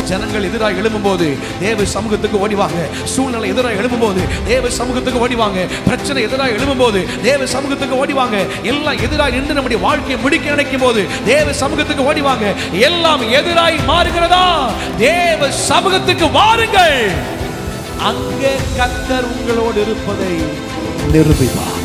ஜனங்கள் எதிராக எழும்பும்போது தேவ சமூகத்துக்கு ஓடிவாங்க சூழ்நிலை எதிராக எழும்பும்போது தேவ சமூகத்துக்கு ஓடிவாங்க பிரச்சனை எதிராக எழும்பும்போது தேவ சமூகத்துக்கு ஓடிவாங்க எல்லாம் எதிராக நின்று நம்முடைய வாழ்க்கையை முடிக்க நினைக்கும் போது தேவ சமூகத்துக்கு ஓடிவாங்க எல்லாம் எதிராய் மாறுகிறதா தேவ சமூகத்துக்கு வாருங்கள் அங்கே கத்தர் உங்களோடு இருப்பதை நிரூபிப்பார்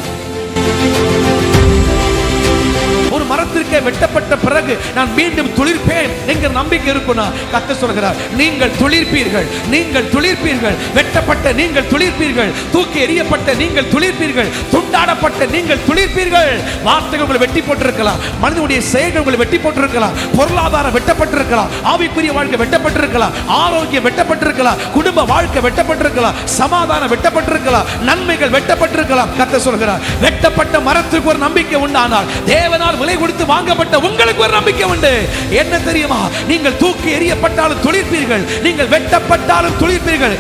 ஒரு மரத்திற்கே வெட்டப்பட்ட பிறகு நான் மீண்டும் துளிர்ப்பேன் என்கிற நம்பிக்கை இருக்கும்னா கத்த சொல்கிறார் நீங்கள் துளிர்ப்பீர்கள் நீங்கள் துளிர்ப்பீர்கள் வெட்டப்பட்ட நீங்கள் துளிர்ப்பீர்கள் தூக்கி எறியப்பட்ட நீங்கள் துளிர்ப்பீர்கள் துண்டாடப்பட்ட நீங்கள் துளிர்ப்பீர்கள் வார்த்தைகள் உங்களை வெட்டி போட்டிருக்கலாம் மனிதனுடைய செயல்கள் உங்களை வெட்டி போட்டிருக்கலாம் பொருளாதாரம் வெட்டப்பட்டிருக்கலாம் ஆவிக்குரிய வாழ்க்கை வெட்டப்பட்டிருக்கலாம் ஆரோக்கியம் வெட்டப்பட்டிருக்கலாம் குடும்ப வாழ்க்கை வெட்டப்பட்டிருக்கலாம் சமாதானம் வெட்டப்பட்டிருக்கலாம் நன்மைகள் வெட்டப்பட்டிருக்கலாம் கத்த சொல்கிறார் வெட்டப்பட்ட மரத்துக்கு ஒரு நம்பிக்கை உண்டானால் தேவனால் விலை கொடுத்து வாங்கப்பட்ட உங்களுக்கு ஒரு நம்பிக்கை உண்டு என்ன தெரியுமா நீங்கள் தூக்கி எறியப்பட்டாலும் துளிர்ப்பீர்கள் நீங்கள் வெட்டப்பட்டாலும் துளிர்ப்பீர்கள்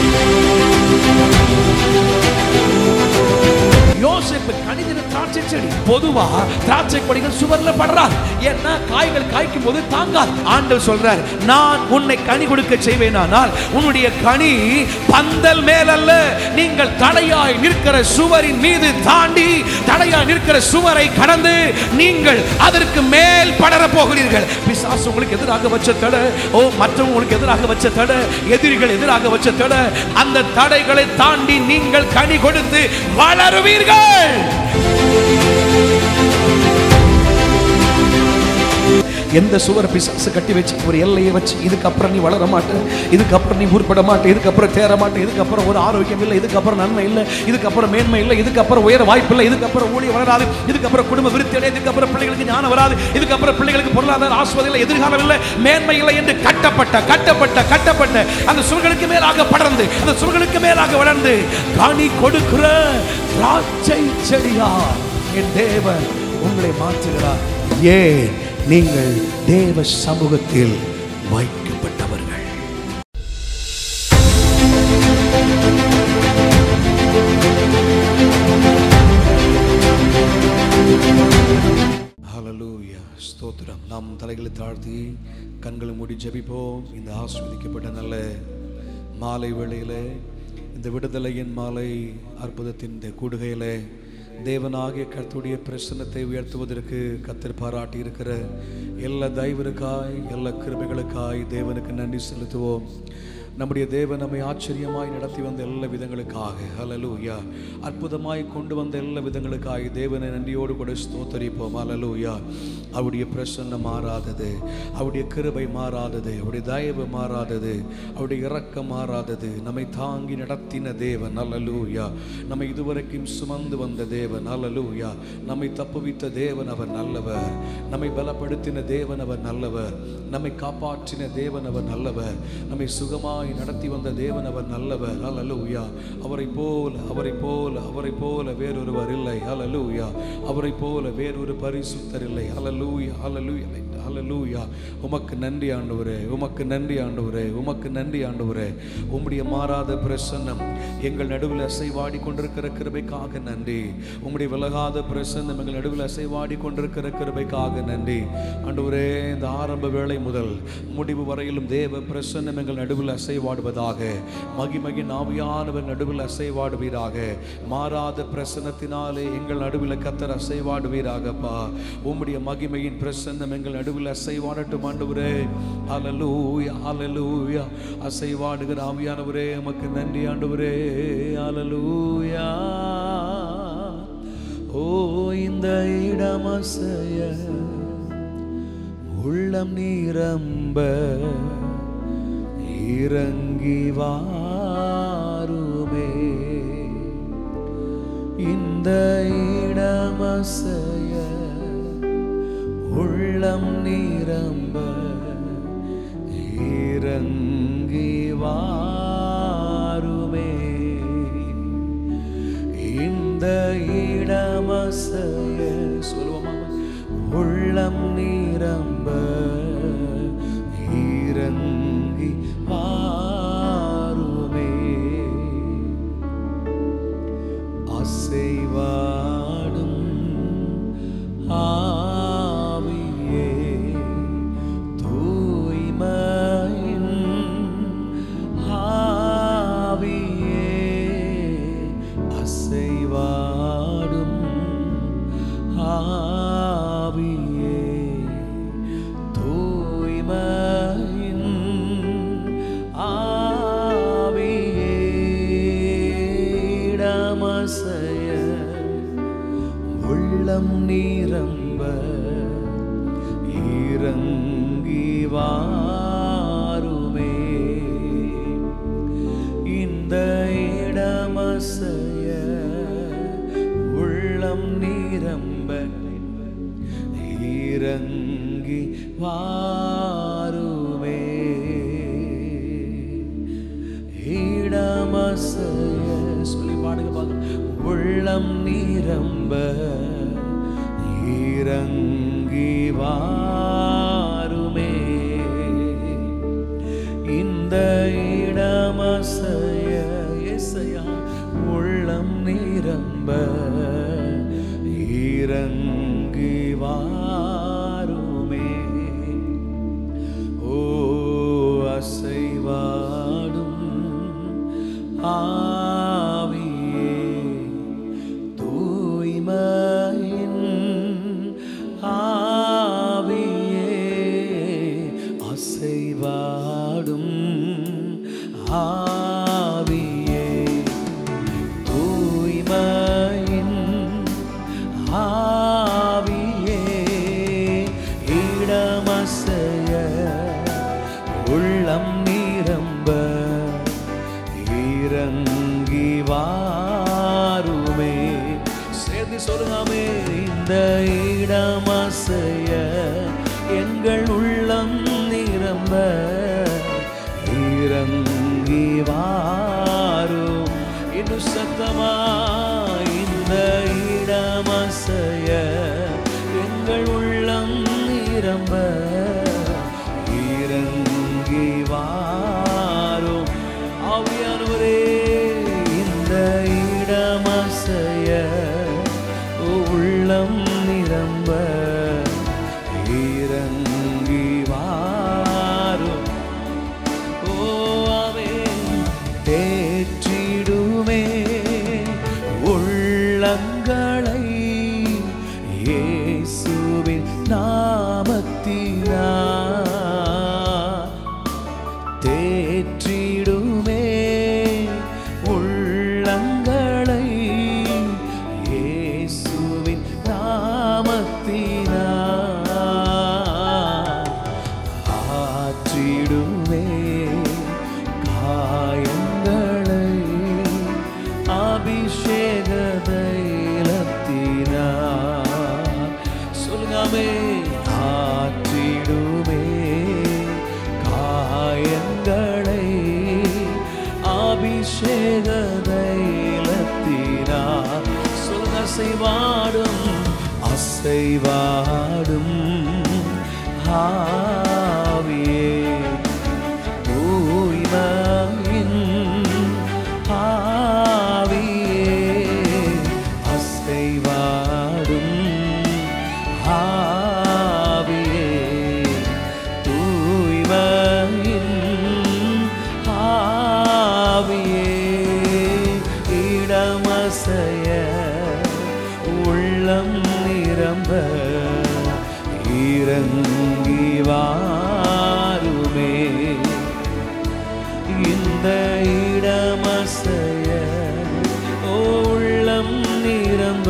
யோசேப்பு கணிதன திராட்சை செடி பொதுவா திராட்சை கொடிகள் சுவர்ல படுறார் ஏன்னா காய்கள் காய்க்கும் போது தாங்காது ஆண்டவர் சொல்றார் நான் உன்னை கனி கொடுக்க செய்வேனானால் உன்னுடைய கனி பந்தல் மேலல்ல நீங்கள் தடையாய் நிற்கிற சுவரின் மீது தாண்டி தடையாய் நிற்கிற சுவரை கடந்து நீங்கள் அதற்கு மேல் படர போகிறீர்கள் பிசாசு உங்களுக்கு எதிராக வச்ச தடை ஓ மற்றவங்க உங்களுக்கு எதிராக வச்ச தடை எதிரிகள் எதிராக வச்ச தடை அந்த தடைகளை தாண்டி நீங்கள் கனி கொடுத்து வளருவீர்கள் எந்த சுவர் பிசாசு கட்டி வச்சு ஒரு எல்லையை வச்சு இதுக்கப்புறம் நீ வளர மாட்ட இதுக்கப்புறம் நீ உருப்பட மாட்ட இதுக்கப்புறம் தேர மாட்ட இதுக்கப்புறம் ஒரு ஆரோக்கியம் இல்லை இதுக்கப்புறம் நன்மை இல்லை இதுக்கப்புறம் மேன்மை இல்லை இதுக்கப்புறம் உயர வாய்ப்பு இல்லை இதுக்கப்புறம் ஊழிய வளராது இதுக்கப்புறம் குடும்ப விருத்தி அடையாது இதுக்கப்புறம் பிள்ளைகளுக்கு ஞானம் வராது இதுக்கப்புறம் பிள்ளைகளுக்கு பொருளாதார ஆஸ்வதி இல்லை எதிர்காலம் இல்லை மேன்மை இல்லை என்று கட்டப்பட்ட கட்டப்பட்ட கட்டப்பட்ட அந்த சுவர்களுக்கு மேலாக படர்ந்து அந்த சுவர்களுக்கு மேலாக வளர்ந்து கனி கொடுக்கிற திராட்சை செடியா என் தேவன் உங்களை மாற்றுகிறார் ஏன் நீங்கள் தேவ சமூகத்தில் வைக்கப்பட்டவர்கள் ஹalleluya ஸ்தோத்திரம் நாம் தலைகளை தாழ்த்தி கண்களை மூடி ஜெபிப்போம் இந்த ஆஸ்வதிக்கப்பட்ட நல்ல மாலை வேளையிலே இந்த விடுதலையின் மாலை அற்புதத்தின் இந்த கூடுகையிலே தேவனாகிய கர்த்தருடைய பிரசன்னத்தை உயர்த்துவதற்கு கத்தர் பாராட்டி இருக்கிற எல்லா தயவருக்காய் எல்லா கிருபைகளுக்காய் தேவனுக்கு நன்றி செலுத்துவோம் நம்முடைய தேவன் நம்மை ஆச்சரியமாய் நடத்தி வந்த எல்லா விதங்களுக்காக ஹalleluya அற்புதமாய் கொண்டு வந்த எல்லா விதங்களுக்காக தேவனை நன்றியோடு கூட ஸ்தோத்தரிப்போம் ஹalleluya அவருடைய பிரசன்னம் மாறாதது அவருடைய கிருபை மாறாதது அவருடைய தயவு மாறாதது அவருடைய இரக்கம் மாறாதது நம்மை தாங்கி நடத்தின தேவன் ஹalleluya நம்மை இதுவரைக்கும் சுமந்து வந்த தேவன் ஹalleluya நம்மை தப்புவித்த தேவன் அவர் நல்லவர் நம்மை பலப்படுத்தின தேவன் அவர் நல்லவர் நம்மை காப்பாற்றின தேவன் அவர் நல்லவர் நம்மை சுகமாய் நடத்தி வந்த தேவன் அவர் நல்லவர் ஹalleluya அவரை போல் அவரை போல் அவரை போல வேறொருவர் இல்லை ஹalleluya அவரை போல வேறொரு பரிசுத்தர் இல்லை ஹalleluya ஹalleluya ஹalleluya உமக்கு நன்றி ஆண்டவரே உமக்கு நன்றி ஆண்டவரே உமக்கு நன்றி ஆண்டவரே உம்முடைய மாறாத பிரசன்னம் எங்கள் நடுவில் அசைவாடி கொண்டிருக்கிற கிருபைக்காக நன்றி உம்முடைய விலகாத பிரசன்னம் எங்கள் நடுவில் அசைவாடி கொண்டிருக்கிற கிருபைக்காக நன்றி ஆண்டவரே இந்த ஆரம்ப வேளை முதல் முடிவு வரையிலும் தேவ பிரசன்னம் எங்கள் நடுவில் அசைவாடுவதாக மகிமகின் ஆவியானவர் நடுவில் அசைவாடுவீராக மாறாத பிரசன்னத்தினாலே எங்கள் நடுவில் கத்தர் அசைவாடுவீராகப்பா உம்முடைய மகிமையின் பிரசன்னம் எங்கள் நடுவில் அசைவாடட்டும் ஆண்டவரே ஹalleluya ஹalleluya அசைவாடுகிற ஆவியானவரே உமக்கு நன்றி ஆண்டவரே ஹalleluya ஓ இந்த இடம் அசைய உள்ளம் நீரம்ப இறங்கி வாருமே இந்த இடமசைய உள்ளம் நிரம்ப இறங்கி வாருமே இந்த இடமசைய சொல்லுவோமா உள்ளம் நிரம்ப இறங்கி வாருமே அசைவாடும் ஆவியே வாருமே இந்த இடமசைய உள்ளம் நிரம்ப இறங்கி வாருமே இடமசைய சொல்லி பாடுங்க பாருங்க உள்ளம் நிரம்ப இறங்கி வாருமே இந்த இடமசைய இசையா உள்ளம் நிரம்ப இறங்கி வாருமே ஓ அசைவாடும் ஆவியே தூய்மையின் ஆவியே அசைவாடும் ஆவியே தூய்மையின் ஆவியே இடமசைய உள்ளம் நிரம்ப இறங்கி வாருமே சேர்ந்து சொல்லுங்காமே இந்த இடமசைய எங்கள் உள்ளம் நிரம்ப இறங்கி வாரும் இன்னும் சத்தமா இந்த இடமசைய எங்கள் உள்ளம் நிரம்ப இறங்கி வாரும் ஆவியானவரே இந்த இடமசைய உள்ளம் நிரம்ப இறங்கி வாரும் ஓவே தேற்றிடுமே உள்ளங்களை இயேசுவின் நாமத்தினா தேற்றிடுமே உள்ளங்களை இயேசுவின் நாமத்தினா ஆற்றிடுமே காயங்களை அபிஷேக தைலத்தினா சொல்லுங்காமே ஆற்றிடுமே காயங்களை அபிஷேக தைலத்தினா சொல்லுங்க அசைவாடும் அசைவாடும் ஆவியே தூய்மையின் ஆவியே அசைவாடும் ஆவியே தூய்மையின் ஆவியே இடமசைய உள்ளம் நிரம்ப இறங்கி வாருமே இந்த இடமசைய உள்ளம் நிரம்ப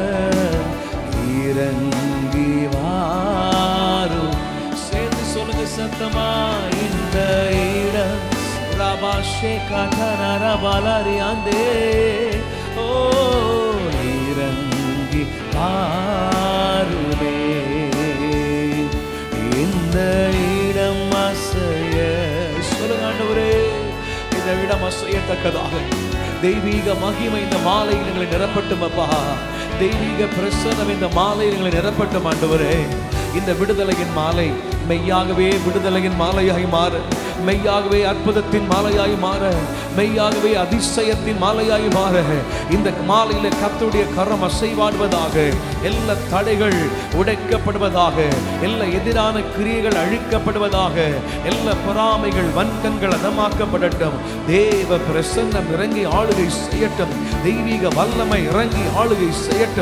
இறங்கி வாரும் சேர்ந்து சொல்லுங்க சத்தமா இந்த இடம் ரபாஷே கதனர பலரியாந்தே ஓ இறங்கி வாருமே இந்த இடம் அசைய சொல்லுங்க ஆண்டவரே இந்த இடம் அசையத்தக்கதாக தெய்வீக மகிமை இந்த மாலையில் எங்களை நிரப்பட்டும் அப்பா தெய்வீக பிரசனம் இந்த மாலையில் எங்களை நிரப்பட்டும் ஆண்டவரே இந்த விடுதலையின் மாலை மெய்யாகவே விடுதலையின் மாலையாய் மாற மெய்யாகவே அற்புதத்தின் மாலையாய் மாற மெய்யாகவே அதிசயத்தின் மாலையாய் மாற இந்த மாலையில கர்த்தருடைய கரம் அசைவாடுவதாக எல்லா தடைகள் உடைக்கப்படுவதாக எல்லா எதிரான கிரியைகள் அழிக்கப்படுவதாக எல்லா பொறாமைகள் வன்கண்கள் அதமாக்கப்படட்டும் தேவ பிரசன்னம் இறங்கி ஆளுகை செய்யட்டும் தெய்வீக வல்லமை இறங்கி ஆளுகை செய்யட்டும்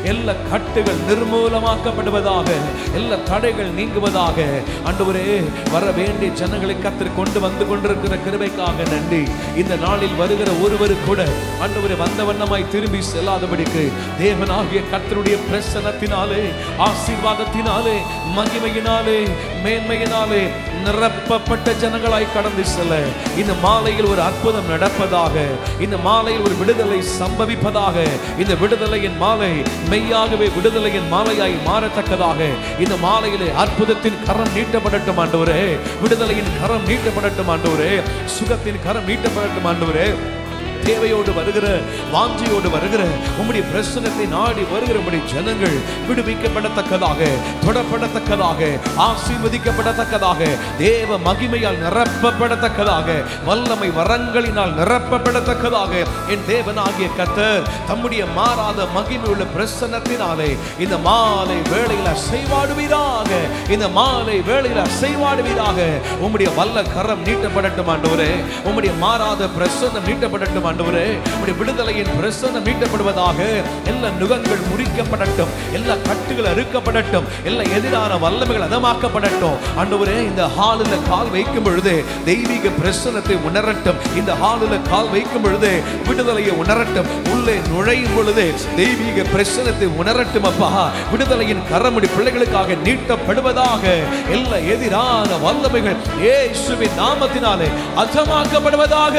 எல்லா கட்டுகள் நிர்மூலமாக்கப்படுவதாக எல்லா தடைகள் நீங்குவதாக ஆண்டவரே வர வேண்டிய ஜனங்களை கத்தர் கொண்டு வந்து கொண்டிருக்கிற கிருபைக்காக நன்றி இந்த நாளில் வருகிற ஒருவர் கூட ஆண்டவரே வந்த வண்ணமாய் திரும்பி செல்லாதபடிக்கு தேவனாகிய கர்த்தருடைய பிரசனத்தினாலே ஆசீர்வாதத்தினாலே மகிமையினாலே மேன்மையினாலே நிரப்பப்பட்ட ஜனங்களாய் கடந்து செல்ல இந்த மாலையில் ஒரு அற்புதம் நடப்பதாக இந்த மாலையில் ஒரு விடுதலை சம்பவிப்பதாக இந்த விடுதலையின் மாலை மெய்யாகவே விடுதலையின் மாலையாய் மாறத்தக்கதாக இந்த மாலையிலே அற்புதத்தின் கரம் நீட்டப்படட்டும் ஆண்டவரே விடுதலையின் கரம் நீட்டப்படட்டும் ஆண்டவரே சுகத்தின் கரம் நீட்டப்படட்டும் ஆண்டவரே தேவையோடு வருகிற வாஞ்சியோடு வருகிற உம்முடைய பிரசனத்தை நாடி வருகிற உம்முடைய ஜனங்கள் விடுவிக்கப்படத்தக்கதாக தொடப்படத்தக்கதாக ஆசீர்வதிக்கப்படத்தக்கதாக தேவ மகிமையால் நிரப்பப்படத்தக்கதாக வல்லமை வரங்களினால் நிரப்பப்படத்தக்கதாக என் தேவனாகிய கர்த்தர் தம்முடைய மாறாத மகிமை உள்ள பிரசன்னத்தினாலே இந்த மாலை வேளையில் அசைவாடுவீராக இந்த மாலை வேளையில் அசைவாடுவீராக உம்முடைய வல்ல கரம் நீட்டப்படட்டும் ஆண்டவரே உம்முடைய மாறாத பிரசன்னம் நீட்டப்படட்டும் ஆண்டவரே உம்முடைய விடுதலையின் பிரசன்னம் நீட்டப்படுவதாக எல்லா நுகங்கள் முறிக்கப்படட்டும் எல்லா கட்டுகள் அறுக்கப்படட்டும் எல்லா எதிரான வல்லமைகள் அதமாக்கப்படட்டும் ஆண்டவரே இந்த ஹாலில் கால் வைக்கும் பொழுது தெய்வீக பிரசனத்தை உணரட்டும் இந்த ஹாலில் கால் வைக்கும் பொழுது விடுதலையை உணரட்டும் உள்ளே நுழையும் பொழுது தெய்வீக பிரசனத்தை உணரட்டும் அப்பா விடுதலையின் கரமுடி பிள்ளைகளுக்காக நீட்டப்படுவதாக எல்லா எதிரான வல்லமைகள் இயேசுவின் நாமத்தினாலே அச்சமாக்கப்படுவதாக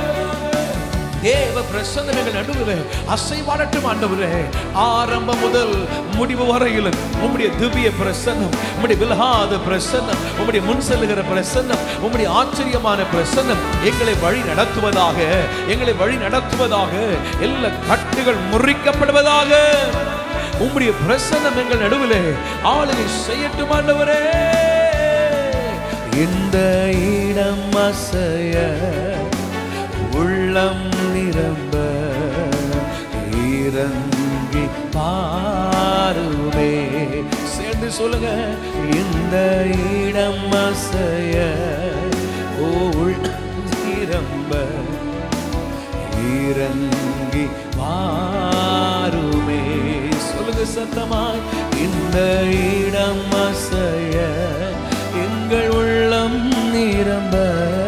தேவ பிரசன்னங்கள் நடுவில் அசைவாடட்டும் ஆண்டவரே ஆரம்பம் முதல் முடிவு வரையிலும் உம்முடைய திவ்ய பிரசன்னம் உம்முடைய விலகாத பிரசன்னம் உம்முடைய முன் செல்லுகிற பிரசன்னம் உம்முடைய ஆச்சரியமான பிரசன்னம் எங்களை வழி நடத்துவதாக எங்களை வழி நடத்துவதாக எல்லா கட்டுகள் முறிக்கப்படுவதாக உம்முடைய பிரசன்னம் எங்கள் நடுவிலே ஆளுகை செய்யட்டும் ஆண்டவரே இந்த இடம் அசைய உள்ளம் நிரம்ப இறங்கி பாருமே சேர்ந்து சொல்லுங்க இந்த இடம் அசைய ஓ உள்ளம் நிரம்ப இறங்கி வாருமே சொல்லுங்க சத்தமாய் இந்த இடம் அசைய எங்கள் உள்ளம் நிரம்ப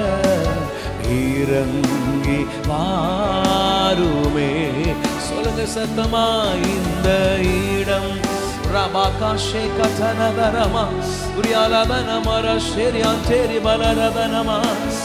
இறங்கி வாருமே சொல்லுங்க சத்தமாய் இந்த இடம் ரபாகாஷே கதனதரமா உரியாலபனமர ஷேரியாந்தேரி பலரபனமா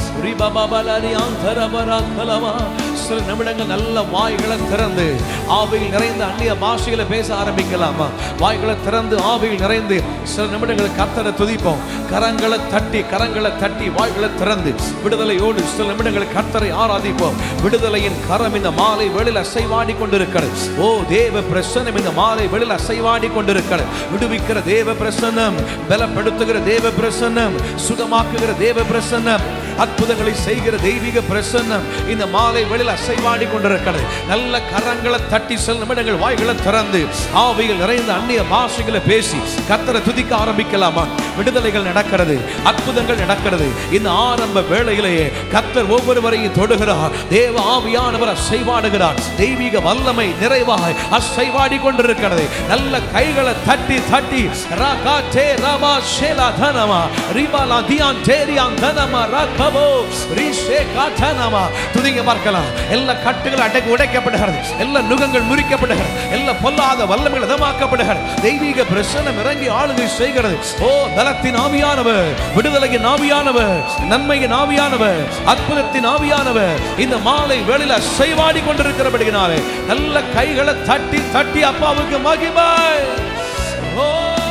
உரிபபபலரியாந்தரபராக்கலமா சில நிமிடங்கள் நல்ல வாய்களை திறந்து ஆவியில் நிறைந்த அந்நிய பாஷைகளை பேச ஆரம்பிக்கலாமா வாய்களை திறந்து ஆவியில் நிறைந்து சில நிமிடங்கள் கத்தரை துதிப்போம் கரங்களை தட்டி கரங்களை தட்டி வாய்களை திறந்து விடுதலையோடு சில நிமிடங்கள் கத்தரை ஆராதிப்போம் விடுதலையின் கரம் இந்த மாலை வெளியில் அசைவாடி கொண்டிருக்கிறது ஓ தேவ பிரசன்னம் இந்த மாலை வெளியில் அசைவாடி கொண்டிருக்கிறது விடுவிக்கிற தேவ பிரசன்னம் பலப்படுத்துகிற தேவ பிரசன்னம் சுகமாக்குகிற தேவ பிரசன்னம் அற்புதங்களை செய்கிற தெய்வீக பிரசன்னம் இந்த மாலை வெளியில் அசைவாடி கொண்டிருக்கிறது நல்ல கரங்களை தட்டி சில நிமிடங்கள் வாய்களை திறந்து ஆவியில் நிறைந்த அந்நிய பாஷைகளை பேசி கத்தரை துதிக்க ஆரம்பிக்கலாமா விடுதலைகள் நடக்கிறது அற்புதங்கள் நடக்கிறது இந்த ஆரம்ப வேளையிலேயே கத்தர் ஒவ்வொருவரையும் தொடுகிறார் தேவ ஆவியானவர் அசைவாடுகிறார் தெய்வீக வல்லமை நிறைவாய் அசைவாடி கொண்டிருக்கிறது நல்ல கைகளை தட்டி தட்டி ராகா தே ரமா ஷேலா தனமா ரிபாலா தியான் தேரியான் தனமா ராகபோ ரிஷே காதனமா துதிங்க பார்க்கலாம் எல்லா கட்டுகள் அடக்கி உடைக்கப்படுகிறது எல்லா நுகங்கள் முறிக்கப்படுகிறது எல்லா பொல்லாத வல்லமைகள் இதமாக்கப்படுகிறது தெய்வீக பிரசனம் இறங்கி ஆளுகை செய்கிறது ஓ பலத்தின் ஆவியானவர் விடுதலையின் ஆவியானவர் நன்மையின் ஆவியானவர் அற்புதத்தின் ஆவியானவர் இந்த மாலை வேளையில செய்வாடி கொண்டிருக்கிறபடினாலே நல்ல கைகளை தட்டி தட்டி அப்பாவுக்கு மகிமை ஓ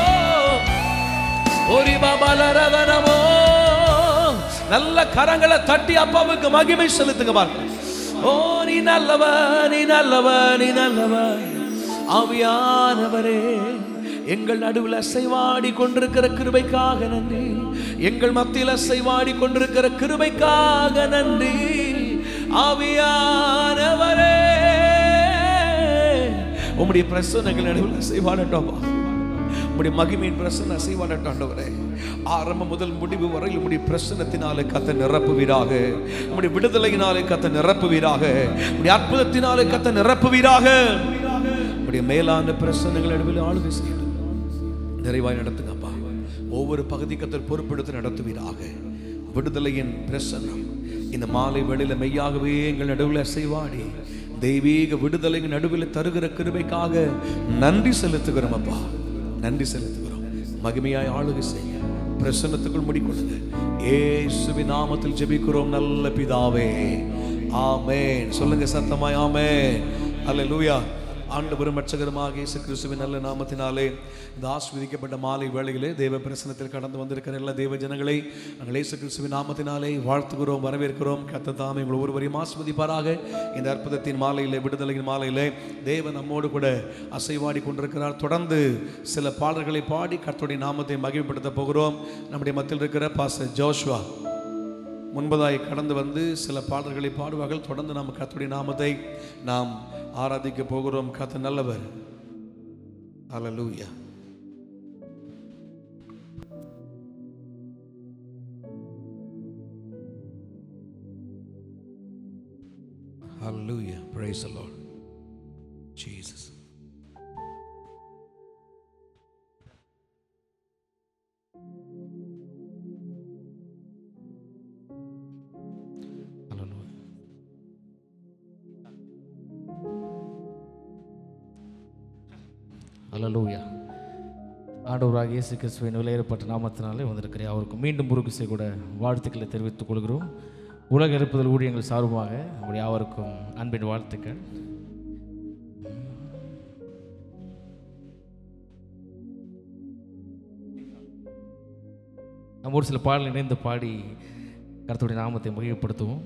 ஓரி பாபாலரதனமோ நல்ல கரங்களை தட்டி அப்பாவுக்கு மகிமை செலுத்துங்க பாருங்க ஓ நீ நல்லவ நீ நல்லவ நீ நல்லவ ஆவியானவரே எங்கள் நடுவில் அசைவாடி கொண்டிருக்கிற கிருபைக்காக நன்றி எங்கள் மத்தியில் அசைவாடி கொண்டிருக்கிற கிருபைக்காக நன்றி ஆவியானவரே உம்முடைய பிரசனங்கள் நடுவில் அசைவாடட்டோமா உம்முடைய மகிமையின் பிரசன்ன அசைவாடட்டும் ஆண்டவரே ஆரம்பம் முதல் முடிவு வரை உம்முடைய பிரசன்னத்தினாலே கத்த நிரப்புவீராக உம்முடைய விடுதலையினாலே கத்த நிரப்புவீராக உம்முடைய அற்புதத்தினாலே கத்த நிரப்புவீராக நம்முடைய மேலான பிரசனங்கள் நடுவில் ஆளுகை செய்யணும் நிறைவாய் நடத்துங்கப்பா ஒவ்வொரு பகுதி கத்தர் பொறுப்பெடுத்து நடத்துவீராக விடுதலையின் பிரசன்னம் இந்த மாலை வேளையில மெய்யாகவே எங்கள் நடுவில் அசைவாடி தெய்வீக விடுதலையின் நடுவில் தருகிற கிருபைக்காக நன்றி செலுத்துகிறோம் அப்பா நன்றி செலுத்துகிறோம் மகிமையாய் ஆளுகை செய்ய பிரசன்னத்துக்குள் முடிக்கொள்ளுங்க ஏசுவின் நாமத்தில் ஜெபிக்கிறோம் நல்ல பிதாவே ஆமென் சொல்லுங்க சத்தமாய் ஆமென் அல்லேலூயா ஆண்டவரும் ரட்சகருமாக இயேசு கிறிஸ்துவின் நல்ல நாமத்தினாலே இந்த ஆஸ்வதிக்கப்பட்ட மாலை வேளையிலே தேவ பிரசனத்தில் கடந்து வந்திருக்கிற எல்லா தேவ ஜனங்களை நாங்கள் இயேசு கிறிஸ்துவின் நாமத்தினாலே வாழ்த்துகிறோம் வரவேற்கிறோம் கத்த தாமே உங்கள் ஒருவரையும் ஆஸ்வதிப்பாராக இந்த அற்புதத்தின் மாலையிலே விடுதலையின் மாலையிலே தேவன் நம்மோடு கூட அசைவாடி கொண்டிருக்கிறார் தொடர்ந்து சில பாடல்களை பாடி கர்த்தருடைய நாமத்தை மகிமைப்படுத்த போகிறோம் நம்முடைய மத்தியில் இருக்கிற பாச ஜோஷ்வா முன்பதாய் கடந்து வந்து சில பாடல்களை பாடுவார்கள் தொடர்ந்து நாம் கர்த்தருடைய நாமத்தை நாம் ஆராதிக்க போகிறோம் கத்த நல்லவர் அல்லேலூயா Hallelujah. Praise the Lord. Jesus. Hallelujah. அல்லலூயா ஆண்டவராக இயேசு கிறிஸ்துவின் விலையேறப்பட்ட நாமத்தினாலே வந்திருக்கிறேன் அவருக்கு மீண்டும் முருகுசை கூட வாழ்த்துக்களை தெரிவித்துக் கொள்கிறோம் உலக இருப்புதல் ஊழியங்கள் சார்பாக உங்களுடைய யாவருக்கும் அன்பின் வாழ்த்துக்கள் நம்ம ஒரு சில பாடல் இணைந்து பாடி கருத்துடைய நாமத்தை மகிழ்ப்படுத்துவோம்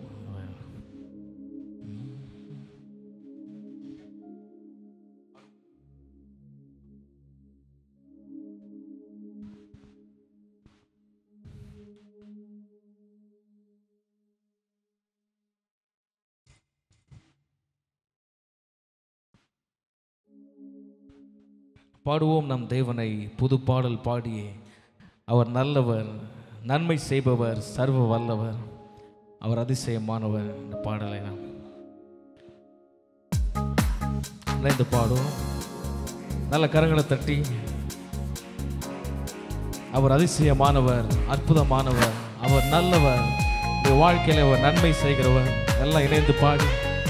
பாடுவோம் நம் தேவனை புது பாடல் பாடியே அவர் நல்லவர் நன்மை செய்பவர் சர்வ வல்லவர் அவர் அதிசயமானவர் இந்த பாடலை நாம் இணைந்து பாடுவோம் நல்ல கரங்களை தட்டி அவர் அதிசயமானவர் அற்புதமானவர் அவர் நல்லவர் இந்த வாழ்க்கையில் அவர் நன்மை செய்கிறவர் எல்லாம் இணைந்து பாடி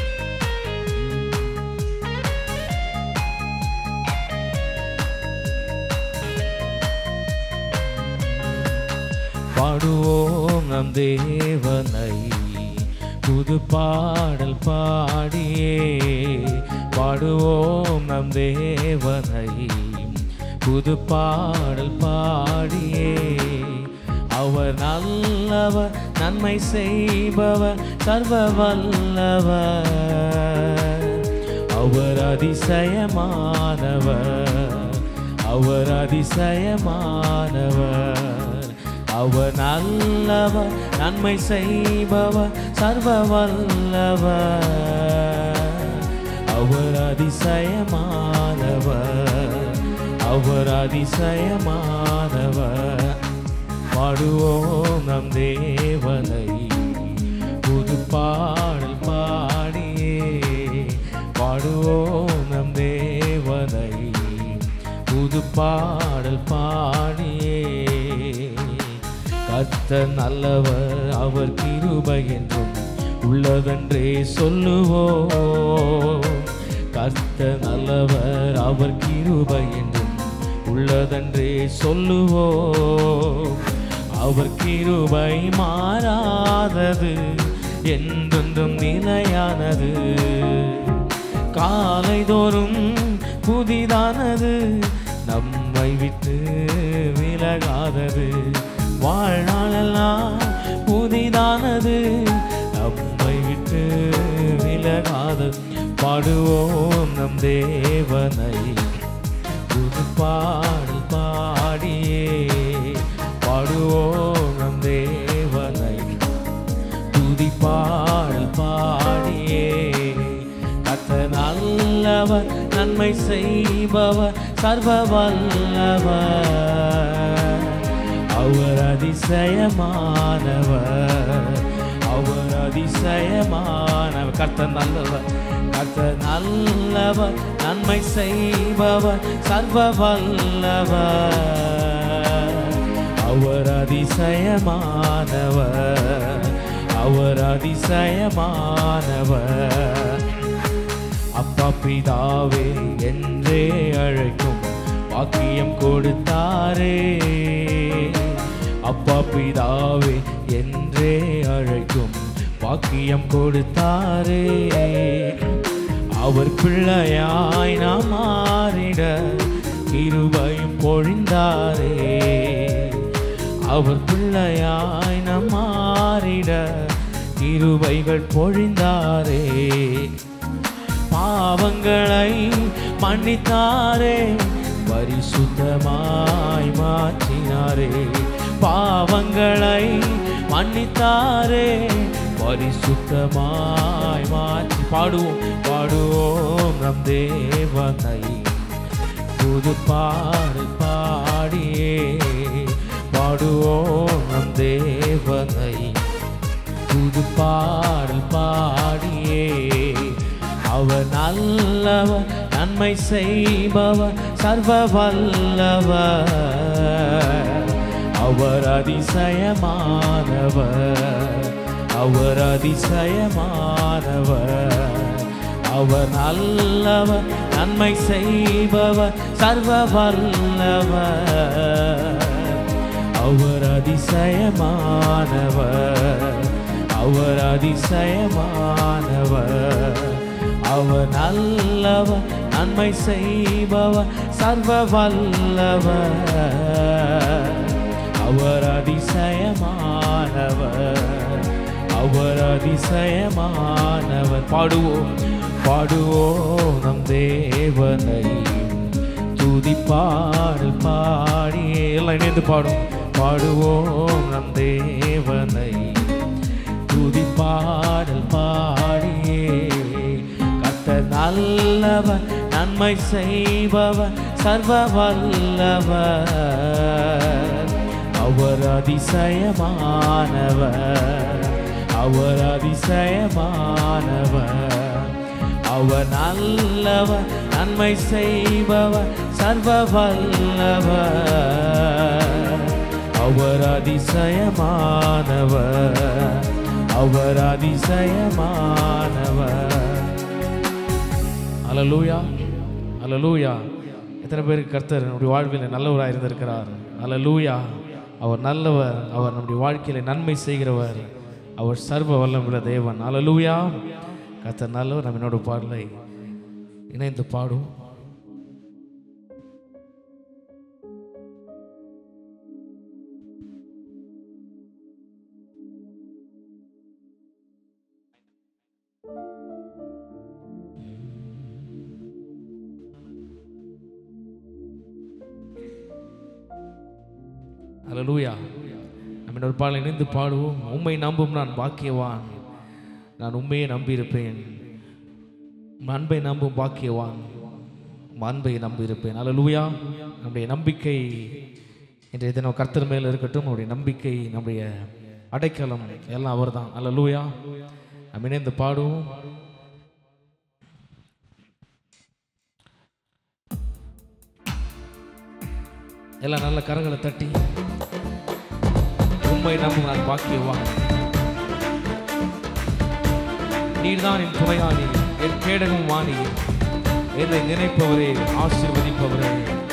பாடுவோம் நம் தேவனை புது பாடல் பாடியே பாடுவோம் நம் தேவனை புது பாடல் பாடியே அவர் நல்லவர் நன்மை செய்பவர் சர்வ வல்லவர் அவர் அதிசயமானவர் அவர் அதிசயமானவர் அவர் நல்லவர் நன்மை செய்பவர் சர்வ வல்லவர் அவர் அதிசயமானவர் அவர் அதிசயமானவர் பாடுவோம் நம் தேவனை புது பாடல் பாடியே பாடுவோம் நம் தேவனை புது பாடல் பாடியே கர்த்தர் நல்லவர் அவர் கிருபை என்றும் உள்ளதென்றே சொல்லுவோம் கர்த்தர் நல்லவர் அவர் கிருபை என்றும் உள்ளதென்றே சொல்லுவோம் அவர் கிருபை மாறாதது என்றென்றும் நிலையானது காலைதோறும் புதிதானது நம்மை விட்டு விலகாதது வாழ்நாளெல்லாம் புதிதானது நம்மை விட்டு விலகாதது பாடுவோம் நம் தேவனை புது பாடல் பாடியே பாடுவோம் நம் தேவனை துதி பாடல் பாடியே கத்த நல்லவர் நன்மை செய்பவர் சர்வ வல்லவர் அவர் அதிசயமானவர் அவர் அதிசயமானவர் கர்த்தர் நல்லவர் கர்த்தர் நல்லவர் நன்மை செய்பவர் சர்வ வல்லவர் அவர் அதிசயமானவர் அவர் அதிசயமானவர் அப்பா பிதாவே என்றே அழைக்கும் வாக்கியம் கொடுத்தாரே அப்பா பிதாவே என்றே அழைக்கும் வாக்கியம் கொடுத்தாரே அவர் பிள்ளையாய் நாம் மாறிட இருபையும் பொழிந்தாரே அவர் பிள்ளையாய் நாம் மாறிட இருவைகள் பொழிந்தாரே பாவங்களை மன்னித்தாரே பரிசுத்தமாய் மாற்றினாரே பாவங்களை மன்னித்தாரே பரிசுத்தமாய் மாற்றி பாடுவோம் பாடுவோம் நம் தேவனை புது பாடல் பாடியே பாடுவோம் நம் தேவனை புது பாடல் பாடியே அவர் நல்லவர் நன்மை செய்பவர் சர்வ வல்லவர் அவர் அதிசயமானவர் அவர் அதிசயமானவர் அவர் நல்லவர் நன்மை செய்பவர் சர்வ வல்லவர் அவர் அதிசயமானவர் அவர் அதிசயமானவர் அவர் நல்லவர் நன்மை செய்பவர் சர்வ வல்லவர் அவர் அதிசயமானவர் அவர் அதிசயமானவர் பாடுவோம் பாடுவோம் நம் தேவனை துதி பாடல் பாடியே எல்லாம் இணைந்து பாடும் பாடுவோம் நம் தேவனை துதி பாடல் பாடியே கர்த்தர் நல்லவர் நன்மை செய்பவர் சர்வ வல்லவர் அவர் அதிசயமானவர் அவர் அதிசயமானவர் அவர் நல்லவர் நன்மை செய்பவர் சர்வ வல்லவர் அவர் அதிசயமானவர் அவர் அதிசயமானவர் அலலூயா அலலூயா எத்தனை பேருக்கு கர்த்தர் நம்முடைய வாழ்வில் நல்லவராக இருந்திருக்கிறார் அலலூயா அவர் நல்லவர் அவர் நம்முடைய வாழ்க்கையில நன்மை செய்கிறவர் அவர் சர்வ வல்லமுள்ள தேவன் அலலூயா கர்த்தர் நல்லவர் நம்ம என்னோட பாடலை இணைந்து பாடும் அல்லேலூயா நம்ம இன்னொரு பாடலை இணைந்து பாடுவோம் உம்மை நம்பும் நான் பாக்கியவான் நான் உண்மையை நம்பியிருப்பேன் உம் அன்பை நம்பும் பாக்கியவான் உம் அன்பை நம்பியிருப்பேன் அல்லேலூயா நம்முடைய நம்பிக்கை இன்றைய தினம் கர்த்தர் மேல் இருக்கட்டும் நம்முடைய நம்பிக்கை நம்முடைய அடைக்கலம் எல்லாம் அவர்தான் அல்லேலூயா நம்ம இணைந்து பாடுவோம் எல்லாம் நல்ல கரங்களை தட்டி உண்மை நம்பும் நான் பாக்கியவா நீர்தான் என் துணையானி என் கேடகம் வாணி என்னை நினைப்பவரே ஆசீர்வதிப்பவரே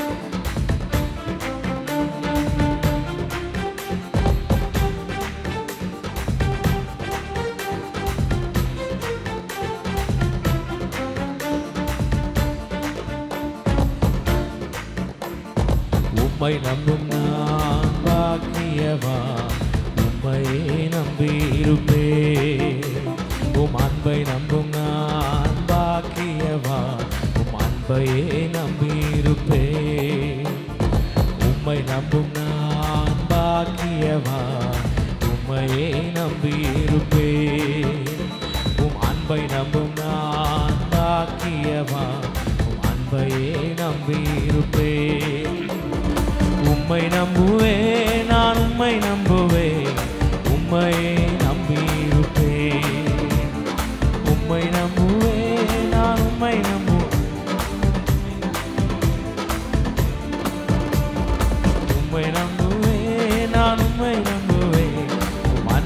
உம்மை நம்பும் நான் பாக்கியவா உம்மையே நம்பி இருப்பேன் உம் அன்பை நம்பும் நான் பாக்கியவா உம் அன்பையே நம்பி இருப்பேன் உம்மை நம்பும் நான் பாக்கியவா உம்மையே நம்பி இருப்பேன் உம் அன்பை நம்பும் நான் பாக்கியவா உம் அன்பையே நம்பி இருப்பேன் உம்மை நம்புவேன் நான் உம்மை நம்புவேன் உம்மையே நம்பி இருப்பேன் உம்மை நம்புவேன்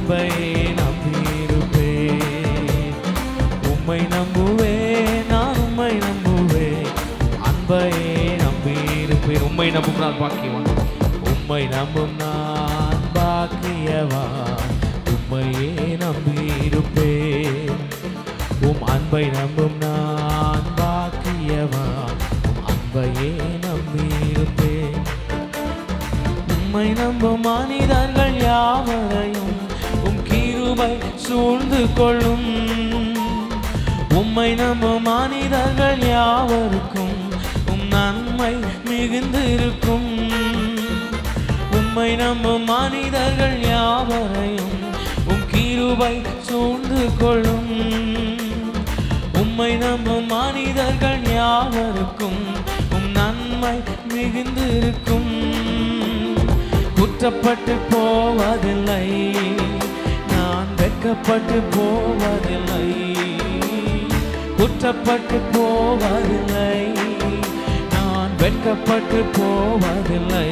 அன்பையே நம்பியிருப்பேன் உம்மை நம்புவேன் நான் உம்மை நம்புவேன் அன்பையே நம்பியிருப்பேன் உம்மை நம்பும் நான் பாக்கியவான் உம்மை நம்பும் நான் பாக்கியவான் உம்மையே நம்பியிருப்பேன் உம் அன்பை நம்பும் நான் பாக்கியவான் உம் அன்பையே நம்பியிருப்பேன் உம்மை நம்பும் மனிதர்கள் யாவரையும் உம் கிருபை சூழ்ந்து கொள்ளும் உம்மை நம்பும் மனிதர்கள் யாவருக்கும் உம் நன்மை மிகுந்திருக்கும் உம்மை நம்பும் மனிதர்கள் யாவரையும் உம் கிருபை சூழ்ந்து கொள்ளும் உம்மை நம்பும் மனிதர்கள் யாவருக்கும் உம் நன்மை மிகுந்திருக்கும் குற்றப்பட்டு போவதில்லை நான் வெட்கப்பட்டு போவதில்லை குற்றப்பட்டு போவதில்லை நான் வெட்கப்பட்டு போவதில்லை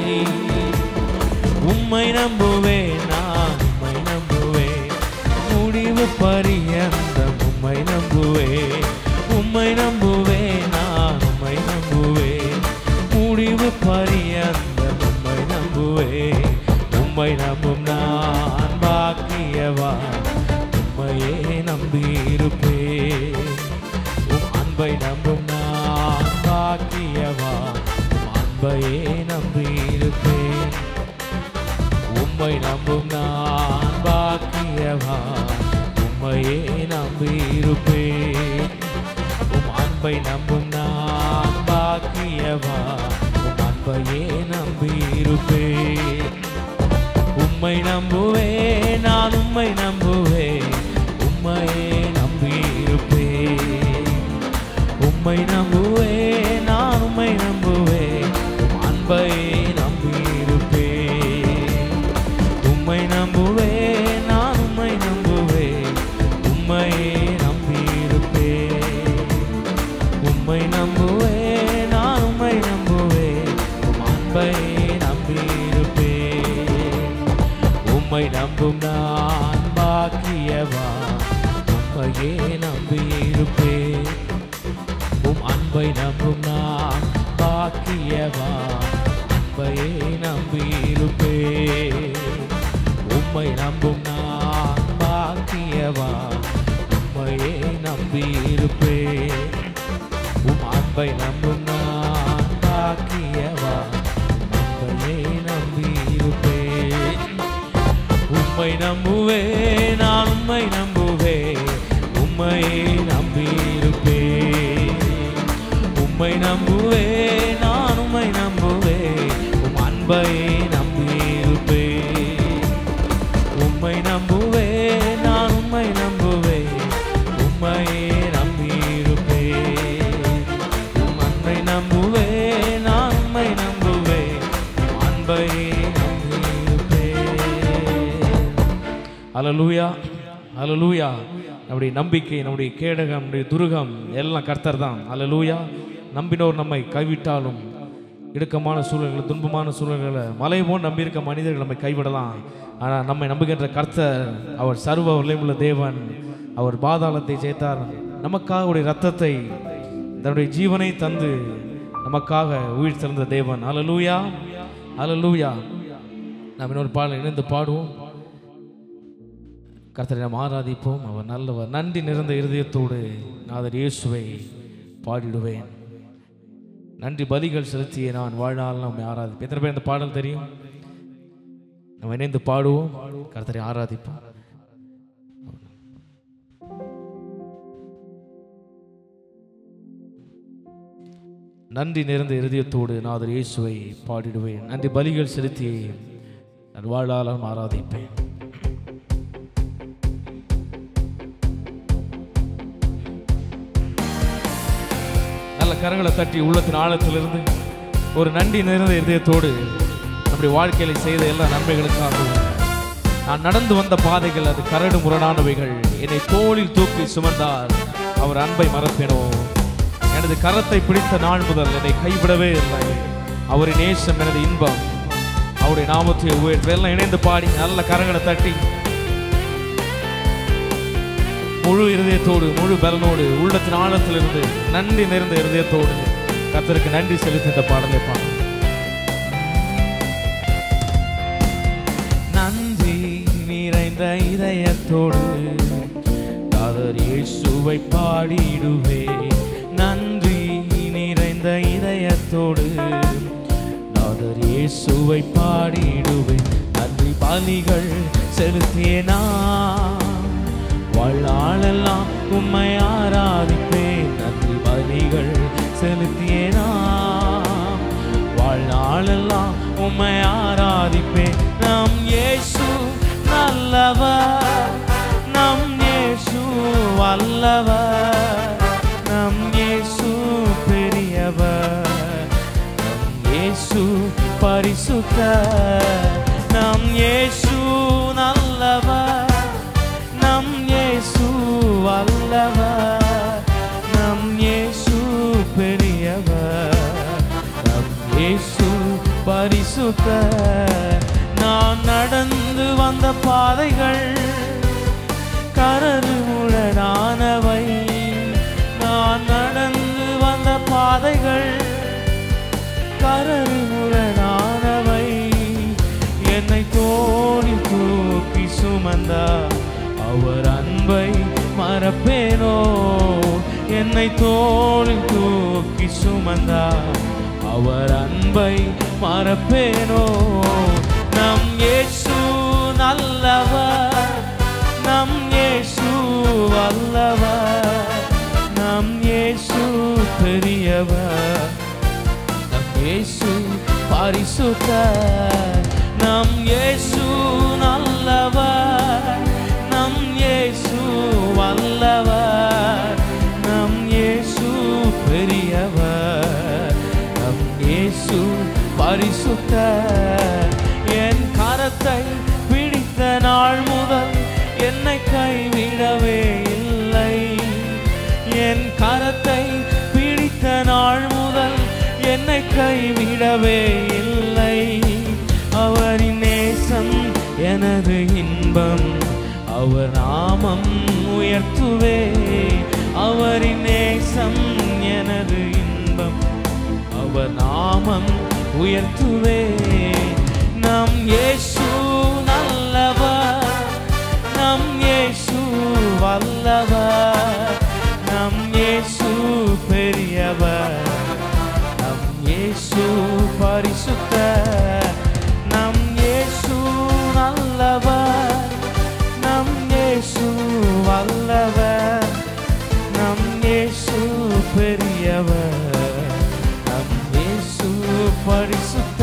உம்மை நம்புவேன் நான் உம்மை நம்புவேன் முடிவு பரியந்தம் உம்மை நம்புவேன் உம்மை நம்புவேன் நான் உம்மை நம்புவேன் முடிவு பரியந்தம் உம்மை நம்புவேன் உம்மை நம்பும் நான் பாக்கியவான் உம்மையே நம்பியிருப்பேன் உம் அன்பை நம்பும் நான் பாக்கியவான் உம் அன்பையே நம்பியிருப்பேன் உம்மை நம்பும் நான் பாக்கியவான் உம்மையே நம்பியிருப்பேன் உம் அன்பை நம்பும் நான் பாக்கியவான் உம் அன்பையே நம்பியிருப்பேன் உம்மை நம்புவேன் நான் உம்மை நம்புவேன் உம்மையே நம்பியிருப்பேன் உம்மை நம்புவேன் நான் உம்மை நம்புவேன் உம் அன்பையே நம்பியிருப்பேன் உம்மை நம்புவேன் நான் உம்மை நம்புவேன் உம்மையே நம்பியிருப்பேன் உம்மை நம்புவேன் நான் உம்மை நம்புவேன் உம் அன்பையே நம்பியிருப்பேன் உம்மை நம்பும் நான் பாக்கியவா உம்மையே நம்பியிருப்பேன் உம் அன்பை நம்பும் நான் பாக்கியவா அன்பையே நம்பியிருப்பேன் உம்மை நம்பும் நான் பாக்கியவா உம்மையே நம்பியிருப்பேன் உம் அன்பை நம்பும் நான் பாக்கியவா உம்மையே நம்பியிருப்பேன் உம்மை நம்புவேன் நான் உம்மை நம்புவேன் உம்மையே நம்பியிருப்பேன் உம்மை நம்புவேன் நான் உம்மை நம்புவேன் உம் அன்பையே நம்பியிருப்பேன் உம்மை நம்புவேன் நான் உம்மை நம்புவேன் உம்மையே நம்பியிருப்பேன் உம் அன்பை நம்புவேன் நான் உம்மை நம்புவேன் உம் அன்பையே நம்பியிருப்பேன் அலலூயா அலலூயா நம்முடைய நம்பிக்கை நம்முடைய கேடகம் நம்முடைய துருகம் எல்லாம் கர்த்தர் தான் அலலூயா நம்பினோர் நம்மை கைவிட்டாலும் இடுக்கமான சூழல்கள் துன்பமான சூழல்களை மலை போல் நம்பியிருக்க மனிதர்கள் நம்மை கைவிடலாம் ஆனால் நம்மை நம்புகின்ற கர்த்தர் அவர் சர்வ வல்லமையுள்ள தேவன் அவர் பாதாளத்தை ஜெயித்தார் நமக்காக அவருடைய ரத்தத்தை தன்னுடைய ஜீவனை தந்து நமக்காக உயிர் திறந்த தேவன் அலலூயா அலலூயா நாம் இன்னொரு பாடல் இணைந்து பாடுவோம் கர்த்தரை நாம் ஆராதிப்போம் அவர் நல்லவர் நன்றி நிறைந்த இருதயத்தோடு நாதர் இயேசுவை பாடிடுவேன் நன்றி பலிகள் செலுத்திய நான் வாழ்நாள் நம்மை ஆராதிப்பேன் எத்தனை பேர் இந்த பாடல் தெரியும் நம்ம இணைந்து பாடுவோம் கர்த்தரை ஆராதிப்போம் நன்றி நிறைந்த இருதயத்தோடு நாதர் இயேசுவை பாடிடுவேன் நன்றி பலிகள் செலுத்தி நான் வாழாலும் ஆராதிப்பேன் நல்ல கரங்களை தட்டி உள்ளத்தின் ஆழத்திலிருந்து ஒரு நன்றி நிறைந்த இதயத்தோடு நம்முடைய வாழ்க்கையில செய்த எல்லா நன்மைகளுக்காகவும் நான் நடந்து வந்த பாதைகள் அது கரடு முரணானவைகள் என்னை தோளில் தூக்கி சுமந்தார் அவர் அன்பை மறப்பேனோ எனது கரத்தை பிடித்த நாள் முதல் என்னை கைவிடவே இல்லை அவரின் நேசம் எனது இன்பம் அவருடைய நாமத்தை உயர்த்து எல்லாம் இணைந்து பாடி நல்ல கரங்களை தட்டி முழு இருதயத்தோடு முழு பலனோடு உள்ளத்தின் ஆழத்திலிருந்து நன்றி நிறைந்த இருதயத்தோடு கர்த்தருக்கு நன்றி செலுத்தி இந்த பாடலை பாடு நன்றி நிறைந்த இதயத்தோடு காதர் இயேசுவை பாடிடுவே நன்றி நிறைந்த இதயத்தோடு காதர் இயேசுவை பாடிடுவே நன்றி பலிகள் செலுத்தியேனா வாழ்நாளெல்லாம் உம்மை ஆராதிப்பேன் நன்றி பலிகள் செலுத்தியேனா வாழ்நாளெல்லாம் உம்மை ஆராதிப்பேன் நம் இயேசு நல்லவர் நம் இயேசு வல்லவர் நம் இயேசு பெரியவர் நம் இயேசு பரிசுத்த நம் இயேசு நல்லவர் நம் இயேசு வல்லவர் நம் இயேசு பெரியவர் நம் இயேசு பரிசுத்த நான் நடந்து வந்த பாதைகள் கரறு முழடானவை நான் நடந்து வந்த பாதைகள் கரறு முரணானவை என்னை தோணி தூக்கி சுமந்தா அவர் அன்பை மறப்பேனோ என்னை தோணி தூக்கி சுமந்தா அவர் அன்பை மறப்பேனோ நம் இயேசு நல்லவர் நம் இயேசு வல்லவர் நம் இயேசு பெரியவர் நம் இயேசு பரிசுத்த நம் இயேசு நல்லவர் நம் இயேசு வல்லவர் நம் இயேசு பெரியவர் நம் இயேசு பரிசுத்த என் கரத்தை பிடித்த நாள் முதல் என்னை கைவிடவே இல்லை என் கரத்தை பிடித்த நாள் முதல் என்னை கைவிடவே இல்லை அவரின் நேசம் எனது இன்பம் அவர் நாமம் உயர்த்துவே அவரின் நேசம் எனது இன்பம் அவர் நாமம் உயர்த்துவே நம் இயேசு நல்லவர் நம் இயேசு வல்லவர் நம் இயேசு பெரியவர் நம் இயேசு பரிசுத்த நம் இயேசு நல்லவர் நம் இயேசு வல்லவர் நம் இயேசு பெரியவர் நம் இயேசு பரிசுத்த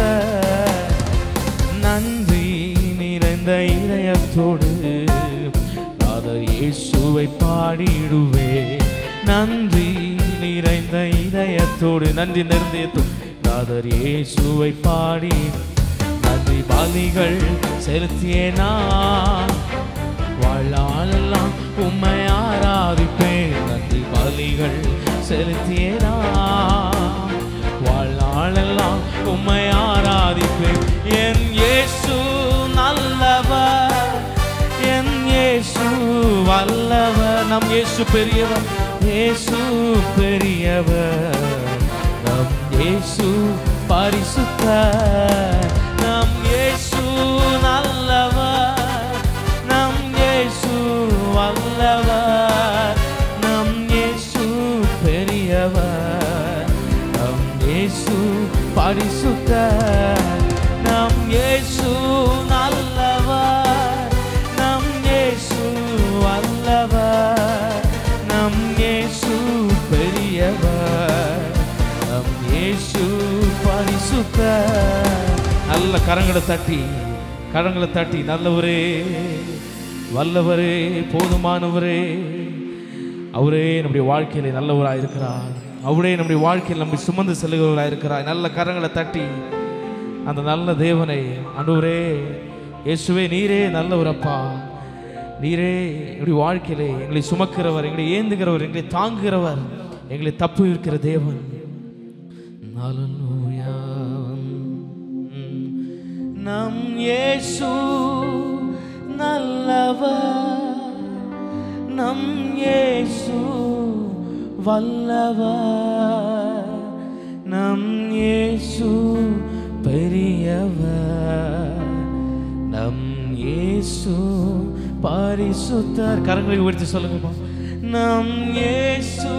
நன்றி நிறைந்த இதயத்தோடு காதல் இயேசுவை பாடிடுவே நன்றி நிறைந்த இதயத்தோடு நன்றி நிறைந்த காதர் இயேசுவை பாடி நன்றி பலிகள் செலுத்தியே நான் வாழ்நாளெல்லாம் உம்மை ஆராதிப்பேன் நன்றி பலிகள் செலுத்தியே நான் வாழ்நாளெல்லாம் உம்மை ஆராதிப்பேன் என் இயேசு நல்லவர் என் இயேசு வல்லவர் நம் இயேசு பெரியவர் இயேசு பெரியவர் நம் இயேசு பரிசுத்த நம் இயேசு நல்லவர் நம் இயேசு வல்லவர் நம் இயேசு பெரியவர் நம் இயேசு பரிசுத்த நம் இயேசு நல்லவர் நம் இயேசு வல்லவர் நம் இயேசு பெரியவர் நம் இயேசு பரிசுத்த நல்ல கரங்களை தட்டி கரங்களை தட்டி நல்லவரே வல்லவரே போதுமானவரே அவரே நம்முடைய வாழ்க்கையில நல்லவராக இருக்கிறார் அவரே நம்முடைய வாழ்க்கையில் நம்மை சுமந்து செல்கிறவராக இருக்கிறார் நல்ல கரங்களை தட்டி அந்த நல்ல தேவனை அன்றுவரே இயேசுவே நீரே நல்லவரப்பா நீரே எங்களுடைய வாழ்க்கையிலே எங்களை சுமக்கிறவர் எங்களை ஏந்துகிறவர் எங்களை தாங்குகிறவர் எங்களை தப்பு இருக்கிற தேவன் Hallelujah. நம் இயேசு நல்லவர் நம் இயேசு வல்லவர் நம் இயேசு பெரியவர் நம் இயேசு பரிசுத்தர் கரங்களை உயர்த்தி சொல்லுங்கப்பா நம் இயேசு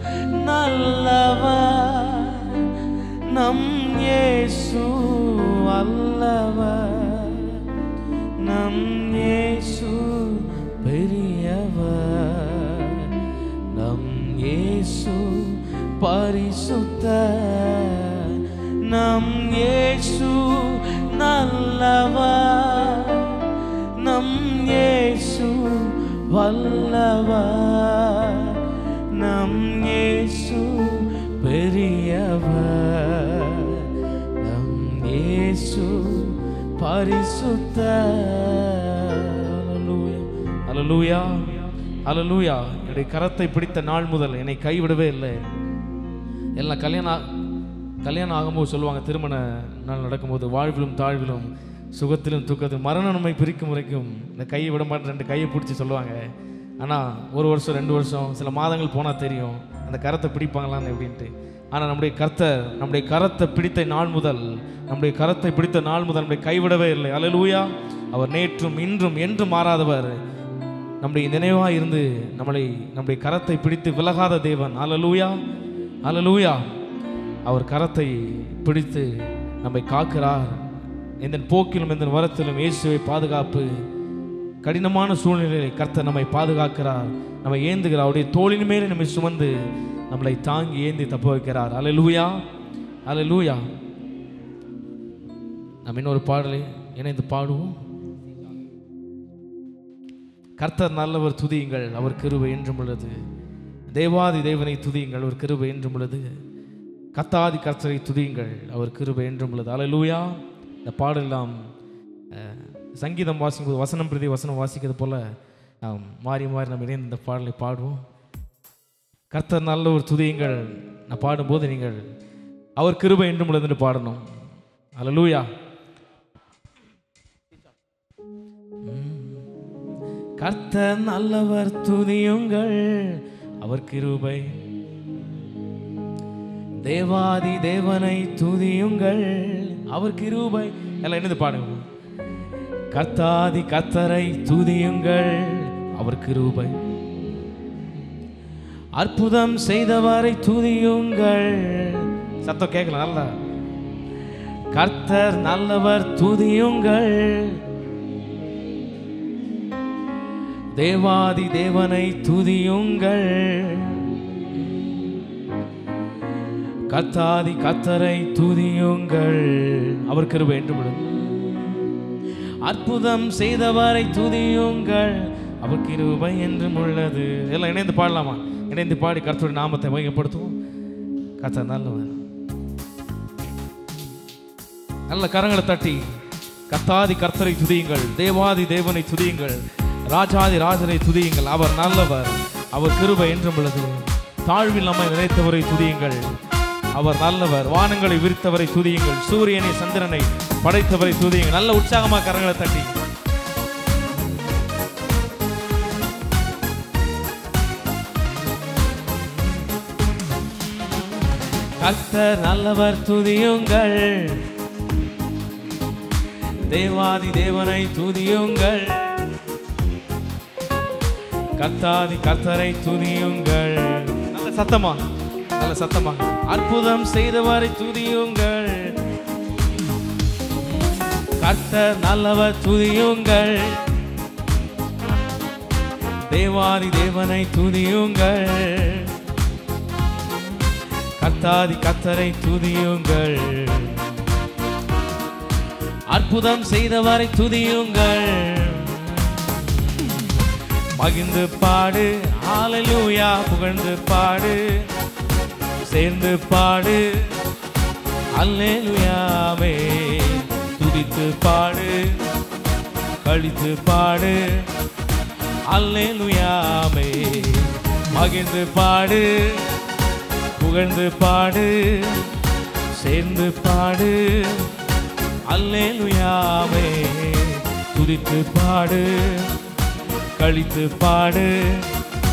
நல்லவர் நம் இயேசு அல்லவர் நம் இயேசு பெரியவர் நம் இயேசு பரிசுத்த நம் இயேசு நல்லவர் நம் இயேசு வல்லவர் நம் இயேசு பெரியவர் நம் இயேசு பரிசுத்த அலலூயா அலலூயா என்னுடைய கரத்தை பிடித்த நாள் முதல் என்னை கைவிடவே இல்லை எல்லாம் கல்யாணம் ஆ- கல்யாணம் ஆகும்போது சொல்லுவாங்க திருமண நாள் நடக்கும்போது வாழ்விலும் தாழ்விலும் சுகத்திலும் துக்கத்திலும் மரண நம்மை பிரிக்கும் வரைக்கும் இந்த கையை விட மாட்டேன் ரெண்டு கையை பிடிச்சி சொல்லுவாங்க ஆனால் ஒரு வருஷம் ரெண்டு வருஷம் சில மாதங்கள் போனால் தெரியும் அந்த கரத்தை பிடிப்பாங்களான்னு எப்படின்ட்டு ஆனால் நம்முடைய கர்த்தர் நம்முடைய கரத்தை பிடித்த நாள் முதல் நம்முடைய கரத்தை பிடித்த நாள் முதல் நம்முடைய கைவிடவே இல்லை அல்லேலூயா அவர் நேற்றும் இன்றும் என்றும் மாறாதவர் நம்முடைய நினைவாக இருந்து நம்மளை நம்முடைய கரத்தை பிடித்து விலகாத தேவன் அல்லேலூயா அல்லேலூயா அவர் கரத்தை பிடித்து நம்மை காக்கிறார் எந்த போக்கிலும் எந்த வரத்திலும் இயேசுவை பாதுகாப்பு கடினமான சூழ்நிலையை கர்த்தர் நம்மை பாதுகாக்கிறார் நம்மை ஏந்துகிறார் அவருடைய தோளின் மேலே நம்மை சுமந்து நம்மளை தாங்கி ஏந்தி தப்ப வைக்கிறார் அல்லேலூயா அல்லேலூயா நம்ம இன்னொரு பாடலை இணைந்து பாடுவோம் கர்த்தர் நல்லவர் துதியுங்கள் அவர் கிருபை என்றும் உள்ளது தேவாதி தேவனை துதியுங்கள் அவர் கிருபை என்றும் உள்ளது கத்தாதி கர்த்தரை துதியுங்கள் அவர் கிருபை என்றும் உள்ளது அல்லேலூயா இந்த பாடலாம் அஹ், சங்கீதம் வாசிக்கும்போது வசனம் பிரதி வசனம் வாசிக்கிறது போல நாம் மாறி மாறி நம்ம இணைந்து இந்த பாடலை பாடுவோம் கர்த்தர் நல்ல ஒரு துதியுங்கள் நான் பாடும்போது நீங்கள் அவர் கிருபை என்றும் உள்ளது என்று பாடணும் அல்லேலூயா கர்த்தர் நல்லவர் துதியுங்கள் அவர் கிருபை தேவாதி தேவனை துதியுங்கள் அவர் கிருபை எல்லாம் என்னது பாடுங்க கர்த்தாதி கர்த்தரை துதியுங்கள் அவர் கிருபை அற்புதம் செய்தவரை துதியுங்கள் சத்தம் கேட்கலாம் நல்லா கர்த்தர் நல்லவர் துதியுங்கள் தேவாதி தேவனை துதியுங்கள் கத்தாதி கத்தரை துதியுங்கள் அவர் கிருபை என்று விடும் அற்புதம் செய்தவரை துதியுங்கள் அவர் கிருபை என்றும் உள்ளது எல்லாம் இணைந்து பாடலாமா இணைந்து பாடி கர்த்தருடைய நாமத்தை மையப்படுத்துவோம் கர்த்தர் நல்லவர் நல்ல கரங்களை தட்டி கத்தாதி கர்த்தரை துதியுங்கள் தேவாதி தேவனை துதியுங்கள் ராஜாதி ராஜனை துதியுங்கள் அவர் நல்லவர் அவர் கிருபை என்றும் உள்ளது தாழ்வில் நம்மை நினைத்தவரை துதியுங்கள் அவர் நல்லவர் வானங்களை விரித்தவரை துதியுங்கள் சூரியனை சந்திரனை படைத்தவரை துதியுங்கள் நல்ல உற்சாகமா கரங்களை தட்டி கர்த்தர் நல்லவர் துதியுங்கள் தேவாதி தேவனை துதியுங்கள் கர்த்தாதி கர்த்தரை துதியுங்கள் நல்ல சத்தமா நல்ல சத்தமா அற்புதம் செய்தவரை துதியுங்கள் கர்த்தர் நல்லவர் துதியுங்கள் தேவாதி தேவனை துதியுங்கள் கர்த்தாதி கர்த்தரை துதியுங்கள் அற்புதம் செய்தவரை துதியுங்கள் மகிழ்ந்து பாடு ஹalleluya புகழ்ந்து பாடு சேர்ந்து பாடு அல்லேலுயாவே துதித்து பாடு கழித்து பாடு அல்லேலுயாவே மகிழ்ந்து பாடு புகழ்ந்து பாடு சேர்ந்து பாடு அல்லேலுயாவே துதித்து பாடு கழித்து பாடு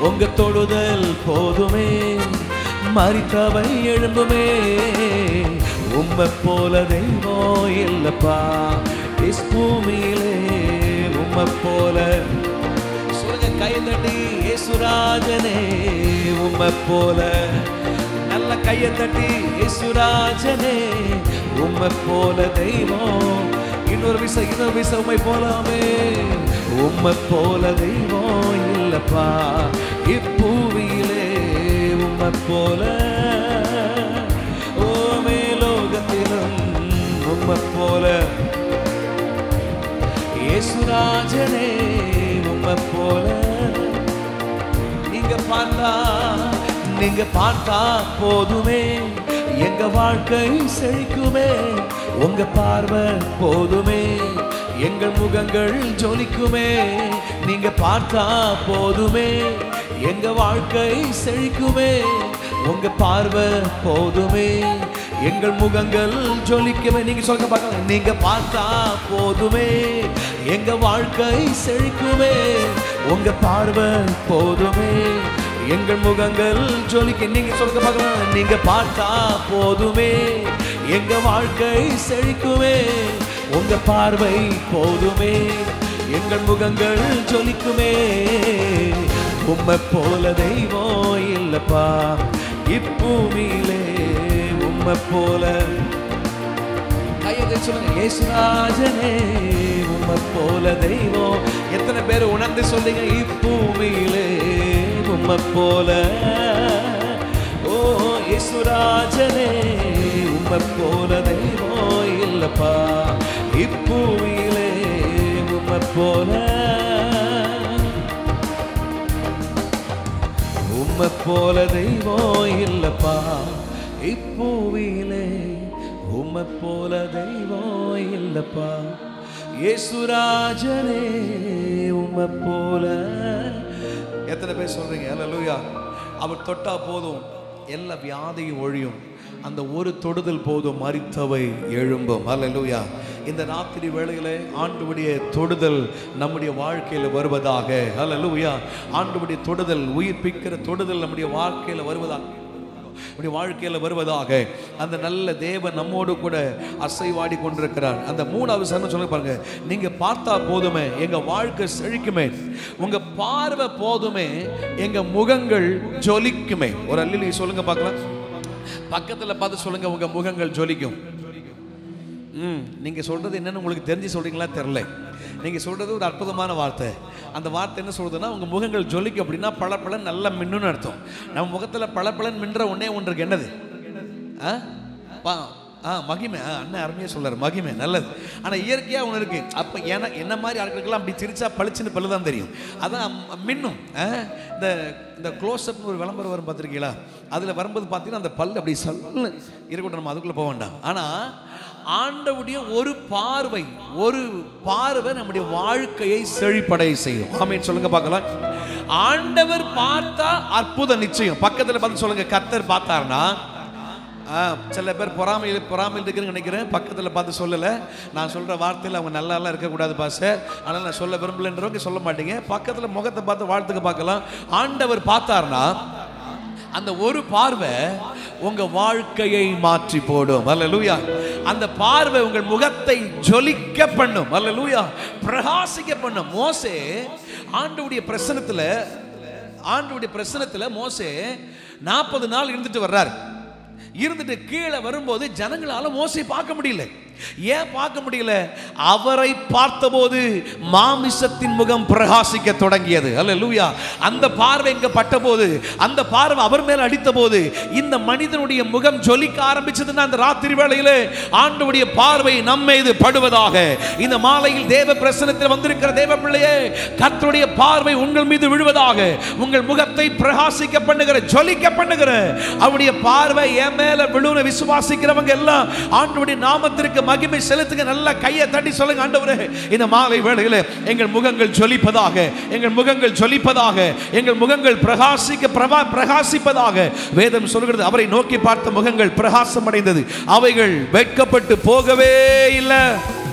உங்க தொடுதல் போதுமே மறித்தவை எழும்புமே உம்மை போல தெய்வம் இல்லப்பா இஸ் பூமியிலே உம்மை போல சொல்லுங்க கை தட்டி இயேசுராஜனே உம்மை போல நல்ல கையை தட்டி இயேசுராஜனே உம்மை போல தெய்வம் இன்னொரு விசை இன்னொரு விசை உம்மை போலாமே உம்மை போல தெய்வம் இல்லப்பா இப்பூவியிலே உம்மை போல ஓ மேலோகத்திலும் உம்மை போல இயேசுராஜனே உம்மை போல நீங்க பார்த்தா நீங்க பார்த்தா போதுமே எங்க வாழ்க்கை செழிக்குமே உங்க பார்வை போதுமே எங்கள் முகங்கள் ஜொலிக்குமே நீங்க பார்த்தா போதுமே எங்க வாழ்க்கை செழிக்குமே உங்க பார்வை போதுமே எங்கள் முகங்கள் ஜொலிக்குமே நீங்க சொல்லுங்க பார்க்கலாம் நீங்க பார்த்தா போதுமே எங்க வாழ்க்கை செழிக்குமே உங்க பார்வை போதுமே எங்கள் முகங்கள் ஜொலிக்க நீங்க சொல்லுங்க பார்க்கலாம் நீங்க பார்த்தா போதுமே எங்க வாழ்க்கை செழிக்குமே உங்க பார்வை போதுமே எங்கள் முகங்கள் ஜொலிக்குமே உம்மை போல தெய்வம் இல்லப்பா இப்பூமியிலே உம்மை போல கையை சொல்லுங்க இயேசுராஜனே உம்மை போல தெய்வம் எத்தனை பேர் உணர்ந்து சொல்லுங்க இப்பூமியிலே உம்மை போல ஓ இயேசுராஜனே உம்மை போல தெய்வம் இல்லப்பா இப்பூமியிலே உம்மை போல உம்மை போல தெய்வம் இல்லப்பா இப்பூவிலே உம்மை போல தெய்வம் இல்லப்பா இயேசுராஜனே உம்மை போல எத்தனை பேர் சொல்றீங்க அல்லேலூயா அவர் தொட்டா போதும் எல்லா வியாதியும் ஒழியும் அந்த ஒரு தொடுதல் போதும் மறித்தவை எழும்பும் அல்லேலூயா இந்த ராத்திரி வேளையிலே ஆண்டுடைய தொடுதல் நம்முடைய வாழ்க்கையில் வருவதாக அல்லேலூயா ஆண்டுடைய தொடுதல் உயிர்ப்பிக்கிற தொடுதல் நம்முடைய வாழ்க்கையில் வருவதாக நம்முடைய வாழ்க்கையில் வருவதாக அந்த நல்ல தேவன் நம்மோடு கூட அசைவாடி கொண்டிருக்கிறார் அந்த மூணாவது சரணம் சொல்ல பாருங்க நீங்க பார்த்தா போதுமே எங்க வாழ்க்கை செழிக்குமே உங்க பார்வை போதுமே எங்க முகங்கள் ஜொலிக்குமே ஒரு அல்லி சொல்லுங்க பார்க்கலாம் பக்கத்துல பார்த்து சொல்லுங்க உங்க முகங்கள் ஜொலிக்கும் ம் நீங்கள் சொல்கிறது என்னன்னு உங்களுக்கு தெரிஞ்சு சொல்கிறீங்களா தெரில நீங்கள் சொல்கிறது ஒரு அற்புதமான வார்த்தை அந்த வார்த்தை என்ன சொல்றதுன்னா உங்கள் முகங்கள் ஜொலிக்கும் அப்படின்னா பளபளன்னு நல்லா மின்னுன்னு அர்த்தம் நம்ம முகத்தில் பளபளன்னு மின்ற ஒன்றே ஒன்று இருக்கு என்னது ஆ பா ஆ மகிமை ஆ அண்ணன் அருமையாக சொல்றாரு மகிமை நல்லது ஆனால் இயற்கையாக ஒன்று இருக்கு அப்போ ஏன்னா என்ன மாதிரி ஆட்களுக்கெல்லாம் அப்படி சிரிச்சா பளிச்சுன்னு பல்லு தான் தெரியும் அதான் மின்னும் ஆ, இந்த இந்த க்ளோஸ்அப்னு ஒரு விளம்பரம் வரும் பார்த்துருக்கீங்களா அதில் வரும்போது பார்த்தீங்கன்னா அந்த பல் அப்படி சல்லுன்னு இருக்கட்டும் நம்ம அதுக்குள்ளே போக வேண்டாம் ஆனால் ஆண்டவுடைய ஒரு பார்வை ஒரு பார்வை நம்முடைய வாழ்க்கையை செழிப்படை செய்யும் ஆமென் சொல்லுங்க பார்க்கலாம் ஆண்டவர் பார்த்தா அற்புதம் நிச்சயம் பக்கத்தில் பார்த்து சொல்லுங்க கத்தர் பார்த்தாருன்னா ஆ, சில பேர் பொறாமையில் பொறாமையில் இருக்குன்னு நினைக்கிறேன் பக்கத்தில் பார்த்து சொல்லலை நான் சொல்கிற வார்த்தையில் அவங்க நல்லாலாம் இருக்கக்கூடாது பாச ஆனால் நான் சொல்ல விரும்பலன்றவங்க சொல்ல மாட்டீங்க பக்கத்தில் முகத்தை பார்த்து வாழ்த்துக்கு பார்க்கலாம் ஆண்டவர் பார்த்தாருன்னா அந்த ஒரு பார்வை உங்க வாழ்க்கையை மாற்றி போடும் அல்லேலூயா அந்த பார்வை உங்கள் முகத்தை ஜொலிக்க பண்ணும் அல்லேலூயா பிரகாசிக்க பண்ணும் மோசே ஆண்டவுடைய பிரசனத்துல ஆண்டவுடைய பிரசனத்துல மோசே நாற்பது நாள் இருந்துட்டு வர்றார் இருந்துட்டு கீழே வரும்போது ஜனங்களால மோசை பார்க்க முடியல ஏன் பார்க்க முடியல அவரை பார்த்தபோது மாமிசத்தின் முகம் பிரகாசிக்க தொடங்கியது அல்லேலூயா அந்த பார்வை இங்க பட்டபோது அந்த பார்வை அவர் மேல் அடித்தபோது இந்த மனிதனுடைய முகம் ஜொலிக்க ஆரம்பிச்சதுன்னா அந்த ராத்திரி வேளையிலே ஆண்டவுடைய பார்வை நம்ம மீது படுவதாக இந்த மாலையில் தேவ பிரசனத்தில் வந்திருக்கிற தேவ பிள்ளையே கர்த்தருடைய பார்வை உங்கள் மீது விழுவதாக உங்கள் முகத்தை பிரகாசிக்க பண்ணுகிற ஜொலிக்க பண்ணுகிற அவருடைய பார்வை என் மேல விழுன விசுவாசிக்கிறவங்க எல்லாம் ஆண்டவருடைய நாமத்திற்கு மகிமை செலுத்துங்க நல்ல கையை தட்டி சொல்லுங்க ஆண்டவரே இந்த மாலை வேளையில எங்கள் முகங்கள் ஜொலிப்பதாக எங்கள் முகங்கள் ஜொலிப்பதாக எங்கள் முகங்கள் பிரகாசிக்க பிரபா பிரகாசிப்பதாக வேதம் சொல்கிறது அவரை நோக்கி பார்த்த முகங்கள் பிரகாசம் அடைந்தது அவைகள் வெட்கப்பட்டு போகவே இல்லை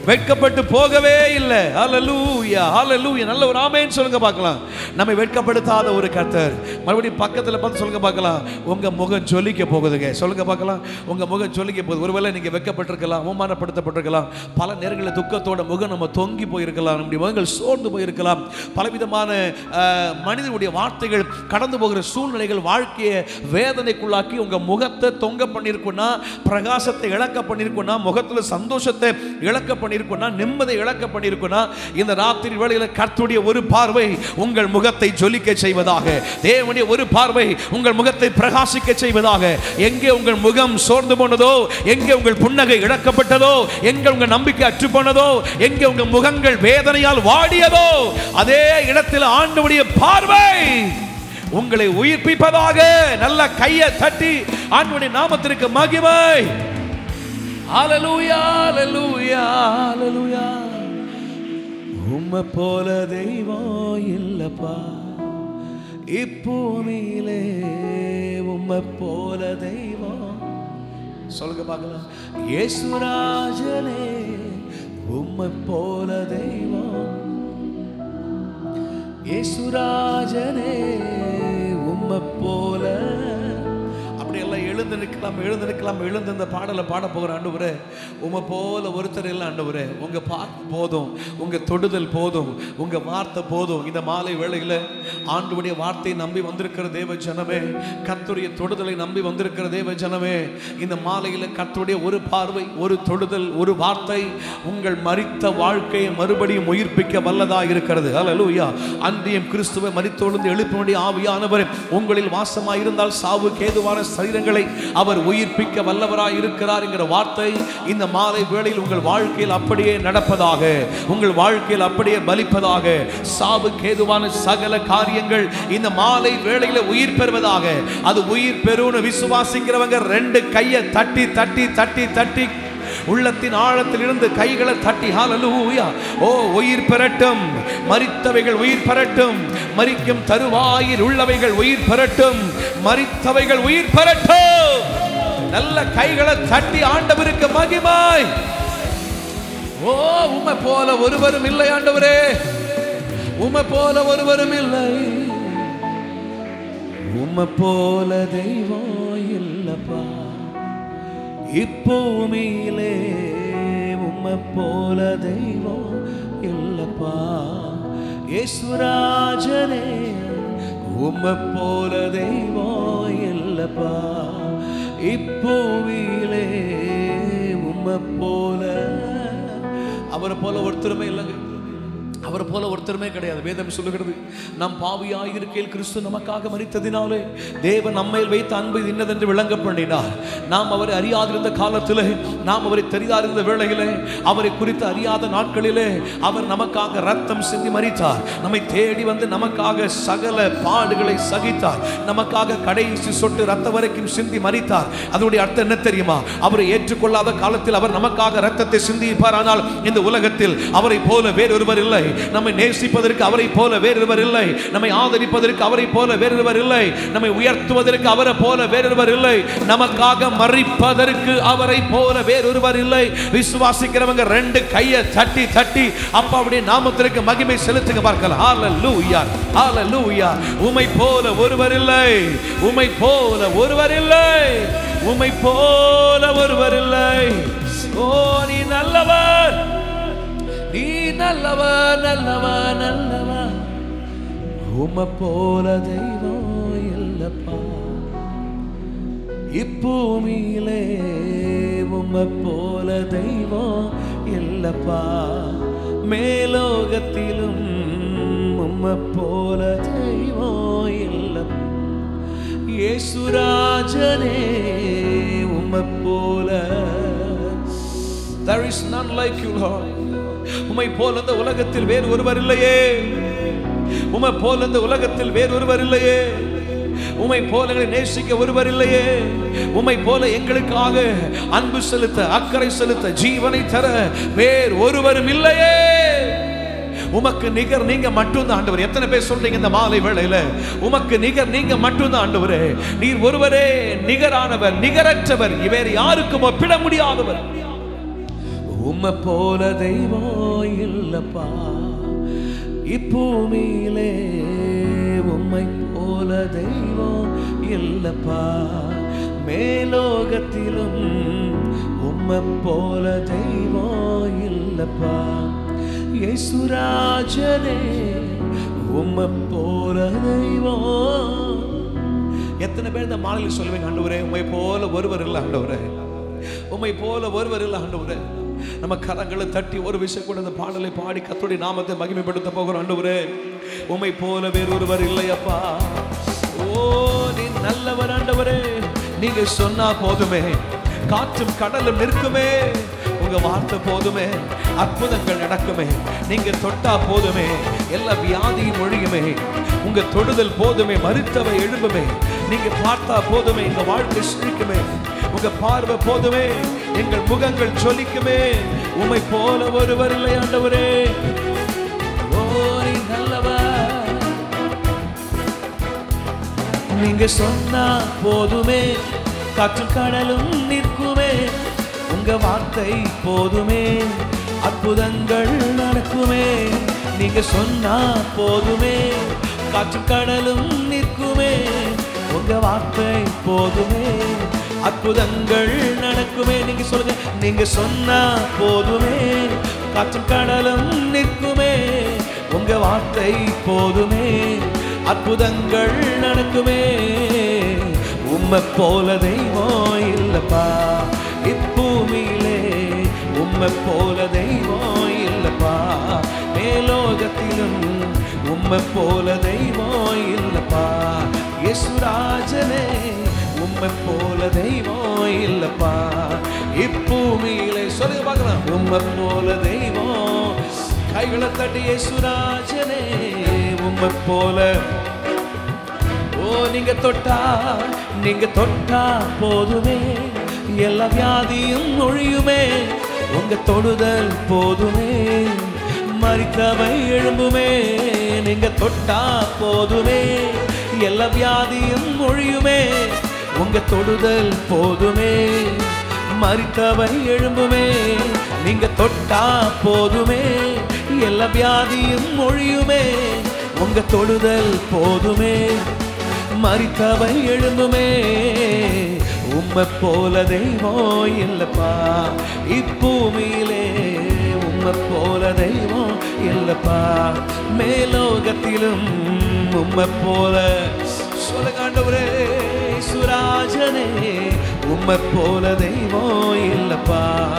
வெட்கப்பட்டு போகவே இல்லை ஹalleluya ஹalleluya நல்ல ஒரு ஆமென் சொல்லுங்க பார்க்கலாம் நம்மை வெட்கப்படுத்தாத ஒரு கர்த்தர் மறுபடியும் பக்கத்துல பார்த்து சொல்லுங்க பார்க்கலாம் உங்க முகம் ஜொலிக்க போகுதுங்க சொல்லுங்க பார்க்கலாம் உங்க முகம் ஜொலிக்க போகுது ஒருவேளை நீங்க வெட்கப்பட்டிருக்கலாம் அவமானப்படுத்தப்பட்டிருக்கலாம் பல நேரங்களில் துக்கத்தோட முகம் நம்ம தொங்கி போயிருக்கலாம் நம்முடைய முகங்கள் சோர்ந்து போயிருக்கலாம் பலவிதமான அஹ், மனிதனுடைய வார்த்தைகள் கடந்து போகிற சூழ்நிலைகள் வாழ்க்கையை வேதனைக்குள்ளாக்கி உங்க முகத்தை தொங்க பண்ணியிருக்குன்னா பிரகாசத்தை இழக்க பண்ணியிருக்குன்னா முகத்துல சந்தோஷத்தை இழக்க பண்ணியிருக்குன்னா நிம்மதி இழக்க பண்ணியிருக்குன்னா இந்த ராத்திரி வேளையில கர்த்தருடைய ஒரு பார்வை உங்கள் முகத்தை ஜொலிக்க செய்வதாக தேவனுடைய ஒரு பார்வை உங்கள் முகத்தை பிரகாசிக்க செய்வதாக எங்கே உங்கள் முகம் சோர்ந்து போனதோ எங்கே உங்கள் புன்னகை இழக்கப்பட்டதோ எங்கே உங்கள் நம்பிக்கை அற்று போனதோ எங்கே உங்கள் முகங்கள் வேதனையால் வாடியதோ அதே இடத்தில் ஆண்டவருடைய பார்வை உங்களை உயிர்ப்பிப்பதாக நல்ல கையை தட்டி ஆண்டவருடைய நாமத்திற்கு மகிமை ஹalleluya ஹalleluya ஹalleluya உம்மை போல தெய்வம் இல்லப்பா இப்பூமியிலே உம்மை போல தெய்வம் சொல்லுங்க பார்க்கலாம் இயேசுராஜனே உம்மை போல தெய்வம் இயேசுராஜனே உம்மை போல அப்படி எல்லாம் எழுந்து நிற்கலாம் எழுந்து நிற்கலாம் எழுந்து இந்த பாடலை பாட போகிற ஆண்டவரே உம்மை போல ஒருத்தர் இல்லை ஆண்டவரே உங்க பார்த்து போதும் உங்க தொடுதல் போதும் உங்க வார்த்தை போதும் இந்த மாலை வேளையில் ஆண்டுடைய வார்த்தையை நம்பி வந்திருக்கிற தேவ ஜனமே கர்த்தருடைய தொடுதலை நம்பி வந்திருக்கிற தேவ ஜனமே இந்த மாலையில் கர்த்தருடைய ஒரு பார்வை ஒரு தொடுதல் ஒரு வார்த்தை உங்கள் மரித்த வாழ்க்கையை மறுபடியும் உயிர்ப்பிக்க வல்லதா இருக்கிறது அல்லேலூயா அன்றியம் கிறிஸ்துவை மரித்தொழுந்து எழுப்பினுடைய ஆவியானவர் உங்களில் வாசமாய் இருந்தால் சாவு கேதுவான சரீரங்களை அவர் உயிர்ப்பிக்க வல்லவராய் இருக்கிறார் என்கிற வார்த்தை இந்த மாலை வேளையில் உங்கள் வாழ்க்கையில் அப்படியே நடப்பதாக உங்கள் வாழ்க்கையில் அப்படியே பலிப்பதாக சாவு கேதுவான சகல காரியங்கள் இந்த மாலை வேளையில உயிர் பெறுவதாக அது உயிர் பெறும்னு விசுவாசிக்கிறவங்க ரெண்டு கையை தட்டி தட்டி தட்டி தட்டி உள்ளத்தின் ஆழத்தில் இருந்து கைகளை தட்டி ஹalleluya ஓ உயிர் பெறட்டும் மரித்தவைகள் உயிர் பெறட்டும் மரிக்கும் தருவாயில் உள்ளவைகள் உயிர் பெறட்டும் மரித்தவைகள் உயிர் பெறட்டும் நல்ல கைகளை தட்டி ஆண்டவருக்கு மகிமாய் ஓ உம்மை போல ஒருவரும் இல்லை ஆண்டவரே உம்மை போல ஒருவரும் இல்லை உம்மை போல தெய்வம் இல்லப்பா இப்பூமியிலே உம்மை போல தெய்வம் இல்லப்பா யேசுராஜனே உம்மை போல தெய்வம் இல்லப்பா இப்பூவிலே உம்மை போல அவரை போல ஒருத்தருமே இல்லைங்க அவரை போல ஒருத்தருமே கிடையாது வேதம் சொல்லுகிறது நம் பாவியாய் இருக்கையில் கிறிஸ்து நமக்காக மரித்ததினாலே தேவன் நம்மையில் வைத்த அன்பு இது இன்னதென்று விளங்க பண்ணினார் நாம் அவரை அறியாதிருந்த காலத்திலே நாம் அவரை தெரியாதிருந்த வேளையிலே அவரை குறித்து அறியாத நாட்களிலே அவர் நமக்காக ரத்தம் சிந்தி மரித்தார் நம்மை தேடி வந்து நமக்காக சகல பாடுகளை சகித்தார் நமக்காக கடைசி சொட்டு ரத்த வரைக்கும் சிந்தி மரித்தார் அதனுடைய அர்த்தம் என்ன தெரியுமா அவரை ஏற்றுக்கொள்ளாத காலத்தில் அவர் நமக்காக ரத்தத்தை சிந்திப்பார் ஆனால் இந்த உலகத்தில் அவரை போல வேறொருவர் இல்லை நம்மை நேசிப்பதற்கு அவரை போல வேறொருவர் இல்லை நம்மை ஆதரிப்பதற்கு அவரை போல வேறொருவர் இல்லை நம்மை உயர்த்துவதற்கு அவரை போல வேறொருவர் இல்லை நமக்காக மறிப்பதற்கு அவரை போல வேறொருவர் இல்லை விசுவாசிக்கிறவங்க ரெண்டு கையை தட்டி தட்டி அப்பாவுடைய நாமத்திற்கு மகிமை செலுத்துங்க பார்க்கலாம் ஹalleluya ஹalleluya உமை போல ஒருவர் இல்லை உமை போல ஒருவர் இல்லை உமை போல ஒருவர் இல்லை ஓ நீ நல்லவர் நீ நல்லவர் நல்லவர் நல்லவர் உமை போல தெய்வம் இல்லப்பா இப்பூமியிலே உம்மை போல தெய்வம் இல்லப்பா மேலோகத்திலும் உம்மை போல தெய்வம் இல்லப்பா இயேசுராஜனே உம்மை போல There is none like you, Lord. உம்மை போல இந்த உலகத்தில் வேறு ஒருவர் இல்லையே உம்மை போல இந்த உலகத்தில் வேறு ஒருவர் இல்லையே உம்மை போல எங்களை நேசிக்க ஒருவர் இல்லையே உம்மை போல எங்களுக்காக அன்பு செலுத்த அக்கறை செலுத்த ஜீவனை தர வேறு ஒருவரும் இல்லையே உமக்கு நிகர் நீங்க மட்டும்தான் ஆண்டவர் எத்தனை பேர் சொல்றீங்க இந்த மாலை வேளையில உமக்கு நிகர் நீங்க மட்டும்தான் ஆண்டவரே நீர் ஒருவரே நிகரானவர் நிகரற்றவர் வேறு யாருக்கும் ஒப்பிட முடியாதவர் உம்மை போல தெய்வம் இல்லப்பா இப்பூமியிலே உம்மை போல தெய்வம் இல்லப்பா மேலோகத்திலும் உம்மை போல தெய்வம் இல்லப்பா இயேசுராஜனே உம்மை போல தெய்வம் எத்தனை பேர் இந்த மாலையில் சொல்லுவீங்க ஆண்டவரே உம்மை போல ஒருவர் இல்லை ஆண்டவரே உம்மை போல ஒருவர் இல்லை ஆண்டவரே நம்ம கரங்களை தட்டி ஒரு விஷயம் கூட இந்த பாடலை பாடி கத்தோடைய நாமத்தை மகிமைப்படுத்த போகிறோம் ஆண்டவரே உம்மை போல வேறொருவர் இல்லையப்பா ஓ நீ நல்லவர் ஆண்டவரே நீங்க சொன்னா போதுமே காற்றும் கடலும் நிற்குமே உங்க வார்த்தை போதுமே அற்புதங்கள் நடக்குமே நீங்க தொட்டா போதுமே எல்லா வியாதியும் ஒழியுமே உங்க தொடுதல் போதுமே மருத்துவ எழும்புமே நீங்க பார்த்தா போதுமே எங்க வாழ்க்கை சிரிக்குமே உங்க பார்வை போதுமே எங்கள் முகங்கள் ஜொலிக்குமே உமை போல ஒருவர் இல்லை ஆண்டவரே ஓ நீ நல்லவர் நீங்க சொன்னா போதுமே காற்றும் கடலும் நிற்குமே உங்க வார்த்தை போதுமே அற்புதங்கள் நடக்குமே நீங்க சொன்னா போதுமே காற்றும் கடலும் நிற்குமே உங்க வார்த்தை போதுமே அற்புதங்கள் நடக்குமே நீங்க சொல்லுங்க நீங்க சொன்னா போதுமே காற்றும் கடலும் நிற்குமே உங்க வார்த்தை போதுமே அற்புதங்கள் நடக்குமே உம்மை போல தெய்வம் இல்லப்பா இப்பூமியிலே உம்மை போல தெய்வம் இல்லப்பா மேலோகத்திலும் உம்மை போல தெய்வம் இல்லப்பா யேசுராஜனே உம்மை போல தெய்வம் இல்லப்பா இப்பூமியிலே சொல்லுங்க பார்க்கலாம் உம்மை போல தெய்வம் கைகளை தட்டி யேசுராஜனே உம்மை போல ஓ நீங்க தொட்டா நீங்க தொட்டா போதுமே எல்லா வியாதியும் ஒழியுமே உங்க தொடுதல் போதுமே மறித்தவை எழும்புமே நீங்க தொட்டா போதுமே எல்லா வியாதியும் ஒழியுமே உங்க தொடுதல் போதுமே மறித்தவை எழும்புமே நீங்க தொட்டா போதுமே எல்லா வியாதியும் ஒழியுமே உங்க தொடுதல் போதுமே மறித்தவை எழும்புமே உம்மை போல தெய்வம் இல்லப்பா இப்பூமியிலே உம்மை போல தெய்வம் இல்லப்பா மேலோகத்திலும் உம்மை போல சொல்லுங்க ஆண்டவரே சுராஜனே உம்மை போல தெய்வம் இல்லப்பா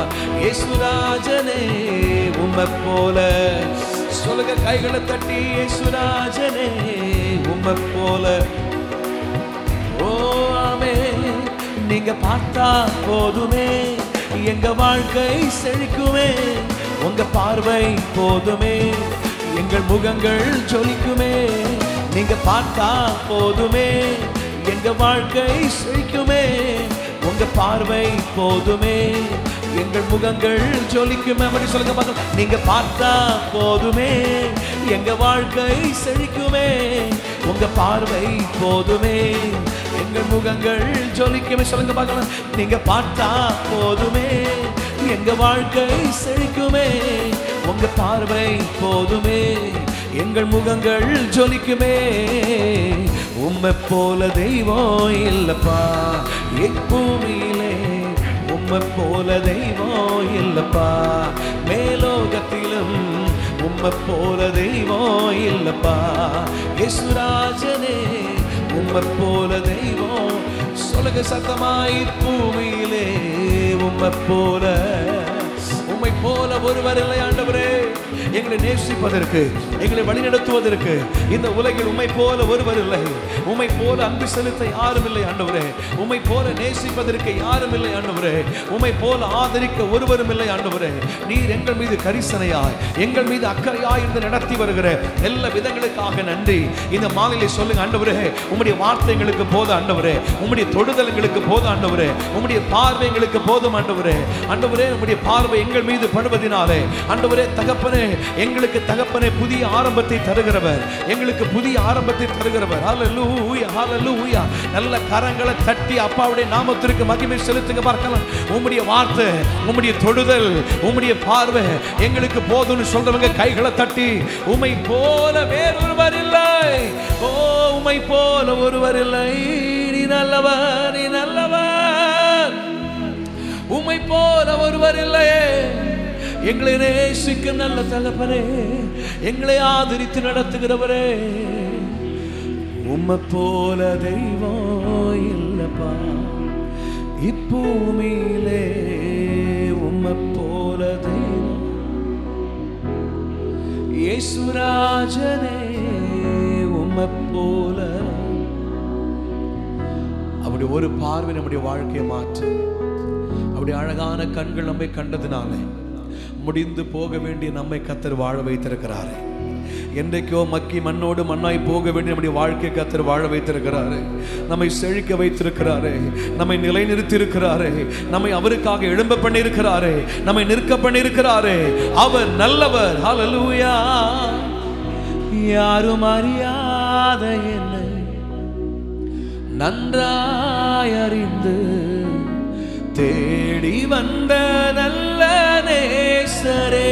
ஏசுராஜனே உம்மை போல சொல்லுங்க கைகளை தட்டி ஏசுராஜனே உம்மை போல ஓ ஆமே நீங்க பார்த்தா போதுமே எங்க வாழ்க்கை செழிக்குமே உங்க பார்வை போதுமே எங்கள் முகங்கள் ஜொலிக்குமே நீங்க பார்த்தா போதுமே எங்க வாழ்க்கை செழிக்குமே உங்க பார்வை போதுமே எங்கள் முகங்கள் ஜொலிக்குமே அப்படி சொல்லுங்க பார்க்கலாம் நீங்க பார்த்தா போதுமே எங்க வாழ்க்கை செழிக்குமே உங்க பார்வை போதுமே எங்கள் முகங்கள் ஜொலிக்குமே சொல்லுங்க பார்க்கலாம் நீங்க பார்த்தா போதுமே எங்க வாழ்க்கை செழிக்குமே உங்க பார்வை போதுமே எங்கள் முகங்கள் ஜொலிக்குமே உம்மை போல தெய்வம் இல்லப்பா எப்பூமியிலே உம்மை போல தெய்வம் இல்லப்பா மேலோகத்திலும் உம்மை போல தெய்வம் இல்லப்பா யேசுராஜனே உம்மை போல தெய்வம் சொல்லுங்க சத்தமாய் பூமியிலே உம்மை போல உம்மை போல ஒருவர் இல்லை ஆண்டவரே எங்களை நேசிப்பதற்கு எங்களை வழிநடத்துவதற்கு இந்த உலகில் உம்மை போல ஒருவர் இல்லை உம்மை போல அன்பு செலுத்த யாரும் இல்லை ஆண்டவரே உம்மை போல நேசிப்பதற்கு யாரும் இல்லை ஆண்டவரே உம்மை போல ஆதரிக்க ஒருவரும் இல்லை ஆண்டவரே நீர் எங்கள் மீது கரிசனையாய் எங்கள் மீது அக்கறையாய் இருந்து நடத்தி வருகிற எல்லா விதங்களுக்காக நன்றி இந்த மாலையிலே சொல்லுங்க ஆண்டவரே உம்முடைய வார்த்தைகளுக்கு போத ஆண்டவரே உம்முடைய தொடுதல்களுக்கு போத ஆண்டவரே உம்முடைய பார்வைகளுக்கு போதும் ஆண்டவரே ஆண்டவரே உம்முடைய பார்வை எங்கள் மீது படுவதினாலே ஆண்டவரே தகப்பனே எங்களுக்கு தகப்பனை புதிய ஆரம்பத்தை தருகிறவர் எங்களுக்கு புதிய ஆரம்பத்தை தருகிறவர் ஹalleluya ஹalleluya நல்ல கரங்களை தட்டி அப்பாவுடைய நாமத்திற்கு மகிமை செலுத்துங்க பார்க்கலாம் உம்முடைய வார்த்தை உம்முடைய தொடுதல் உம்முடைய பார்வை எங்களுக்கு போதும்னு சொல்றவங்க கைகளை தட்டி உமை போல வேறொருவர் இல்லை ஓ உமை போல ஒருவர் இல்லை நீ நல்லவர் நீ நல்லவர் உம்மை போல ஒருவர் இல்லையே எங்களை நேசிக்கும் நல்ல தகப்பனே எங்களை ஆதரித்து நடத்துகிறவரே உம்மை போல தெய்வம் இல்லப்பா இப்பூமியிலே உம்மை போல தெய்வம் இயேசுராஜனே உம்மை போல அப்படி ஒரு பார்வை நம்முடைய வாழ்க்கையை மாற்று அப்படி அழகான கண்கள் நம்மை கண்டதினாலே முடிந்து போக வேண்டிய நம்மை கத்தர் வாழ வைத்திருக்கிறாரே என்றைக்கோ மக்கி மண்ணோடு மண்ணாய் போக வேண்டிய நம்முடைய வாழ்க்கை கத்தர் வாழ வைத்திருக்கிறாரு நம்மை செழிக்க வைத்திருக்கிறாரே நம்மை நிலைநிறுத்தி இருக்கிறாரே நம்மை அவருக்காக எழும்ப பண்ணியிருக்கிறாரே நம்மை நிற்க பண்ணியிருக்கிறாரே அவர் நல்லவர் ஹalleluya யாரும் அறியாத என்னை நன்றாய் அறிந்து தேடி வந்த நல்ல நேசரே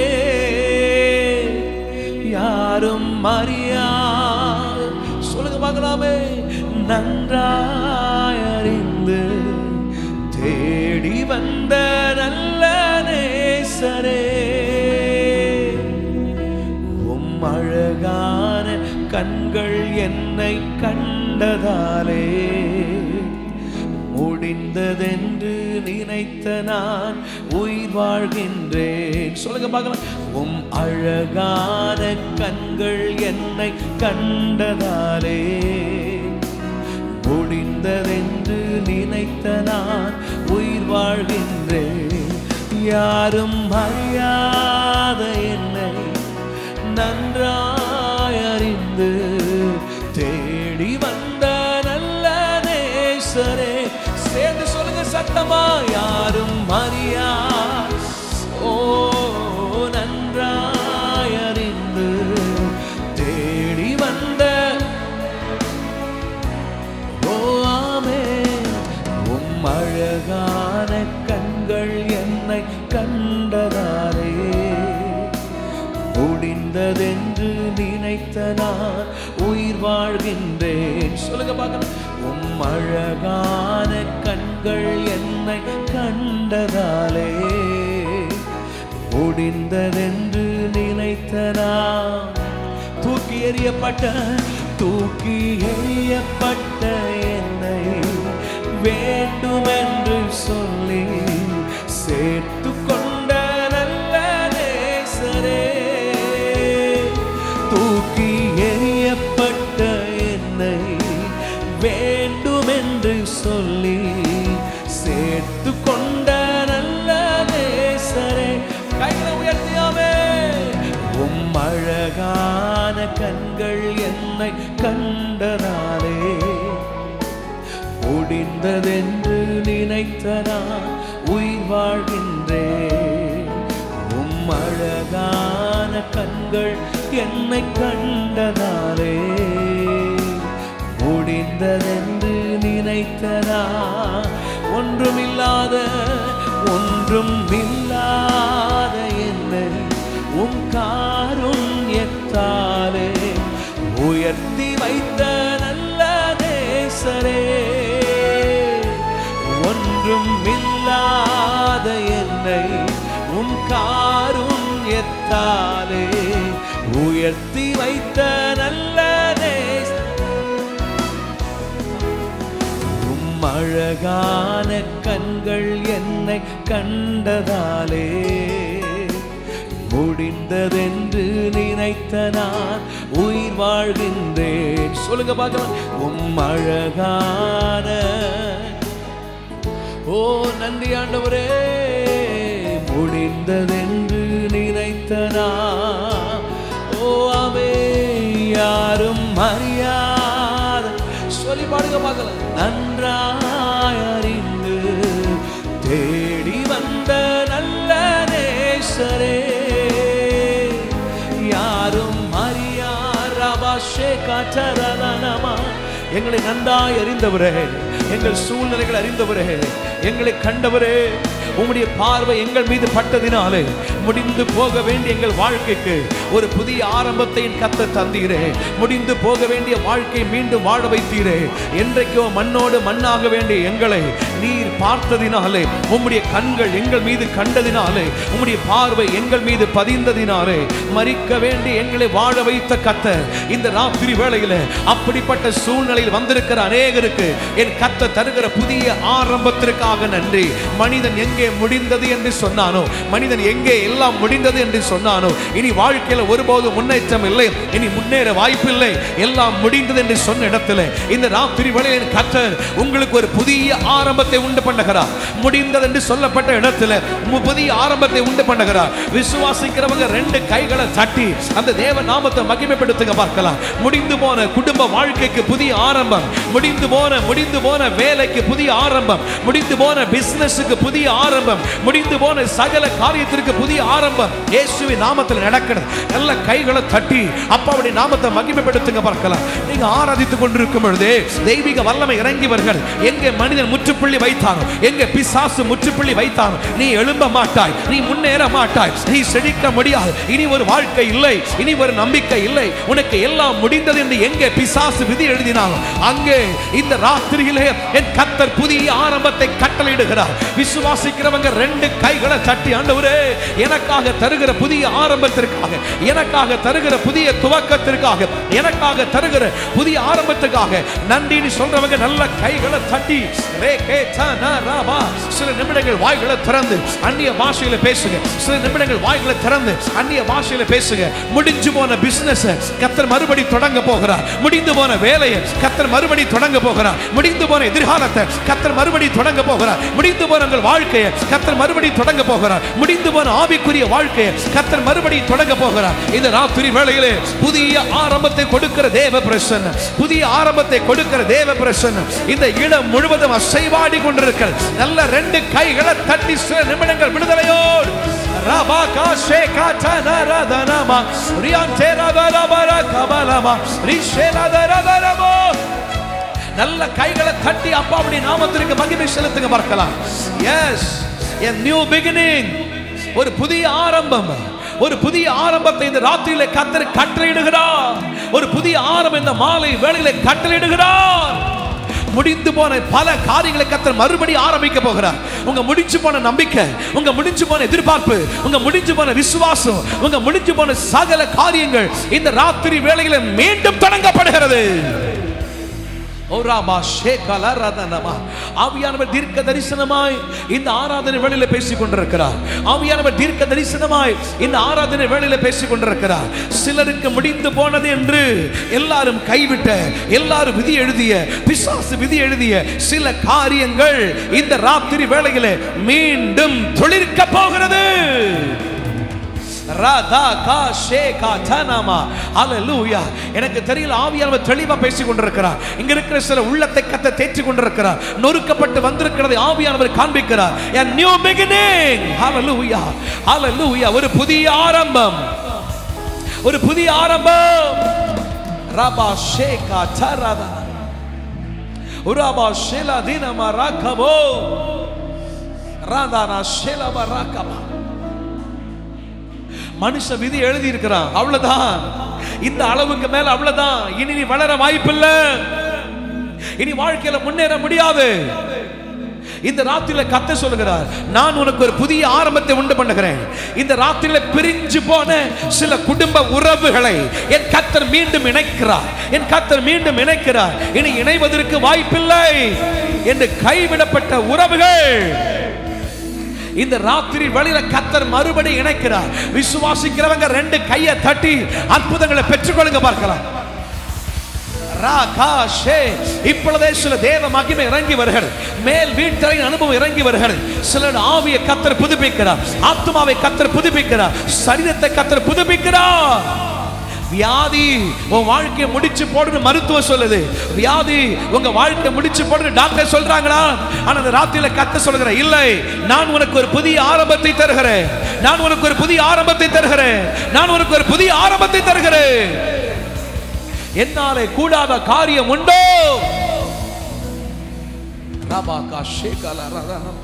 யாரும் அறியா சொல்லுங்க பார்க்கலாமே நன்றாய் அறிந்து தேடி வந்த நல்ல நேசரே உம் அழகான கண்கள் என்னை கண்டதாலே முடிந்ததென்று நினைத்த நான் உயிர் வாழ்கின்றேன் சொல்லுங்க பார்க்கலாம் உம் அழகான கண்கள் என்னை கண்டதாலே முடிந்ததென்று நினைத்த நான் உயிர் வாழ்கின்றேன் யாரும் அறியாத என்னை நன்றாய் அறிந்து தேடி வந்த நல்ல நேசரே சேர்ந்து சொல்லுங்க சத்தமா யாரும் அறியா ஓ நன்றாய் அறிந்து தேடி வந்த ஓ ஆமென். உம் அழகான கண்கள் என்னை கண்டதாரே முடிந்ததென்று நினைத்த நான் உயிர் வாழ்கின்றேன் சொல்லுங்க பார்க்கலாம் உம் அழகான கண்கள் என்னை கண்டதாலே முடிந்ததென்று நினைத்த நான் தூக்கி எறியப்பட்ட தூக்கி எறியப்பட்ட என்னை வேண்டுமென்று சொல்லி சேர்த்து கொண்ட நல்ல நேசரே தூக்கி எறியப்பட்ட என்னை வேண்டுமென்று சொல்லி சேர்த்து கொண்ட நல்ல நேசரே கைகளை உயர்த்தியாமே உம் அழகான கண்கள் என்னை கண்டதாலே முடிந்ததென்று நினைத்த நான் உயிர் வாழ்கின்றேன் உம் அழகான கண்கள் என்னை கண்டதாலே முடிந்ததென்று நினைத்த நான் ஒன்றுமில்லாத ஒன்றும் இல்லாத என்னை உம் காருண்யத்தாலே உயர்த்தி வைத்த நல்ல நேசரே ஒன்றும் இல்லாத என்னை உம் காருண்யத்தாலே உயர்த்தி வைத்த நல்ல நேச உம் அழகான கண்கள் என்னை கண்டதாலே முடிந்ததென்று நினைத்த நான் உயிர் வாழ்கின்றேன் சொல்லுங்க பார்க்கலாம் உம் அழகான ஓ நன்றி ஆண்டவரே முடிந்ததென்று நினைத்த நான் ஓ அவே யாரும் அறியாத சொல்லி பாடுங்க பார்க்கலாம் நன்றாய் அறிந்து தேடி வந்த நல்ல நேசரே எங்களை நன்றாய் அறிந்தவரே எங்கள் சூழ்நிலைகள் அறிந்தவரே எங்களை கண்டவரே உம்முடைய பார்வை எங்கள் மீது பட்டதினாலே முடிந்து போக வேண்டிய எங்கள் வாழ்க்கைக்கு ஒரு புதிய ஆரம்பத்தை கத்த தந்தீரே முடிந்து போக வேண்டிய வாழ்க்கையை மீண்டும் வாழ வைத்தீரே என்றைக்கோ மண்ணோடு மண்ணாக வேண்டிய எங்களை நீர் பார்த்ததினாலே உம்முடைய கண்கள் எங்கள் மீது கண்டதினாலே உம்முடைய பார்வை எங்கள் மீது பதிந்ததினாலே மறிக்க வேண்டி எங்களை வாழ வைத்த கத்த இந்த ராத்திரி வேளையில அப்படிப்பட்ட சூழ்நிலையில் வந்திருக்கிற அநேகருக்கு என் கத்த தருகிற புதிய ஆரம்பத்திற்காக நன்றி மனிதன் எங்கே முடிந்தது என்று சொன்னானோ மனிதன் எங்கே எல்லாம் முடிந்தது என்று சொன்னானோ இனி வாழ்க்கையில ஒருபோது முன்னேற்றம் இல்லை இனி முன்னேற வாய்ப்பில்லை எல்லாம் முடிந்தது என்று சொன்ன இடத்துல இந்த ராத்திரி வேளையில் கத்தர் உங்களுக்கு ஒரு புதிய ஆரம்பத்தை உண்டு பண்ணுகிறார் முடிந்தது என்று சொல்லப்பட்ட இடத்துல மு- புதிய ஆரம்பத்தை உண்டு பண்ணுகிறார் விசுவாசிக்கிறவங்க ரெண்டு கைகளை தட்டி அந்த தேவ நாமத்தை மகிமைப்படுத்துங்க பார்க்கலாம் முடிந்து போன குடும்ப வாழ்க்கைக்கு புதிய ஆரம்பம் முடிந்து போன முடிந்து போன வேலைக்கு புதிய ஆரம்பம் முடிந்து போன பிசினஸுக்கு புதிய ஆரம்பம் முடிந்து போன சகல காரியத்திற்கு புதிய ஆரம்பம் இயேசுவின் நாமத்தில் நடக்கிறது நல்ல கைகளை தட்டி அப்பாவுடைய நாமத்தை மகிமைப்படுத்துங்க பார்க்கலாம் நீங்க ஆராதித்துக் கொண்டிருக்கும் பொழுது தெய்வீக வல்லமை இறங்கியவர்கள் எங்கே மனிதன் முற்றுப்புள்ளி வைத்தானோ எங்கே பிசாசு முற்றுப்புள்ளி வைத்தானோ நீ எழும்ப மாட்டாய் நீ முன்னேற மாட்டாய் நீ செழிக்க முடியாது இனி ஒரு வாழ்க்கை இல்லை இனி ஒரு நம்பிக்கை இல்லை உனக்கு எல்லாம் முடிந்தது என்று எங்கே பிசாசு விதி எழுதினாலும் அங்கே இந்த ராத்திரியிலே என் கத்தர் புதிய ஆரம்பத்தை கட்டளையிடுகிறார் விசுவாசிக்கிறவங்க ரெண்டு கைகளை தட்டி ஆண்டவரே எனக்காக தருகிற புதிய ஆரம்பத்திற்காக எனக்காக தருகிற புதிய துவக்கத்திற்காக எனக்காக தருகிற புதிய ஆரம்பத்துக்காக நன்றின்னு சொல்றவங்க நல்ல கைகளை தட்டி ரே கே ச ந ர வா. சில நிமிடங்கள் வாய்களை திறந்து அந்நிய பாஷையில பேசுங்க சில நிமிடங்கள் வாய்களை திறந்து அந்நிய பாஷையில பேசுங்க முடிஞ்சு போன பிசினஸ் கத்தர் மறுபடி தொடங்க போகிறார் முடிந்து போன வேலையை கத்தர் மறுபடி தொடங்க போகிறார் முடிந்து போன எதிர்காலத்தை கத்தர் மறுபடி தொடங்க போகிறார் முடிந்து போன உங்கள் வாழ்க்கையை கத்தர் மறுபடி தொடங்க போகிறார் முடிந்து போன ஆவிக்குரிய வாழ்க்கையை கத்தர் மறுபடி தொடங்க போகிறார் இந்த ராத்திரி வேளையிலே புதிய ஆரம்பத்தை கொடுக்கிற தேவ பிரசன்ன புதிய ஆரம்பத்தை கொடுக்கிற தேவ பிரசன்ன இந்த இடம் முழுவதும் அசைவாடி கொண்டிருக்கிற நல்ல ரெண்டு கைகளை தட்டி சில நிமிடங்கள் விடுதலையோடு ரபா காஷே காச்சன ரதனமா ரியான்டே ரதரபர கபலமா ரிஷேல தரதரமோ நல்ல கைகளை தட்டி அப்பாவுடைய நாமத்திற்கு மகிமை செலுத்துங்க பார்க்கலாம் எஸ் a நியூ பிகினிங் ஒரு புதிய ஆரம்பம் ஒரு புதிய ஆரம்பத்தை இந்த ராத்திரியில கத்தர் கட்டளையிடுகிறார் ஒரு புதிய ஆரம்பம் இந்த மாலை வேளையில கட்டளையிடுகிறார் முடிந்து போன பல காரியங்களை கத்தர் மறுபடி ஆரம்பிக்க போகிறார் உங்க முடிஞ்சு போன நம்பிக்கை உங்க முடிஞ்சு போன எதிர்பார்ப்பு உங்க முடிஞ்சு போன விசுவாசம் உங்க முடிஞ்சு போன சகல காரியங்கள் இந்த ராத்திரி வேளையில மீண்டும் தொடங்கப்படுகிறது ஓராமா ஷேகல ரதனமா ஆவியானவர் தீர்க்க தரிசனமாய் இந்த ஆராதனை வேளையில பேசிக் கொண்டிருக்கிறார் ஆவியானவர் தீர்க்க தரிசனமாய் இந்த ஆராதனை வேளையில பேசிக் கொண்டிருக்கிறார் சிலருக்கு முடிந்து போனது என்று எல்லாரும் கைவிட்ட எல்லாரும் விதி எழுதிய பிசாசு விதி எழுதிய சில காரியங்கள் இந்த ராத்திரி வேளையில மீண்டும் தொழிற்க போகிறது ராதா கா ஷே கா தனமா ஹalleluya எனக்கு தெரியல ஆவியானவர் தெளிவா பேசிக் கொண்டிருக்கிறார் இங்க இருக்கிற சில உள்ளத்தை கத்த தேற்றி கொண்டிருக்கிறார் நொறுக்கப்பட்டு வந்திருக்கிறதை ஆவியானவர் காண்பிக்கிறார் a new beginning hallelujah hallelujah ஒரு புதிய ஆரம்பம் ஒரு புதிய ஆரம்பம் ரபா ஷே கா தரதா உராபா ஷேலா தினமா ராகபோ ராதானா ஷேலா ராகபா மனுஷ விதி எழுதி இருக்கிறான் அவ்வளவுதான் இந்த அளவுக்கு மேல அவ்வளவுதான் இனி நீ வளர வாய்ப்பில்ல இனி வாழ்க்கையில முன்னேற முடியாது இந்த ராத்திரியில கத்த சொல்லுகிறார் நான் உனக்கு ஒரு புதிய ஆரம்பத்தை உண்டு பண்ணுகிறேன் இந்த ராத்திரியில பிரிஞ்சு போன சில குடும்ப உறவுகளை என் கத்தர் மீண்டும் இணைக்கிறார் என் கத்தர் மீண்டும் இணைக்கிறார் இனி இணைவதற்கு வாய்ப்பில்லை என்று கைவிடப்பட்ட உறவுகள் இந்த ராத்திரி வழியில கத்தர் மறுபடி இணைக்கிறார் விசுவாசிக்கிறவங்க ரெண்டு கையை தட்டி அற்புதங்களை பெற்றுக்கொள்ளுங்க பார்க்கலாம் ரா, கா, ஷே. இப்பொழுதே சில தேவ மகிமை இறங்கி வருகிறது மேல் வீட்டரின் அனுபவம் இறங்கி வருகிறது சிலர் ஆவியை கத்தர் புதுப்பிக்கிறார் ஆத்மாவை கத்தர் புதுப்பிக்கிறார் சரீரத்தை கத்தர் புதுப்பிக்கிறார் வியாதி உன் வாழ்க்கையை முடிச்சு போடுன்னு மருத்துவம் சொல்லுது வியாதி உங்க வாழ்க்கை முடிச்சு போடுன்னு டாக்டர் சொல்றாங்களா ஆனா அந்த ராத்திரியில கத்த சொல்லுகிற இல்லை நான் உனக்கு ஒரு புதிய ஆரம்பத்தை தருகிறேன் நான் உனக்கு ஒரு புதிய ஆரம்பத்தை தருகிறேன் நான் உனக்கு ஒரு புதிய ஆரம்பத்தை தருகிறேன் என்னாலே கூடாத காரியம் உண்டோ ரபாகா ஷேகல ரதனம்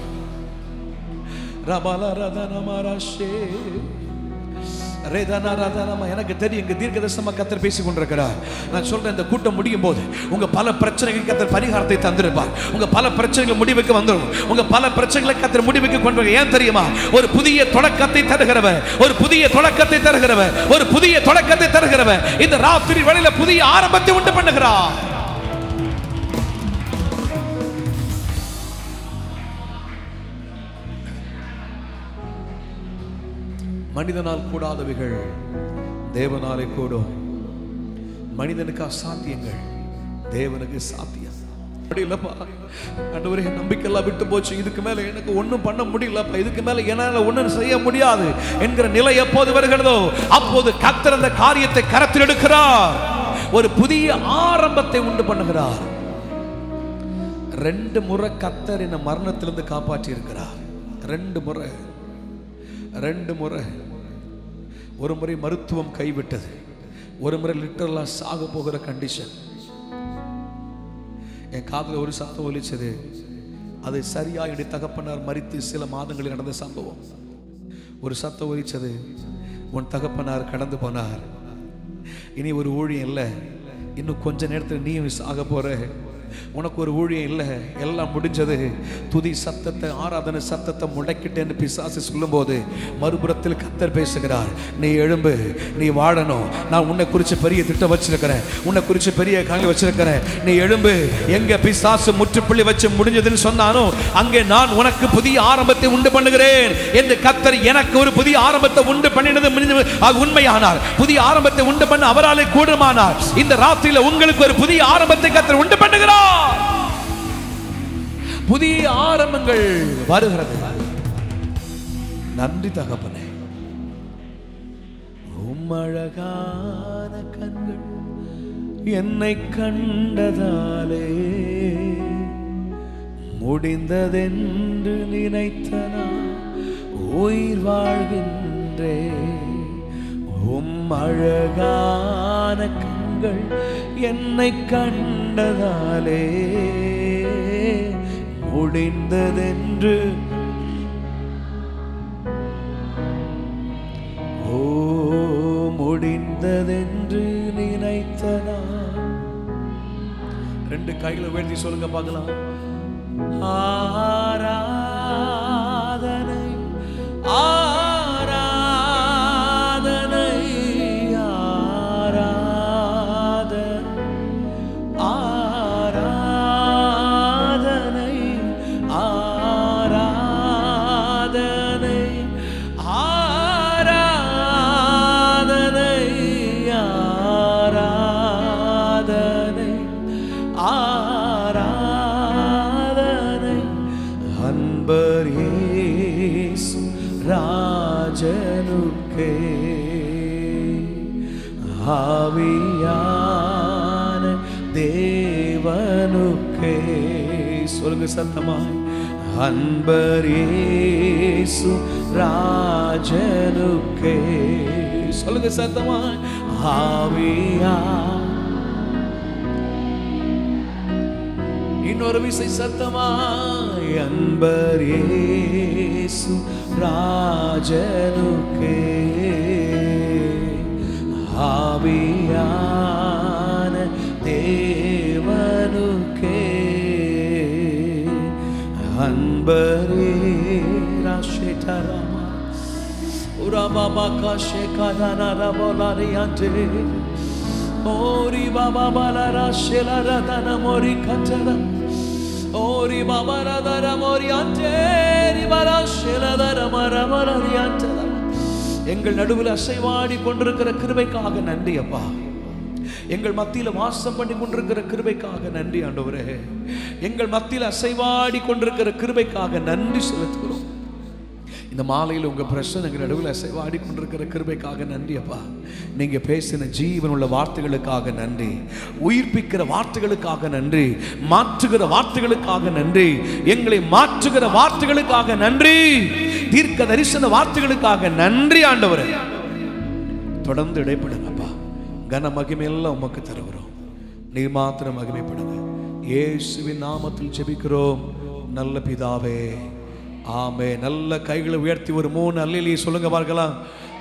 ரபல ரதனமரஷே ரேதனா ரதனமா எனக்கு தெரியும் இங்க தீர்க்கதரிசனமா கத்தர் பேசி கொண்டிருக்கிறார் நான் சொல்றேன் இந்த கூட்டம் முடியும் போது உங்க பல பிரச்சனைகள் கத்தர் பரிகாரத்தை தந்திருப்பார் உங்க பல பிரச்சனைகள் முடிவுக்கு வந்துடும் உங்க பல பிரச்சனைகளை கத்தர் முடிவுக்கு கொண்டு வர ஏன் தெரியுமா ஒரு புதிய தொடக்கத்தை தருகிறவர் ஒரு புதிய தொடக்கத்தை தருகிறவர் ஒரு புதிய தொடக்கத்தை தருகிறவர் இந்த ராத்திரி வேளையில புதிய ஆரம்பத்தை உண்டு பண்ணுகிறார் மனிதனால் கூடாதவைகள் தேவனாலே கூடும் மனிதனுக்கு அசாத்தியங்கள் தேவனுக்கு சாத்தியம் முடியலப்பா ஆண்டவரே என் நம்பிக்கையெல்லாம் விட்டு போச்சு இதுக்கு மேல எனக்கு ஒண்ணும் பண்ண முடியலப்பா இதுக்கு மேல என்னால ஒண்ணும் செய்ய முடியாது என்கிற நிலை எப்போது வருகிறதோ அப்போது கத்தர் அந்த காரியத்தை கரத்தில் எடுக்கிறார் ஒரு புதிய ஆரம்பத்தை உண்டு பண்ணுகிறார் ரெண்டு முறை கத்தர் என்னை மரணத்திலிருந்து காப்பாற்றி இருக்கிறார் ரெண்டு முறை ரெண்டு முறை ஒரு முறை மருத்துவம் கைவிட்டது ஒரு முறை லிட்டரலா சாக போகிற கண்டிஷன் என் காதுல ஒரு சத்தம் ஒலிச்சது அது சரியா என்னுடைய தகப்பனார் மரித்து சில மாதங்களில் நடந்த சம்பவம் ஒரு சத்தம் ஒலிச்சது உன் தகப்பனார் கடந்து போனார் இனி ஒரு ஊழியம் இல்லை இன்னும் கொஞ்ச நேரத்தில் நீயும் சாக போற உனக்கு ஒரு ஊழியம் இல்லை எல்லாம் முடிஞ்சது துதி சத்தத்தை ஆராதனை சத்தத்தை முடக்கிட்டேன்னு பிசாசு சொல்லும்போது மறுபுறத்தில் கத்தர் பேசுகிறார் நீ எழும்பு நீ வாழணும் நான் உன்னை குறித்து பெரிய திட்டம் வச்சிருக்கிறேன் உன்னை குறித்து பெரிய காங்க வச்சிருக்கிறேன் நீ எழும்பு எங்க பிசாசு முற்றுப்புள்ளி வச்சு முடிஞ்சதுன்னு சொன்னானோ அங்கே நான் உனக்கு புதிய ஆரம்பத்தை உண்டு பண்ணுகிறேன் என்று கத்தர் எனக்கு ஒரு புதிய ஆரம்பத்தை உண்டு பண்ணினது முடிஞ்சது. அது உண்மையானார் புதிய ஆரம்பத்தை உண்டு பண்ண அவராலே கூடுமானார் இந்த ராத்திரியில உங்களுக்கு ஒரு புதிய ஆரம்பத்தை கத்தர் உண்டு பண்ணுகிறார் புதிய ஆரம்பங்கள் வருகிறது நன்றி தகப்பனே உம்மழகான கண்கள் என்னை கண்டதாலே முடிந்ததென்று நினைத்த நான் உயிர் வாழ்கின்றே உம் அழகான கண்கள் என்னை கண்டதாலே முடிந்ததென்று ஓ முடிந்ததென்று நினைத்த நான் ரெண்டு கைகளை உயர்த்தி சொல்லுங்க பார்க்கலாம் ஆராதனை ஆராதனை ஆராதனை ஆராதனை ஆராதனை ஆராதனை ஆராதனை அன்பர் இயேசு ராஜனுக்கே ஆவியான தேவனுக்கே சொல்லுங்க சத்தமாய் அன்பர் இயேசு ராஜனுக்கே சொல்லுங்க சத்தமாய் ஆவியா இன்னொரு விசை சத்தமாய் அன்பர் இயேசு ராஜனுக்கே ஆவியான தேவனுக்கே அன்பரே ராஷேதரமா உரபாபா காஷே கதனா ரபோலாரியாண்டே ஓரி பாபா பாலரா ஷெலரதன மோரி கட்டர ஓரி பாபா ரதர மோரி அந்தேரி பரா ஷெலதர மரமரரி அந்தர எங்கள் நடுவில் அசைவாடி கொண்டிருக்கிற கிருபைக்காக நன்றி அப்பா எங்கள் மத்தியில் வாசம் பண்ணி கொண்டிருக்கிற கிருபைக்காக நன்றி ஆண்டவரே எங்கள் மத்தியில் அசைவாடி கொண்டிருக்கிற கிருபைக்காக நன்றி செலுத்துகிறோம் இந்த மாலையில் உங்க பிரச்சனைகள் நடுவில் அசைவாடி கொண்டிருக்கிற கிருபைக்காக நன்றி அப்பா நீங்க பேசின ஜீவன் உள்ள வார்த்தைகளுக்காக நன்றி உயிர்ப்பிக்கிற வார்த்தைகளுக்காக நன்றி மாற்றுகிற வார்த்தைகளுக்காக நன்றி எங்களை மாற்றுகிற வார்த்தைகளுக்காக நன்றி தீர்க்க தரிசன வார்த்தைகளுக்காக நன்றி ஆண்டவரே தொடர்ந்து இடைப்படுங்கப்பா கன மகிமையெல்லாம் உமக்கு தருகிறோம் நீர் மாத்திரம் மகிமைப்படுங்க இயேசுவின் நாமத்தில் ஜெபிக்கிறோம் நல்ல பிதாவே ஆமே நல்ல கைகளை உயர்த்தி ஒரு மூணு அல்லிலி சொல்லுங்க பார்க்கலாம்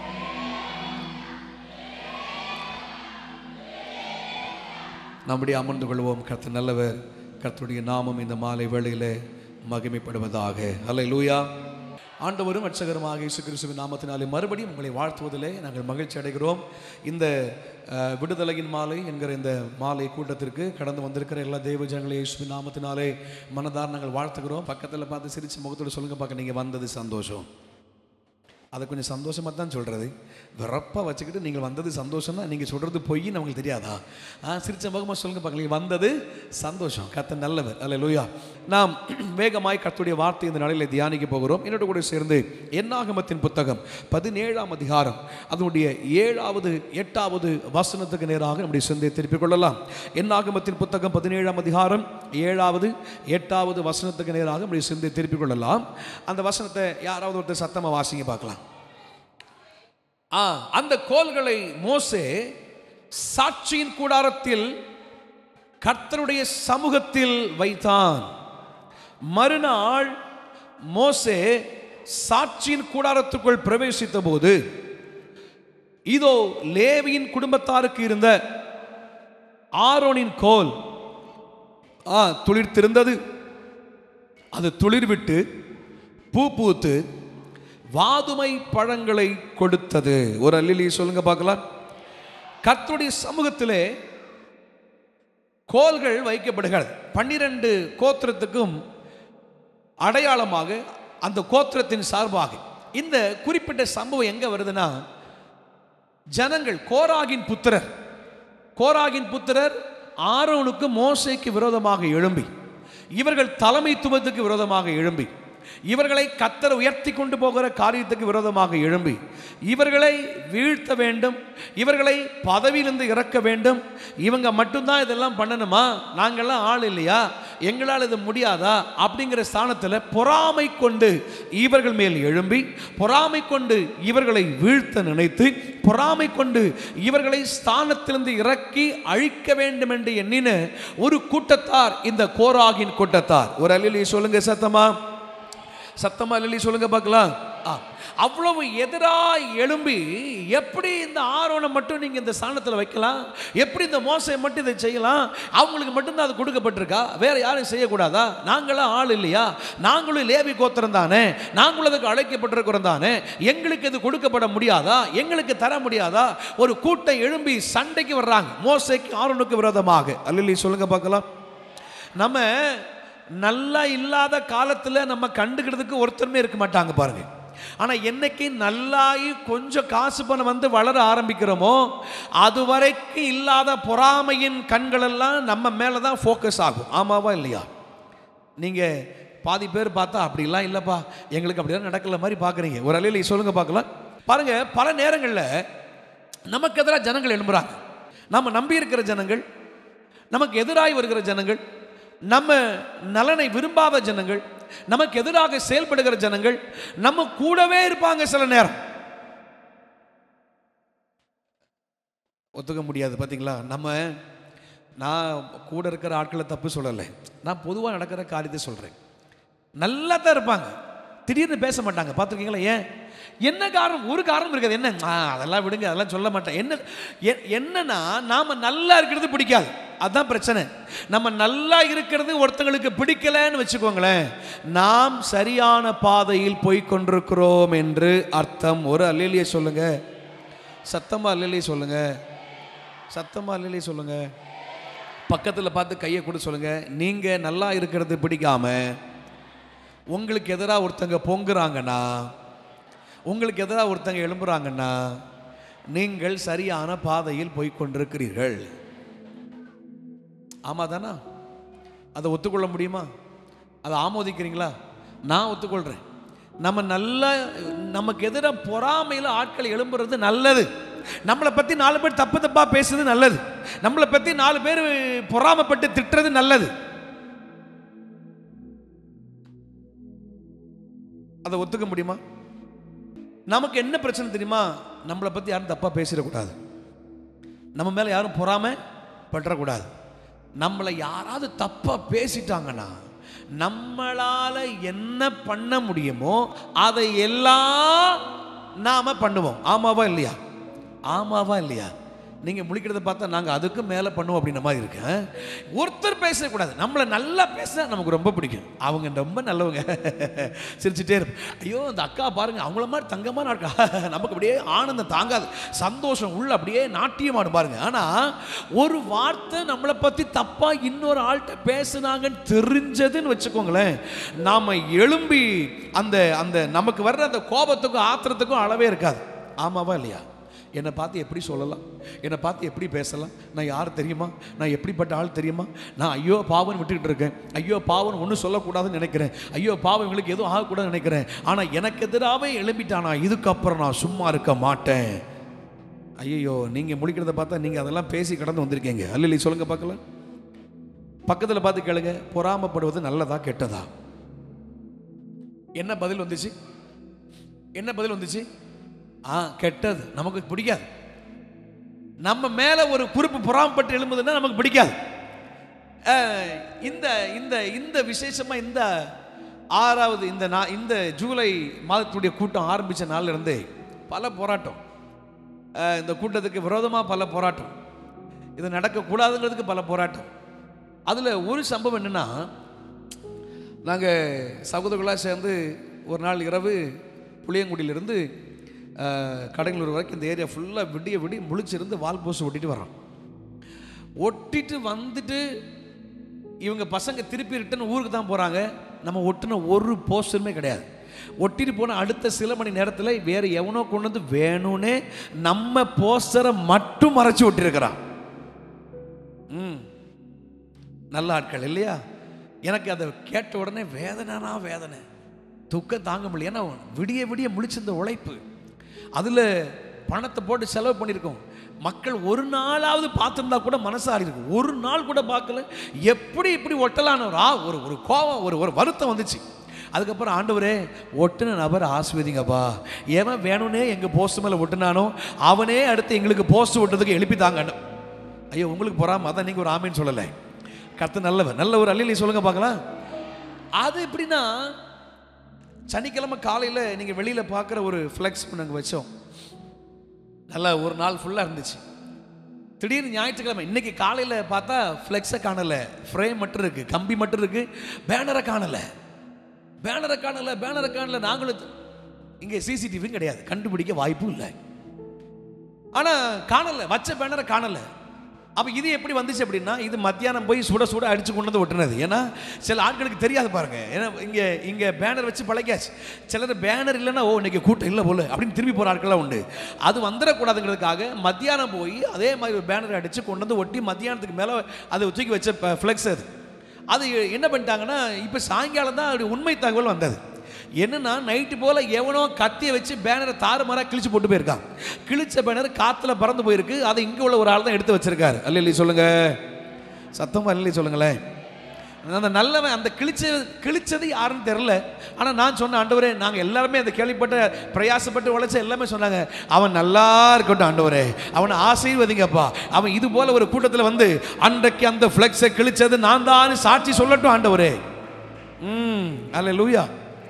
நம்முடைய அமர்ந்து கொள்வோம் கர்த்தர் நல்லவர் கர்த்தருடைய நாமம் இந்த மாலை வேளையிலே மகிமைப்படுவதாக அல்ல லூயா ஆண்டவரும் அட்சகரமாக இயேசு கிறிஸ்துவின் நாமத்தினாலே மறுபடியும் உங்களை வாழ்த்துவதிலே நாங்கள் மகிழ்ச்சி அடைகிறோம் இந்த அஹ், விடுதலையின் மாலை என்கிற இந்த மாலை கூட்டத்திற்கு கடந்து வந்திருக்கிற எல்லா தெய்வ ஜனங்களையும் இயேசுவின் நாமத்தினாலே மனதார் நாங்கள் வாழ்த்துகிறோம் பக்கத்தில் பார்த்து சிரிச்சு முகத்தோடு சொல்லுங்க பார்க்க நீங்கள் வந்தது சந்தோஷம் அதை கொஞ்சம் சந்தோஷமாக தான் சொல்கிறது விறப்பாக வச்சுக்கிட்டு நீங்கள் வந்தது சந்தோஷம்னா நீங்கள் சொல்கிறது பொய் நமக்கு தெரியாதா ஆ சிரிச்ச முகமாக சொல்லுங்க பார்க்கலாம் நீங்கள் வந்தது சந்தோஷம் கத்த நல்லவர் அல்ல லூயா நாம் வேகமாய் கர்த்தருடைய வார்த்தை இந்த நாளில் தியானிக்க போகிறோம் என்னோட கூட சேர்ந்து என்னாகமத்தின் புத்தகம் பதினேழாம் அதிகாரம் அதனுடைய ஏழாவது எட்டாவது வசனத்துக்கு நேராக நம்முடைய சிந்தையை திருப்பிக் கொள்ளலாம் என்னாகமத்தின் புத்தகம் பதினேழாம் அதிகாரம் ஏழாவது எட்டாவது வசனத்துக்கு நேராக நம்முடைய சிந்தையை திருப்பிக் கொள்ளலாம் அந்த வசனத்தை யாராவது ஒருத்தர் சத்தமாக வாசிங்க பார்க்கலாம் ஆ அந்த கோல்களை மோசே சாட்சியின் கூடாரத்தில் கர்த்தருடைய சமூகத்தில் வைத்தான் மறுநாள் மோசே சாட்சியின் கூடாரத்துக்குள் பிரவேசித்த போது இதோ லேவியின் குடும்பத்தாருக்கு இருந்த ஆரோனின் கோல் ஆ துளிர்த்திருந்தது அது துளிர்விட்டு பூ பூத்து வாதுமை பழங்களை கொடுத்தது ஒரு அல்லிலி சொல்லுங்க பார்க்கலாம் கர்த்தருடைய சமூகத்திலே கோல்கள் வைக்கப்படுகிறது பன்னிரண்டு கோத்திரத்துக்கும் அடையாளமாக அந்த கோத்திரத்தின் சார்பாக இந்த குறிப்பிட்ட சம்பவம் எங்க வருதுன்னா ஜனங்கள் கோராகின் புத்திரர் கோராகின் புத்திரர் ஆரோனுக்கு மோசைக்கு விரோதமாக எழும்பி இவர்கள் தலைமைத்துவத்துக்கு விரோதமாக எழும்பி இவர்களை கத்தர் உயர்த்தி கொண்டு போகிற காரியத்துக்கு விரோதமாக எழும்பி இவர்களை வீழ்த்த வேண்டும் இவர்களை பதவியிலிருந்து இறக்க வேண்டும் இவங்க மட்டும்தான் இதெல்லாம் பண்ணணுமா நாங்கள்லாம் ஆள் இல்லையா எங்களால் இது முடியாதா அப்படிங்கிற ஸ்தானத்தில் பொறாமை கொண்டு இவர்கள் மேல் எழும்பி பொறாமை கொண்டு இவர்களை வீழ்த்த நினைத்து பொறாமை கொண்டு இவர்களை ஸ்தானத்திலிருந்து இறக்கி அழிக்க வேண்டும் என்று எண்ணின ஒரு கூட்டத்தார் இந்த கோராகின் கூட்டத்தார் ஒரு அல்லி சொல்லுங்க சத்தமா சத்தமா அல்லி சொல்லுங்க பார்க்கலாம் ஆ அவ்வளவு எதிராக எழும்பி எப்படி இந்த ஆரோனை மட்டும் நீங்கள் இந்த ஸ்தானத்தில் வைக்கலாம் எப்படி இந்த மோசையை மட்டும் இதை செய்யலாம் அவங்களுக்கு மட்டும்தான் அது கொடுக்கப்பட்டிருக்கா வேற யாரும் செய்யக்கூடாதா நாங்களாம் ஆள் இல்லையா நாங்களும் லேவி கோத்திரம் தானே நாங்களும் அதுக்கு அழைக்கப்பட்டிருக்கிறோம் தானே எங்களுக்கு இது கொடுக்கப்பட முடியாதா எங்களுக்கு தர முடியாதா ஒரு கூட்டம் எழும்பி சண்டைக்கு வர்றாங்க மோசைக்கு ஆரோனுக்கு விரோதமாக அல்லி சொல்லுங்க பார்க்கலாம் நம்ம நல்லா இல்லாத காலத்தில் நம்ம கண்டுக்கிறதுக்கு ஒருத்தருமே இருக்க மாட்டாங்க பாருங்க ஆனால் என்னைக்கு நல்லாகி கொஞ்சம் காசு பணம் வந்து வளர ஆரம்பிக்கிறோமோ அது வரைக்கும் இல்லாத பொறாமையின் கண்களெல்லாம் நம்ம மேலே தான் ஃபோக்கஸ் ஆகும் ஆமாவா இல்லையா நீங்கள் பாதி பேர் பார்த்தா அப்படிலாம் இல்லைப்பா எங்களுக்கு அப்படிலாம் நடக்கல மாதிரி பார்க்குறீங்க ஒரு அலையில் சொல்லுங்க பார்க்கலாம் பாருங்க பல நேரங்களில் நமக்கு எதிராக ஜனங்கள் எழும்புறாங்க நம்ம நம்பி இருக்கிற ஜனங்கள் நமக்கு எதிராய் வருகிற ஜனங்கள் நம்ம நலனை விரும்பாத ஜனங்கள் நமக்கு எதிராக செயல்படுகிற ஜனங்கள் நம்ம கூடவே இருப்பாங்க சில நேரம் ஒத்துக்க முடியாது பார்த்தீங்களா நம்ம நான் கூட இருக்கிற ஆட்களை தப்பு சொல்லலை நான் பொதுவாக நடக்கிற காரியத்தை சொல்கிறேன் நல்லா தான் இருப்பாங்க திடீர்னு பேச மாட்டாங்க பார்த்துருக்கீங்களா ஏன் என்ன காரணம் ஒரு காரணம் இருக்காது என்ன ஆ, அதெல்லாம் விடுங்க அதெல்லாம் சொல்ல மாட்டேன் என்ன எ- என்னன்னா நாம் நல்லா இருக்கிறது பிடிக்காது அதுதான் பிரச்சனை நம்ம நல்லா இருக்கிறது ஒருத்தங்களுக்கு பிடிக்கலன்னு வச்சுக்கோங்களேன் நாம் சரியான பாதையில் போய் கொண்டிருக்கிறோம் என்று அர்த்தம் ஒரு அல்லிலியை சொல்லுங்க சத்தமா அல்லிலியை சொல்லுங்க சத்தமா அல்லிலியை சொல்லுங்க பக்கத்தில் பார்த்து கையை கொடு சொல்லுங்க நீங்க நல்லா இருக்கிறது பிடிக்காம உங்களுக்கு எதிராக ஒருத்தங்க பொங்குறாங்கன்னா உங்களுக்கு எதிராக ஒருத்தங்க எழும்புறாங்கன்னா நீங்கள் சரியான பாதையில் போய் கொண்டிருக்கிறீர்கள் ஆமாம் தானா அதை ஒத்துக்கொள்ள முடியுமா அதை ஆமோதிக்கிறீங்களா நான் ஒத்துக்கொள்கிறேன் நம்ம நல்லா நமக்கு எதிராக பொறாமையில் ஆட்கள் எழும்புறது நல்லது நம்மளை பற்றி நாலு பேர் தப்பு தப்பாக பேசுறது நல்லது நம்மளை பற்றி நாலு பேர் பொறாமைப்பட்டு திட்டுறது நல்லது அதை ஒத்துக்க முடியுமா நமக்கு என்ன பிரச்சனை தெரியுமா நம்மளை பற்றி யாரும் தப்பாக பேசிடக்கூடாது நம்ம மேலே யாரும் பொறாமை பற்றக்கூடாது நம்மளை யாராவது தப்பா பேசிட்டாங்கன்னா நம்மளால என்ன பண்ண முடியுமோ அதை எல்லாம் நாம பண்ணுவோம் ஆமாவா இல்லையா ஆமாவா இல்லையா நீங்க முழிக்கிறத பார்த்தா நாங்க அதுக்கு மேல பண்ணுவோம் அப்படின்ற மாதிரி இருக்கு ஆ? ஒருத்தர் பேசக்கூடாது நம்மளை நல்லா பேசினா நமக்கு ரொம்ப பிடிக்கும் அவங்க ரொம்ப நல்லவங்க சிரிச்சுட்டே இருப்போம் ஐயோ அந்த அக்கா பாருங்க அவங்கள மாதிரி தங்கமான இருக்கா நமக்கு அப்படியே ஆனந்தம் தாங்காது சந்தோஷம் உள்ள அப்படியே நாட்டியமானு பாருங்க ஆனா ஒரு வார்த்தை நம்மளை பத்தி தப்பா இன்னொரு ஆள்கிட்ட பேசுனாங்கன்னு தெரிஞ்சதுன்னு வச்சுக்கோங்களேன் நாம எழும்பி அந்த அந்த நமக்கு வர்ற அந்த கோபத்துக்கும் ஆத்திரத்துக்கும் அளவே இருக்காது ஆமாவா இல்லையா என்னை பார்த்து எப்படி சொல்லலாம் என்னை பார்த்து எப்படி பேசலாம் நான் யார் தெரியுமா நான் எப்படிப்பட்ட ஆள் தெரியுமா நான் ஐயோ பாவன் விட்டுக்கிட்டு இருக்கேன் ஐயோ பாவன் ஒன்றும் சொல்லக்கூடாதுன்னு நினைக்கிறேன் ஐயோ பாவம் இவங்களுக்கு எதுவும் ஆகக்கூடாதுன்னு நினைக்கிறேன் ஆனால் எனக்கு எதிராகவே எழும்பிட்டானா இதுக்கப்புறம் நான் சும்மா இருக்க மாட்டேன் ஐயோ நீங்கள் முடிக்கிறத பார்த்தா நீங்கள் அதெல்லாம் பேசி கடந்து வந்திருக்கீங்க அல்ல சொல்லுங்க பார்க்கலாம் பக்கத்தில் பார்த்து கேளுங்க பொறாமப்படுவது நல்லதா கெட்டதா என்ன பதில் வந்துச்சு என்ன பதில் வந்துச்சு ஆ கெட்டது நமக்கு பிடிக்காது நம்ம மேல ஒரு குறிப்பு பொறாமப்பட்டு எழும்புதுன்னா நமக்கு பிடிக்காது அஹ், இந்த இந்த இந்த விசேஷமா இந்த ஆறாவது இந்த நா இந்த ஜூலை மாதத்துடைய கூட்டம் ஆரம்பிச்ச நாள்ல இருந்தே பல போராட்டம் அஹ், இந்த கூட்டத்துக்கு விரோதமா பல போராட்டம் இது நடக்கக்கூடாதுங்கிறதுக்கு பல போராட்டம் அதுல ஒரு சம்பவம் என்னன்னா நாங்கள் சகோதரர்களாக சேர்ந்து ஒரு நாள் இரவு புளியங்குடியிலிருந்து அஹ், கடங்களூர் வரைக்கும் இந்த ஏரியா ஃபுல்லாக விடிய விடிய முழிச்சிருந்து வால் போஸ்ட் ஒட்டிட்டு வரோம் ஒட்டிட்டு வந்துட்டு இவங்க பசங்க திருப்பி ரிட்டன் ஊருக்கு தான் போகிறாங்க நம்ம ஒட்டின ஒரு போஸ்டருமே கிடையாது ஒட்டிட்டு போன அடுத்த சில மணி நேரத்தில் வேற எவனோ கொண்டு வந்து வேணும்னே நம்ம போஸ்டரை மட்டும் மறைச்சு ஒட்டியிருக்கிறான் ம் நல்ல ஆட்கள் இல்லையா எனக்கு அதை கேட்ட உடனே வேதனைனா வேதனை துக்கம் தாங்க முடியல ஏன்னா விடிய விடிய முழிச்சிருந்த உழைப்பு அதில் பணத்தை போட்டு செலவு பண்ணியிருக்கோம் மக்கள் ஒரு நாளாவது பார்த்துருந்தா கூட மனசாரி இருக்கும் ஒரு நாள் கூட பார்க்கல எப்படி இப்படி ஒட்டலானவரா ஒரு ஒரு கோபம் ஒரு ஒரு வருத்தம் வந்துச்சு அதுக்கப்புறம் ஆண்டவரே ஒட்டுன நபர் ஆஸ்வதிங்கப்பா எவன் வேணும்னே எங்கள் போஸ்ட் மேலே ஒட்டுனானோ அவனே அடுத்து எங்களுக்கு போஸ்ட் ஒட்டுறதுக்கு எழுப்பித்தாங்கன்னு ஐயோ உங்களுக்கு பொறாம அதான் நீங்கள் ஒரு ஆமேன்னு சொல்லலை கர்த்தர் நல்லவர் நல்ல ஒரு அல்லிலை சொல்லுங்க பார்க்கலாம் அது எப்படின்னா சனிக்கிழமை காலையில் நீங்கள் வெளியில் பார்க்குற ஒரு ஃப்ளெக்ஸ் நாங்கள் வச்சோம் நல்லா ஒரு நாள் ஃபுல்லாக இருந்துச்சு திடீர்னு ஞாயிற்றுக்கிழமை இன்னைக்கு காலையில் பார்த்தா ஃப்ளெக்ஸை காணலை ஃப்ரேம் மட்டும் இருக்கு கம்பி மட்டும் இருக்கு பேனரை காணலை பேனரை காணலை பேனரை காணலை நாங்களும் இங்கே சிசிடிவியும் கிடையாது கண்டுபிடிக்க வாய்ப்பும் இல்லை ஆனால் காணலை வச்ச பேனரை காணலை அப்போ இது எப்படி வந்துச்சு அப்படின்னா இது மத்தியானம் போய் சுட சுட அடிச்சு கொண்டு வந்து ஒட்டுனது ஏன்னா சில ஆட்களுக்கு தெரியாது பாருங்க ஏன்னா இங்கே இங்கே பேனர் வச்சு பழகியாச்சு சிலர் பேனர் இல்லைன்னா ஓ இன்னைக்கு கூட்டம் இல்லை போல அப்படின்னு திரும்பி போகிற ஆட்கள்லாம் உண்டு அது வந்துடக்கூடாதுங்கிறதுக்காக மத்தியானம் போய் அதே மாதிரி ஒரு பேனர் அடித்து கொண்டு வந்து ஒட்டி மத்தியானத்துக்கு மேலே அது தூக்கி வச்ச ஃப்ளெக்ஸ் அது அது என்ன பண்ணிட்டாங்கன்னா இப்போ சாயங்காலம் தான் அப்படி உண்மை தகவல் வந்தது என்னன்னா நைட்டு போல எவனோ கத்தியை வச்சு பேனரை தாறுமாறாக கிழிச்சு போட்டு போயிருக்கான் கிழிச்ச பேனர் காத்துல பறந்து போயிருக்கு அதை இங்கே உள்ள ஒரு ஆள் தான் எடுத்து வச்சிருக்காரு அல்ல இல்லை சொல்லுங்க சத்தமா இல்லை சொல்லுங்களேன் அந்த நல்லவன் அந்த கிழிச்ச கிழிச்சது யாருன்னு தெரில ஆனால் நான் சொன்ன ஆண்டவரே நாங்கள் எல்லாருமே அந்த கேள்விப்பட்ட பிரயாசப்பட்டு உழைச்ச எல்லாமே சொன்னாங்க அவன் நல்லா இருக்கட்டும் ஆண்டவரே அவனை ஆசீர்வதிங்கப்பா அவன் இது போல ஒரு கூட்டத்தில் வந்து அன்றைக்கு அந்த ஃப்ளெக்ஸை கிழிச்சது நான் தான் சாட்சி சொல்லட்டும் ஆண்டவரே ம் அல்ல லூயா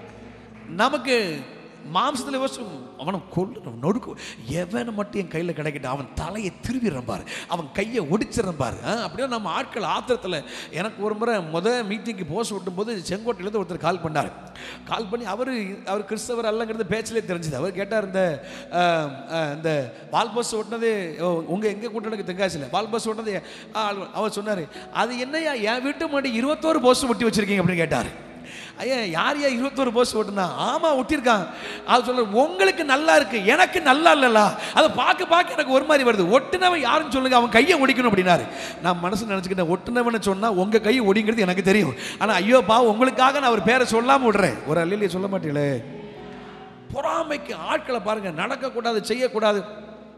நமக்கு மாம்சத்தில் யோசிச்சு அவனை கொல்லணும் நொடுக்கு எவனை மட்டும் என் கையில் கிடைக்கட்டும் அவன் தலையை திருவிடுறான் பாரு அவன் கையை ஒடிச்சிடறான் பாரு ஆ, அப்படியே நம்ம ஆட்கள் ஆத்திரத்தில் எனக்கு ஒரு முறை முத மீட்டிங்க்கு போஸ்ட் ஓட்டும்போது செங்கோட்டையிலேருந்து ஒருத்தர் கால் பண்ணார் கால் பண்ணி அவர் அவர் கிறிஸ்தவர் அல்லங்கிறது பேச்சிலே தெரிஞ்சுது அவர் கேட்டார் இந்த ஆ, ஆ, இந்த வால் பஸ் ஓட்டினது உங்கள் எங்கே கூட்டணுக்கு தெங்காசியில் வால் பஸ் ஓட்டினது ஆ, அவர் சொன்னார் அது என்னையா என் வீட்டு முன்னாடி இருபத்தோரு போஸ்ட் ஒட்டி வச்சிருக்கீங்க அப்படின்னு கேட்டார் ஐயா யார் யா இருபத்தோரு போஸ்ட் ஓட்டுனா ஆமா ஒட்டியிருக்கான் அது சொல்ல உங்களுக்கு நல்லா இருக்கு எனக்கு நல்லா இல்லல அதை பார்க்க பார்க்க எனக்கு ஒரு மாதிரி வருது ஒட்டுனவன் யாருன்னு சொல்லுங்க அவன் கையை ஒடிக்கணும் அப்படின்னாரு நான் மனசு நினச்சிக்கிட்டேன் ஒட்டுனவனை சொன்னா உங்க கையை ஒடிங்கிறது எனக்கு தெரியும் ஆனா ஐயோ பா உங்களுக்காக நான் அவர் பேரை சொல்லாம விடுறேன் ஒரு அல்லிலே சொல்ல மாட்டீங்களே பொறாமைக்கு ஆட்களை பாருங்க நடக்கக்கூடாது செய்யக்கூடாது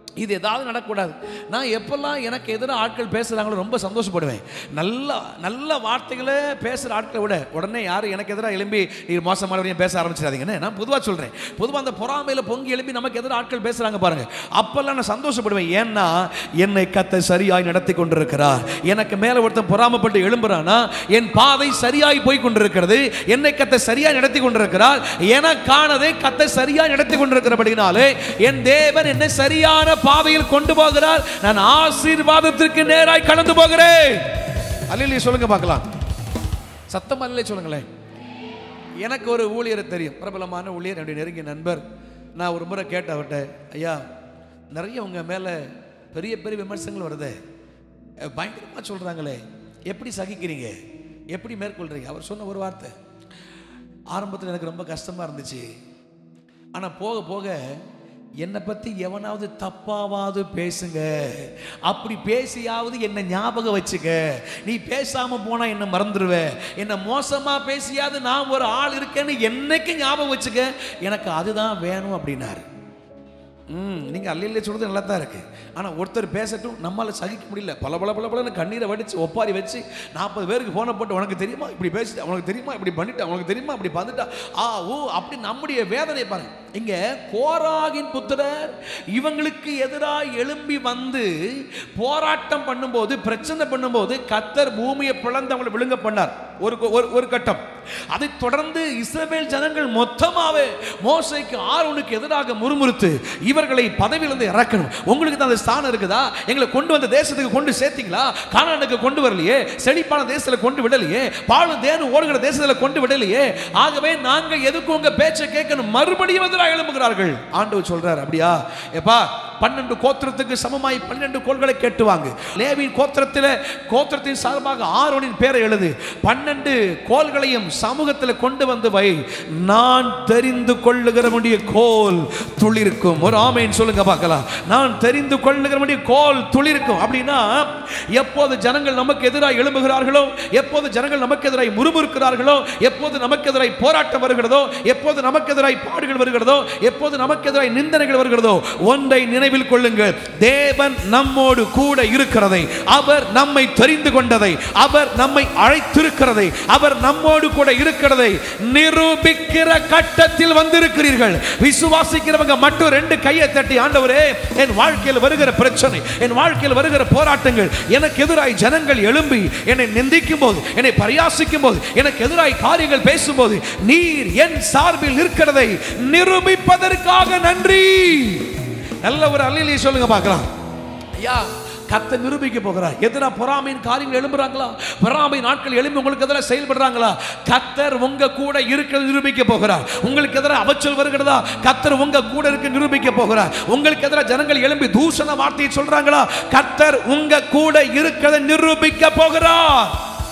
இது ஏதாவது நடக்கக்கூடாது நான் எப்பெல்லாம் எனக்கு எதிராக ஆட்கள் பேசுகிறாங்களோ ரொம்ப சந்தோஷப்படுவேன் நல்ல நல்ல வார்த்தைகளை பேசுகிற ஆட்களை விட உடனே யாரும் எனக்கு எதிராக எழும்பி நீ மோசமானவரையும் பேச ஆரம்பிச்சிடாதீங்கன்னு நான் பொதுவாக சொல்கிறேன் பொதுவாக அந்த பொறாமையில் பொங்கி எழும்பி நமக்கு எதிராக ஆட்கள் பேசுகிறாங்க பாருங்க அப்பெல்லாம் நான் சந்தோஷப்படுவேன் ஏன்னா என்னை கத்த சரியாய் நடத்தி கொண்டிருக்கிறார் எனக்கு மேலே ஒருத்தன் பொறாமப்பட்டு எழும்புறானா என் பாதை சரியாய் போய் கொண்டிருக்கிறது என்னை கத்த சரியாய் நடத்தி கொண்டிருக்கிறார் எனக்கானதை கத்த சரியாய் நடத்தி கொண்டிருக்கிறபடினாலே என் தேவன் என்னை சரியான பாதையில் கொண்டு போகிறார் நான் ஆசீர்வாதத்திற்கு நேராய் கடந்து போகிறேன் அல்லையே சொல்லுங்க பார்க்கலாம் சத்தம் அல்லையே சொல்லுங்களேன் எனக்கு ஒரு ஊழியரை தெரியும் பிரபலமான ஊழியர் என்னுடைய நெருங்கிய நண்பர் நான் ஒரு முறை கேட்ட அவர்கிட்ட ஐயா நிறைய உங்க மேலே பெரிய பெரிய விமர்சனங்கள் வருதே அஹ் பயங்கரமா சொல்றாங்களே எப்படி சகிக்கிறீங்க எப்படி மேற்கொள்றீங்க அவர் சொன்ன ஒரு வார்த்தை ஆரம்பத்தில் எனக்கு ரொம்ப கஷ்டமா இருந்துச்சு ஆனால் போக போக என்னை பற்றி எவனாவது தப்பாவது பேசுங்க அப்படி பேசியாவது என்னை ஞாபகம் வச்சுக்க நீ பேசாமல் போனால் என்னை மறந்துடுவ என்னை மோசமாக பேசியாவது நான் ஒரு ஆள் இருக்கேன்னு என்னைக்கு ஞாபகம் வச்சுக்க எனக்கு அதுதான் வேணும் அப்படின்னாரு ம் நீங்கள் அல்லையிலே சொல்கிறது நல்லா தான் இருக்குது ஆனால் ஒருத்தர் பேசட்டும் நம்மளால் சகிக்க முடியல பல பல பல பலன்னு கண்ணீரை வடித்து ஒப்பாரி வச்சு நாற்பது பேருக்கு ஃபோனை போட்டு உனக்கு தெரியுமா இப்படி பேசிட்டா உனக்கு தெரியுமா இப்படி பண்ணிட்டா உனக்கு தெரியுமா இப்படி வந்துட்டா ஆ ஓ அப்படி நம்முடைய வேதனை பாருங்க இங்கே கோராகின் புத்திரர் இவங்களுக்கு எதிராக எழும்பி வந்து போராட்டம் பண்ணும்போது பிரச்சனை பண்ணும்போது கத்தர் பூமியை பிளந்து அவங்களை விழுங்க பண்ணார் ஒரு ஒரு ஒரு கட்டம் அதைத் தொடர்ந்து இஸ்ரவேல் ஜனங்கள் மொத்தமாவே மோசைக்கு ஆரோனுக்கு எதிராக முறுமுறுத்து இவர்களை பதவியிலிருந்து இறக்கணும் உங்களுக்கு தான் அந்த ஸ்தானம் இருக்குதா எங்களை கொண்டு வந்த தேசத்துக்கு கொண்டு சேர்த்தீங்களா கானானுக்கு கொண்டு வரலையே செழிப்பான தேசத்துல கொண்டு விடலையே பாலு தேனு ஓடுகிற தேசத்துல கொண்டு விடலையே ஆகவே நாங்க எதுக்கு உங்க பேச்சை கேட்கணும் மறுபடியும் எதிராக எழும்புகிறார்கள் ஆண்டவர் சொல்றார் அப்படியா எப்பா பன்னெண்டு கோத்திரத்துக்கு சமமாய் பன்னெண்டு கோள்களை கேட்டுவாங்க லேவின் கோத்திரத்தில் கோத்திரத்தின் சார்பாக ஆரோனின் பேரை எழுது பன்னெண்டு கோல்களையும் சமூகத்தில் கொண்டு வந்து வை நான் தெரிந்து கொள்ளுகிறவனுடைய கோல் துளிர்க்கும் ஒரு ஆமைன்னு சொல்லுங்க பார்க்கலாம் நான் தெரிந்து கொள்ளுகிறவனுடைய கோல் துளிர்க்கும் அப்படின்னா எப்போது ஜனங்கள் நமக்கு எதிராக எழும்புகிறார்களோ எப்போது ஜனங்கள் நமக்கு எதிராக முறுமுறுக்கிறார்களோ எப்போது நமக்கு எதிராக போராட்டம் வருகிறதோ எப்போது நமக்கு எதிராக பாடுகள் வருகிறதோ எப்போது நமக்கு எதிராக நிந்தனைகள் வருகிறதோ ஒன்றை நினைவில் கொள்ளுங்கள் தேவன் நம்மோடு கூட இருக்கிறதை அவர் நம்மை தெரிந்து கொண்டதை அவர் நம்மை அழைத்திருக்கிறதை அவர் நம்மோடு கூட இருக்கிறதை நிரூபிக்கிற கட்டத்தில் வந்திருக்கிறீர்கள் விசுவாசிக்கிறவங்க மட்டும் ரெண்டு கையை தட்டி ஆண்டவரே என் வாழ்க்கையில் வருகிற பிரச்சனை என் வாழ்க்கையில் வருகிற போராட்டங்கள் எனக்கு எதிராய் ஜனங்கள் எழும்பி என்னை நிந்திக்கும் போது என்னை பரியாசிக்கும் போது எனக்கு எதிராய் காரியங்கள் பேசும்போது நீர் என் சார்பில் இருக்கிறதை நிரூபிப்பதற்காக நன்றி நல்ல ஒரு அல்லிலே சொல்லுங்க பார்க்கலாம் ஐயா கத்தை நிரூபிக்க போகிறார் எதிராக பொறாமையின் காரியங்கள் எழும்புறாங்களா பொறாமை நாட்கள் எழும்பி உங்களுக்கு எதிராக செயல்படுறாங்களா கத்தர் உங்க கூட இருக்கிறது நிரூபிக்க போகிறார் உங்களுக்கு எதிராக அவச்சல் வருகிறதா கத்தர் உங்க கூட இருக்க நிரூபிக்க போகிறார் உங்களுக்கு எதிராக ஜனங்கள் எழும்பி தூஷண வார்த்தையை சொல்றாங்களா கத்தர் உங்க கூட இருக்கிறதை நிரூபிக்க போகிறார்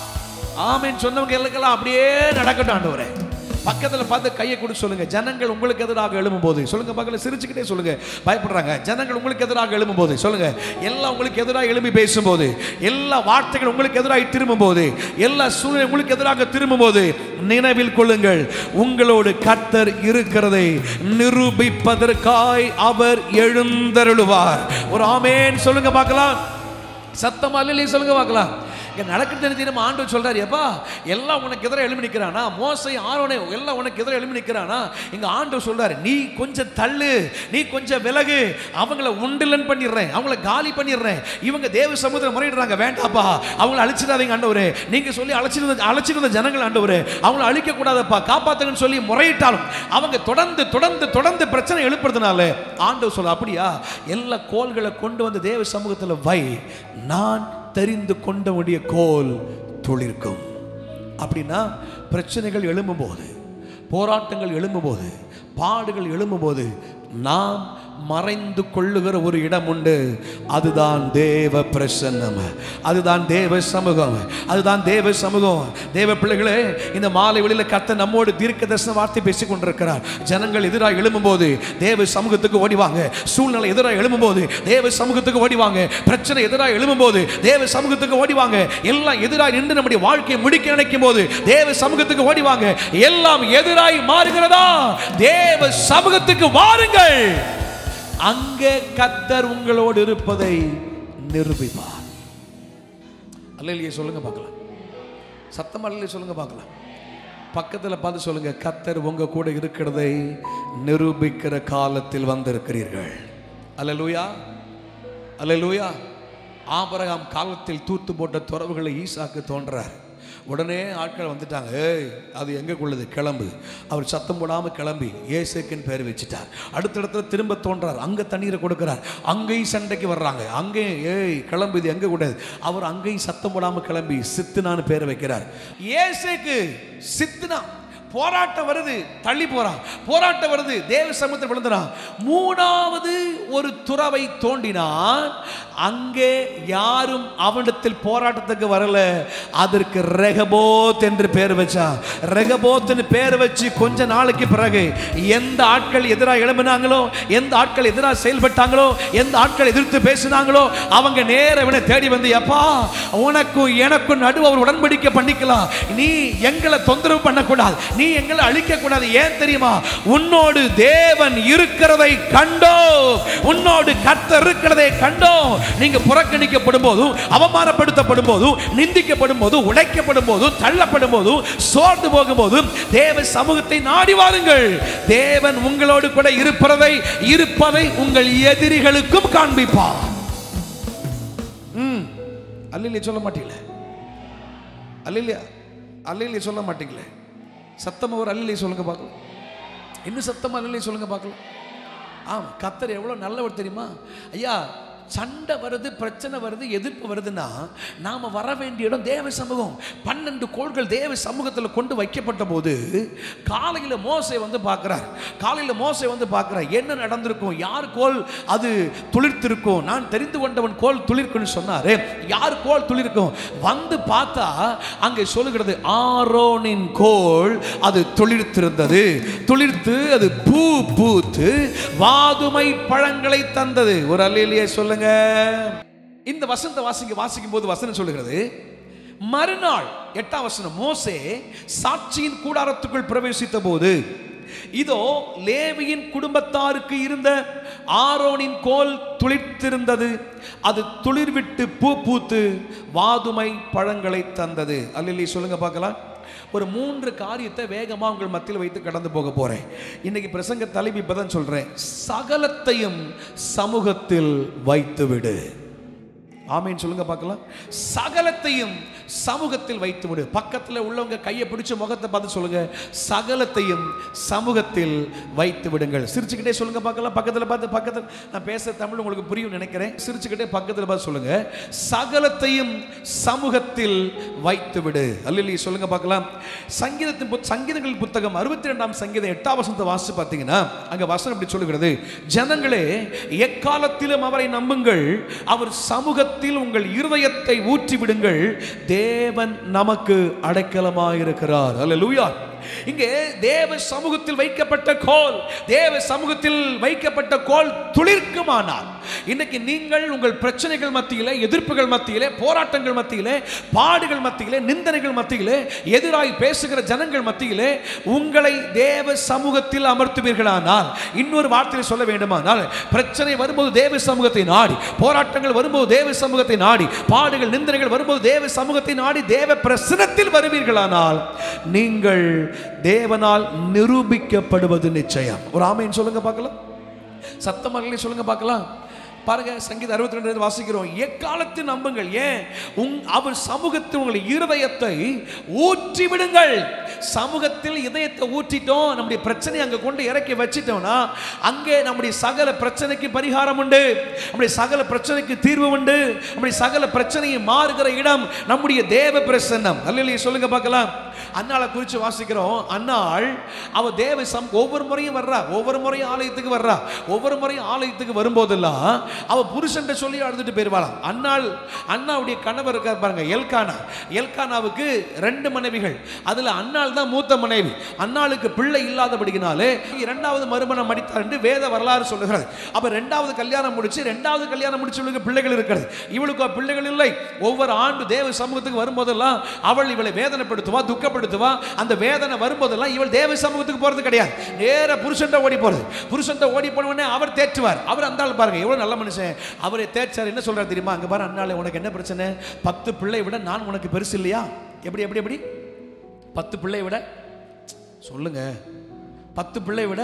ஆமென் சொன்னவங்க எல்லாம் அப்படியே நடக்கட்டும் ஆண்டவரே பக்கத்துல பார்த்து கையை கொடுத்து சொல்லுங்க ஜனங்கள் உங்களுக்கு எதிராக எழும்பும் போது சொல்லுங்க பக்கத்துல சிரிச்சுக்கிட்டே சொல்லுங்க பயப்படுறாங்க ஜனங்கள் உங்களுக்கு எதிராக எழும்பும் போது சொல்லுங்க எல்லாம் உங்களுக்கு எதிராக எழும்பி பேசும்போது எல்லா வார்த்தைகள் உங்களுக்கு எதிராக திரும்பும் போது எல்லா சூழ்நிலை உங்களுக்கு எதிராக திரும்பும் போது நினைவில் கொள்ளுங்கள் உங்களோடு கர்த்தர் இருக்கிறதை நிரூபிப்பதற்காய் அவர் எழுந்தருளுவார் ஒரு ஆமேன் சொல்லுங்க பார்க்கலாம் சத்தமா இல்லையே சொல்லுங்க பார்க்கலாம் இங்க நடக்கிறது என்ன தெரியுமா ஆண்டவர் சொல்றாரு எப்பா எல்லாம் உனக்கு எதிராக எழுப்பி நிற்கிறானா மோசை ஆரோனே எல்லாம் உனக்கு எதிராக எழுப்பி நிற்கிறானா இங்க ஆண்டவர் சொல்றாரு நீ கொஞ்சம் தள்ளு நீ கொஞ்சம் விலகு அவங்கள உண்டிலன் பண்ணிடுறேன் அவங்கள காலி பண்ணிடுறேன் இவங்க தேவ சமுதிரம் முறையிடுறாங்க வேண்டாப்பா அவங்கள அழிச்சிடாதீங்க ஆண்டவரே நீங்க சொல்லி அழைச்சிருந்த அழைச்சிருந்த ஜனங்கள் ஆண்டவரே அவங்கள அழிக்க கூடாதப்பா காப்பாத்துங்கன்னு சொல்லி முறையிட்டாலும் அவங்க தொடர்ந்து தொடர்ந்து தொடர்ந்து பிரச்சனை எழுப்புறதுனால ஆண்டவர் சொல்ல அப்படியா எல்லா கோள்களை கொண்டு வந்து தேவ சமூகத்தில் வை நான் தெரிந்து கொண்டவுடைய கோல் துளிர்க்கும் அப்படின்னா பிரச்சனைகள் எழும்பும்போது போராட்டங்கள் எழும்பும்போது பாடுகள் எழும்பும்போது நாம் மறைந்து கொள்ளுகிற ஒரு இடம் உண்டு அதுதான் தேவ பிரசன்னம் அதுதான் தேவ சமூகம் அதுதான் தேவ சமூகம் தேவ பிள்ளைகளே இந்த மாலை வெளியில கத்த நம்மோடு தீர்க்க தரிசன வார்த்தை பேசிக் கொண்டிருக்கிறார் ஜனங்கள் எதிராக எழும்பும்போது தேவ சமூகத்துக்கு ஓடிவாங்க சூழ்நிலை எதிராக எழும்பும்போது தேவ சமூகத்துக்கு ஓடிவாங்க பிரச்சனை எதிராக எழும்பும்போது தேவ சமூகத்துக்கு ஓடிவாங்க எல்லாம் எதிராக நின்று நம்முடைய வாழ்க்கையை முடிக்க நினைக்கும் போது தேவ சமூகத்துக்கு ஓடிவாங்க எல்லாம் எதிராய் மாறுகிறதா தேவ சமூகத்துக்கு வாருங்கள் அங்கே கத்தர் உங்களோடு இருப்பதை நிரூபிப்பார் அல்லையே சொல்லுங்க பார்க்கலாம் சத்தம் அல்லையே சொல்லுங்க பார்க்கலாம் பக்கத்தில் பார்த்து சொல்லுங்க கத்தர் உங்க கூட இருக்கிறதை நிரூபிக்கிற காலத்தில் வந்திருக்கிறீர்கள் அல்லேலூயா அல்லேலூயா ஆபரகாம் காலத்தில் தூத்து போட்ட துறவுகளை ஈசாக்கு தோன்றார் உடனே ஆட்கள் வந்துட்டாங்க ஏய் அது எங்கக்குள்ளது கிளம்பு அவர் சத்தம் போடாமல் கிளம்பி ஏசேக்குன்னு பேர் வச்சுட்டார் அடுத்தடுத்த திரும்ப தோன்றார் அங்கே தண்ணீரை கொடுக்குறார் அங்கேயும் சண்டைக்கு வர்றாங்க அங்கேயும் ஏய் கிளம்பு இது எங்கே கூடாது அவர் அங்கேயும் சத்தம் போடாமல் கிளம்பி சித்துனான்னு பேர் வைக்கிறார் ஏசேக்கு சித்துனா போராட்டம் வருது தள்ளி போறான் போராட்டம் வருது தேவ சமூகத்தில் விழுந்துறான் மூணாவது ஒரு துறவை தோண்டினான் அங்கே யாரும் அவனிடத்தில் போராட்டத்துக்கு வரல அதற்கு ரெகபோத் என்று பேர் வச்சான் ரெகபோத்னு பேர் வச்சு கொஞ்ச நாளைக்கு பிறகு எந்த ஆட்கள் எதிராக எழும்பினாங்களோ எந்த ஆட்கள் எதிராக செயல்பட்டாங்களோ எந்த ஆட்கள் எதிர்த்து பேசினாங்களோ அவங்க நேர இவனை தேடி வந்து எப்பா உனக்கும் எனக்கும் நடுவு அவர் உடன்படிக்கை பண்ணிக்கலாம் நீ எங்களை தொந்தரவு பண்ணக்கூடாது நீ எங்களை அழிக்க கூடாது ஏன் தெரியுமா உன்னோடு தேவன் இருக்கிறதை கண்டோ உன்னோடு கர்த்தர் இருக்கிறதை கண்டோ நீங்க புறக்கணிக்கப்படும் போதும் அவமானப்படுத்தப்படும் போதும் நிந்திக்கப்படும் போதும் உடைக்கப்படும் போதும் தள்ளப்படும் போதும் சோர்ந்து போகும் போதும் தேவ சமூகத்தை நாடி வாருங்கள் தேவன் உங்களோடு கூட இருப்பதை இருப்பதை உங்கள் எதிரிகளுக்கும் காண்பிப்பார் ம் அல்லையிலே சொல்ல மாட்டீங்களே அல்லையிலையா அல்லையிலே சொல்ல மாட்டீங்களே சத்தம் ஒரு அல்லையிலே சொல்லுங்க பார்க்கலாம் இன்னும் சத்தம் அல்லையிலே சொல்லுங்க பார்க்கலாம் ஆம் கத்தர் எவ்வளோ நல்லவர் தெரியுமா ஐயா சண்டை வருது பிரச்சனை வருது எதிர்ப்பு வருதுன்னா நாம் வர வேண்டிய இடம் தேவ சமூகம் பன்னெண்டு கோள்கள் தேவ சமூகத்தில் கொண்டு வைக்கப்பட்ட போது காலையில் மோசை வந்து பார்க்குறார் காலையில் மோசை வந்து பார்க்குறார் என்ன நடந்திருக்கும் யார் கோல் அது துளிர்த்திருக்கும் நான் தெரிந்து கொண்டவன் கோல் துளிர்க்குன்னு சொன்னார் யார் கோல் துளிர்க்கும் வந்து பார்த்தா அங்கே சொல்லுகிறது ஆரோனின் கோல் அது துளிர்த்திருந்தது துளிர்த்து அது பூ பூத்து வாதுமை பழங்களை தந்தது ஒரு அல்லையிலேயே சொல்லுங்க இந்த வசனத்தை வாசிக்க வாசிக்கும் போது வசனம் சொல்லுகிறது மறுநாள் எட்டாம் வசனம் மோசே சாட்சியின் கூடாரத்துக்குள் பிரவேசித்த போது இதோ லேவியின் குடும்பத்தாருக்கு இருந்த ஆரோனின் கோல் துளிர்த்திருந்தது அது துளிர்விட்டு பூ பூத்து வாதுமை பழங்களை தந்தது அல்லி சொல்லுங்க பார்க்கலாம் ஒரு மூன்று காரியத்தை வேகமாக உங்கள் மத்தியில் வைத்து கடந்து போக போறேன் இன்னைக்கு பிரசங்க தலைவி இப்பதான் சொல்றேன் சகலத்தையும் சமூகத்தில் வைத்து விடு ஆமீன் சொல்லுங்க பார்க்கலாம் சகலத்தையும் சமூகத்தில் வைத்து விடு பக்கத்தில் உள்ளவங்க கையை பிடிச்ச முகத்தை பார்த்து சொல்லுங்க சகலத்தையும் சமூகத்தில் வைத்து விடுங்கள் சிரிச்சுக்கிட்டே சொல்லுங்க பார்க்கலாம் பக்கத்தில் பார்த்து பக்கத்தில் நான் பேச தமிழ் உங்களுக்கு புரியும் நினைக்கிறேன் சிரிச்சுக்கிட்டே பக்கத்தில் பார்த்து சொல்லுங்க சகலத்தையும் சமூகத்தில் வைத்து விடு அல்லி சொல்லுங்க பார்க்கலாம் சங்கீதத்தின் புத்- சங்கீதங்கள் புத்தகம் அறுபத்தி ரெண்டாம் சங்கீதம் எட்டாம் வசனத்தை வாசிச்சு பார்த்தீங்கன்னா அங்க வசனம் இப்படி சொல்லுகிறது ஜனங்களே எக்காலத்திலும் அவரை நம்புங்கள் அவர் சமூகத்தில் உங்கள் இருதயத்தை ஊற்றி விடுங்கள் தேவன் நமக்கு அடைக்கலமாயிருக்கிறார் அல்லேலூயா இங்கே தேவ சமூகத்தில் வைக்கப்பட்ட கோல் தேவ சமூகத்தில் வைக்கப்பட்ட கோல் துளிர்க்குமானால் இன்னைக்கு நீங்கள் உங்கள் பிரச்சனைகள் மத்தியிலே எதிர்ப்புகள் மத்தியிலே போராட்டங்கள் மத்தியிலே பாடுகள் மத்தியிலே நிந்தனைகள் மத்தியிலே எதிராய் பேசுகிற ஜனங்கள் மத்தியிலே உங்களை தேவ சமூகத்தில் அமர்த்துவீர்களானால் இன்னொரு வார்த்தையில் சொல்ல வேண்டுமானால் பிரச்சனை வரும்போது தேவ சமூகத்தை நாடி போராட்டங்கள் வரும்போது தேவ சமூகத்தை நாடி பாடுகள் நிந்தனைகள் வரும்போது தேவ சமூகத்தை நாடி தேவ பிரசனத்தில் வருவீர்களானால் நீங்கள் தேவனால் நிரூபிக்கப்படுவது நிச்சயம் ஒரு ஆமைன்னு சொல்லுங்க பார்க்கலாம் சத்தமல்ல சொல்லுங்க பார்க்கலாம் பாருங்க சங்கீத அறுபத்தி ரெண்டு வாசிக்கிறோம் எக்காலத்தில் நம்புங்கள் ஏன் உங் அவர் சமூகத்தில் உங்கள் இருதயத்தை ஊற்றி விடுங்கள் சமூகத்தில் இதயத்தை ஊற்றிட்டோம் நம்முடைய பிரச்சனையை அங்கே கொண்டு இறக்கி வச்சிட்டோம்னா அங்கே நம்முடைய சகல பிரச்சனைக்கு பரிகாரம் உண்டு நம்முடைய சகல பிரச்சனைக்கு தீர்வு உண்டு நம்முடைய சகல பிரச்சனையை மாறுகிற இடம் நம்முடைய தேவ பிரசன்னம் அல்லையா சொல்லுங்க பார்க்கலாம் அன்னாளை குறித்து வாசிக்கிறோம் அன்னாள் அவ தேவ சம் ஒவ்வொரு முறையும் வர்றா ஒவ்வொரு முறையும் ஆலயத்துக்கு வர்றா ஒவ்வொரு முறையும் ஆலயத்துக்கு வரும்போதெல்லாம் அவ புருஷன்ட்ட சொல்லி அழுதுட்டு போயிருவாளாம் அண்ணாள் அண்ணாவுடைய கணவர் இருக்கார் பாருங்க எல்கானா எல்கானாவுக்கு ரெண்டு மனைவிகள் அதுல அண்ணாள் தான் மூத்த மனைவி அண்ணாளுக்கு பிள்ளை இல்லாதபடினாலே இரண்டாவது மறுமணம் மடித்தார் என்று வேத வரலாறு சொல்லுகிறது அப்ப ரெண்டாவது கல்யாணம் முடிச்சு ரெண்டாவது கல்யாணம் முடிச்சவளுக்கு பிள்ளைகள் இருக்கிறது இவளுக்கு பிள்ளைகள் இல்லை ஒவ்வொரு ஆண்டு தேவ சமூகத்துக்கு வரும்போதெல்லாம் அவள் இவளை வேதனைப்படுத்துவா துக்கப்படுத்துவா அந்த வேதனை வரும்போதெல்லாம் இவள் தேவ சமூகத்துக்கு போறது கிடையாது நேர புருஷன்ட்ட ஓடி போறது புருஷன்ட்ட ஓடி போன உடனே அவர் தேற்றுவார் அவர் அந்த ஆள் பாருங்க எவ்வளவு நல்ல மனுஷன் அவரை தேய்ச்சார் என்ன சொல்றாரு தெரியுமா அங்க பாரு அண்ணாலே உனக்கு என்ன பிரச்சனை பத்து பிள்ளை விட நான் உனக்கு பெருசு இல்லையா எப்படி எப்படி எப்படி பத்து பிள்ளை விட சொல்லுங்க பத்து பிள்ளை விட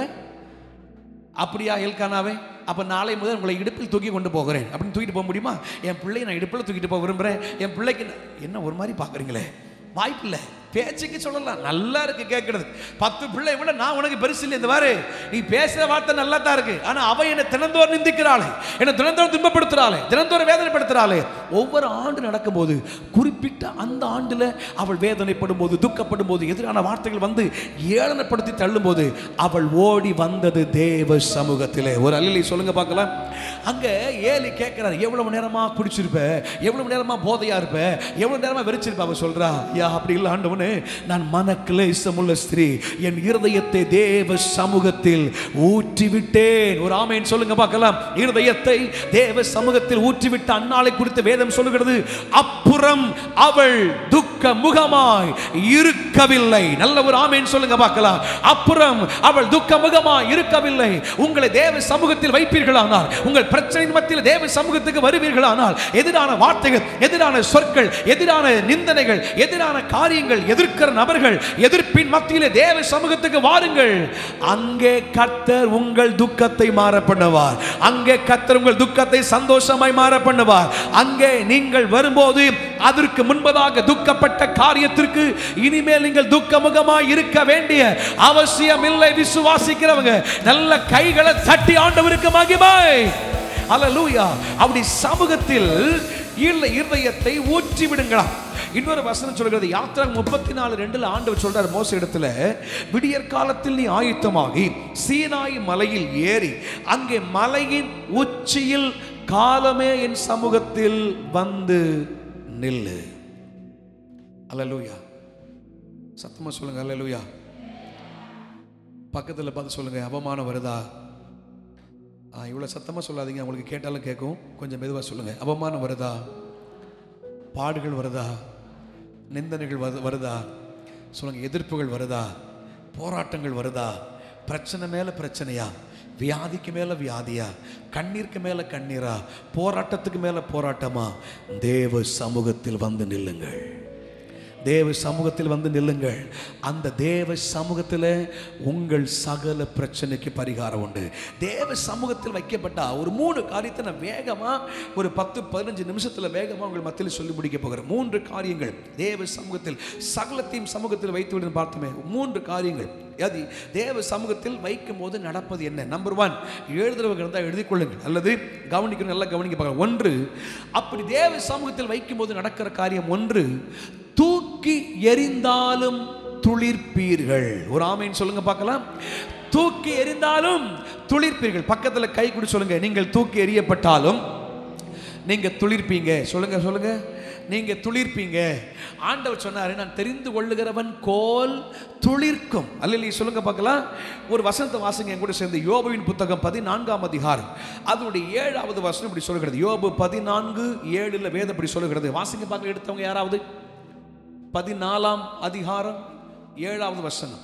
அப்படியா எல்கானாவே அப்போ நாளை முதல் உங்களை இடுப்பில் தூக்கி கொண்டு போகிறேன் அப்படின்னு தூக்கிட்டு போக முடியுமா என் பிள்ளையை நான் இடுப்பில் தூக்கிட்டு போக விரும்புகிறேன் என் பிள்ளைக்கு நான்- என்ன ஒரு மாதிரி பார்க்குறீங்களே வாய்ப்பில்லை பேச்சுக்கு சொல்லலாம் நல்லா இருக்கு கேட்கறது பத்து பிள்ளை விட நான் உனக்கு பெருசு இல்லை இந்த வாரு நீ பேசுற வார்த்தை நல்லா தான் இருக்கு ஆனா அவ என்னை தினந்தோறும் நிந்திக்கிறாளே என்னை தினந்தோறும் துன்பப்படுத்துறாளே தினந்தோறும் வேதனைப்படுத்துறாளே ஒவ்வொரு ஆண்டு நடக்கும்போது குறிப்பிட்ட அந்த ஆண்டுல அவள் வேதனைப்படும் போது துக்கப்படும் போது எதிரான வார்த்தைகள் வந்து ஏளனப்படுத்தி தள்ளும்போது அவள் ஓடி வந்தது தேவ சமூகத்திலே ஒரு அல்லி சொல்லுங்க பார்க்கலாம் அங்க ஏலி கேட்கிறார் எவ்வளவு நேரமா குடிச்சிருப்ப எவ்வளவு நேரமா போதையா இருப்ப எவ்வளவு நேரமா வெறிச்சிருப்ப அவ சொல்றா யா அப்படி இல்ல ஆண்டவனே நான் மனக்கிளேசமுள்ள ஸ்திரீ என் இருதயத்தை தேவ சமூகத்தில் ஊற்றி விட்டேன் ஒரு ஆமைன்னு சொல்லுங்க பார்க்கலாம் இருதயத்தை தேவ சமூகத்தில் ஊற்றிவிட்ட அன்னாளை குறித்து வேதம் சொல்லுகிறது அப்புறம் அவள் துக்க முகமாய் இருக்கவில்லை நல்ல ஒரு ஆமைன்னு சொல்லுங்க பார்க்கலாம் அப்புறம் அவள் துக்க முகமாய் இருக்கவில்லை உங்களை தேவ சமூகத்தில் வைப்பீர்களானால் உங்கள் பிரச்சனையின் மத்தியில் தேவ சமூகத்துக்கு வருவீர்களானால் எதிரான வார்த்தைகள் எதிரான சொற்கள் எதிரான நிந்தனைகள் எதிரான காரியங்கள் எதிர்க்கிற நபர்கள் எதிர்ப்பின் மத்தியிலே தேவ சமூகத்துக்கு வாருங்கள் அங்கே கர்த்தர் உங்கள் துக்கத்தை மாற பண்ணுவார் அங்கே கர்த்தர் உங்கள் துக்கத்தை சந்தோஷமாய் மாற பண்ணுவார் அங்கே நீங்கள் வரும்போது அதற்கு முன்பதாக துக்கப்பட்ட காரியத்திற்கு இனிமேல் நீங்கள் துக்கமுகமாய் இருக்க வேண்டிய அவசியம் இல்லை விசுவாசிக்கிறவங்க நல்ல கைகளை தட்டி ஆண்டவருக்கு மகிமாய் அல்லேலூயா அப்படி சமூகத்தில் இல்ல இருதயத்தை ஊற்றி விடுங்களாம் இன்னொரு வசனம் சொல்கிறது யாத்திரை முப்பத்தி நாலு ரெண்டுல ஆண்டவர் சொல்றார் மோச இடத்துல விடியற் காலத்தில் நீ ஆயுத்தமாகி சீனாய் மலையில் ஏறி அங்கே மலையின் உச்சியில் காலமே என் சமூகத்தில் வந்து நில்லு அல்லேலூயா சத்தமா சொல்லுங்க அல்லேலூயா பக்கத்துல பார்த்து சொல்லுங்க அவமானம் வருதா ஆ இவ்வளோ சத்தமாக சொல்லாதீங்க அவங்களுக்கு கேட்டாலும் கேட்கும் கொஞ்சம் மெதுவாக சொல்லுங்கள் அவமானம் வருதா பாடுகள் வருதா நிந்தனைகள் வருது வருதா சொல்லுங்க எதிர்ப்புகள் வருதா போராட்டங்கள் வருதா பிரச்சனை மேலே பிரச்சனையா வியாதிக்கு மேலே வியாதியா கண்ணீருக்கு மேலே கண்ணீரா போராட்டத்துக்கு மேலே போராட்டமா தேவ சமூகத்தில் வந்து நில்லுங்கள் தேவ சமூகத்தில் வந்து நில்லுங்கள் அந்த தேவ சமூகத்தில் உங்கள் சகல பிரச்சனைக்கு பரிகாரம் உண்டு தேவ சமூகத்தில் வைக்கப்பட்ட ஒரு மூணு காரியத்தை நான் வேகமாக ஒரு பத்து பதினஞ்சு நிமிஷத்தில் வேகமாக உங்கள் மத்தியில் சொல்லி முடிக்க போகிறேன் மூன்று காரியங்கள் தேவ சமூகத்தில் சகலத்தையும் சமூகத்தில் வைத்து விடுன்னு பார்த்தோமே மூன்று காரியங்கள் அது தேவ சமூகத்தில் வைக்கும் போது நடப்பது என்ன நம்பர் ஒன் எழுதுறவங்க இருந்தால் எழுதிக் கொள்ளுங்கள் அல்லது கவனிக்கணும் நல்லா கவனிக்க பார்க்கலாம் ஒன்று அப்படி தேவ சமூகத்தில் வைக்கும் போது நடக்கிற காரியம் ஒன்று தூக்கி எறிந்தாலும் துளிர்ப்பீர்கள் ஒரு ஆமைன்னு சொல்லுங்க பார்க்கலாம் தூக்கி எறிந்தாலும் துளிர்ப்பீர்கள் பக்கத்துல கை கொடு சொல்லுங்க நீங்கள் தூக்கி எறியப்பட்டாலும் நீங்க துளிர்ப்பீங்க சொல்லுங்க சொல்லுங்க நீங்க துளிர்ப்பீங்க ஆண்டவர் சொன்னாரு நான் தெரிந்து கொள்ளுகிறவன் கோல் துளிர்க்கும் அல்ல சொல்லுங்க பார்க்கலாம் ஒரு வசனத்தை வாசிங்க என் கூட சேர்ந்து யோபுவின் புத்தகம் பதினான்காம் அதிகாரம் அதனுடைய ஏழாவது வசனம் இப்படி சொல்கிறது யோபு பதினான்கு ஏழுல வேதம் இப்படி சொல்லுகிறது வாசிங்க பார்க்க எடுத்தவங்க யாராவது பதினாலாம் அதிகாரம் ஏழாவது வசனம்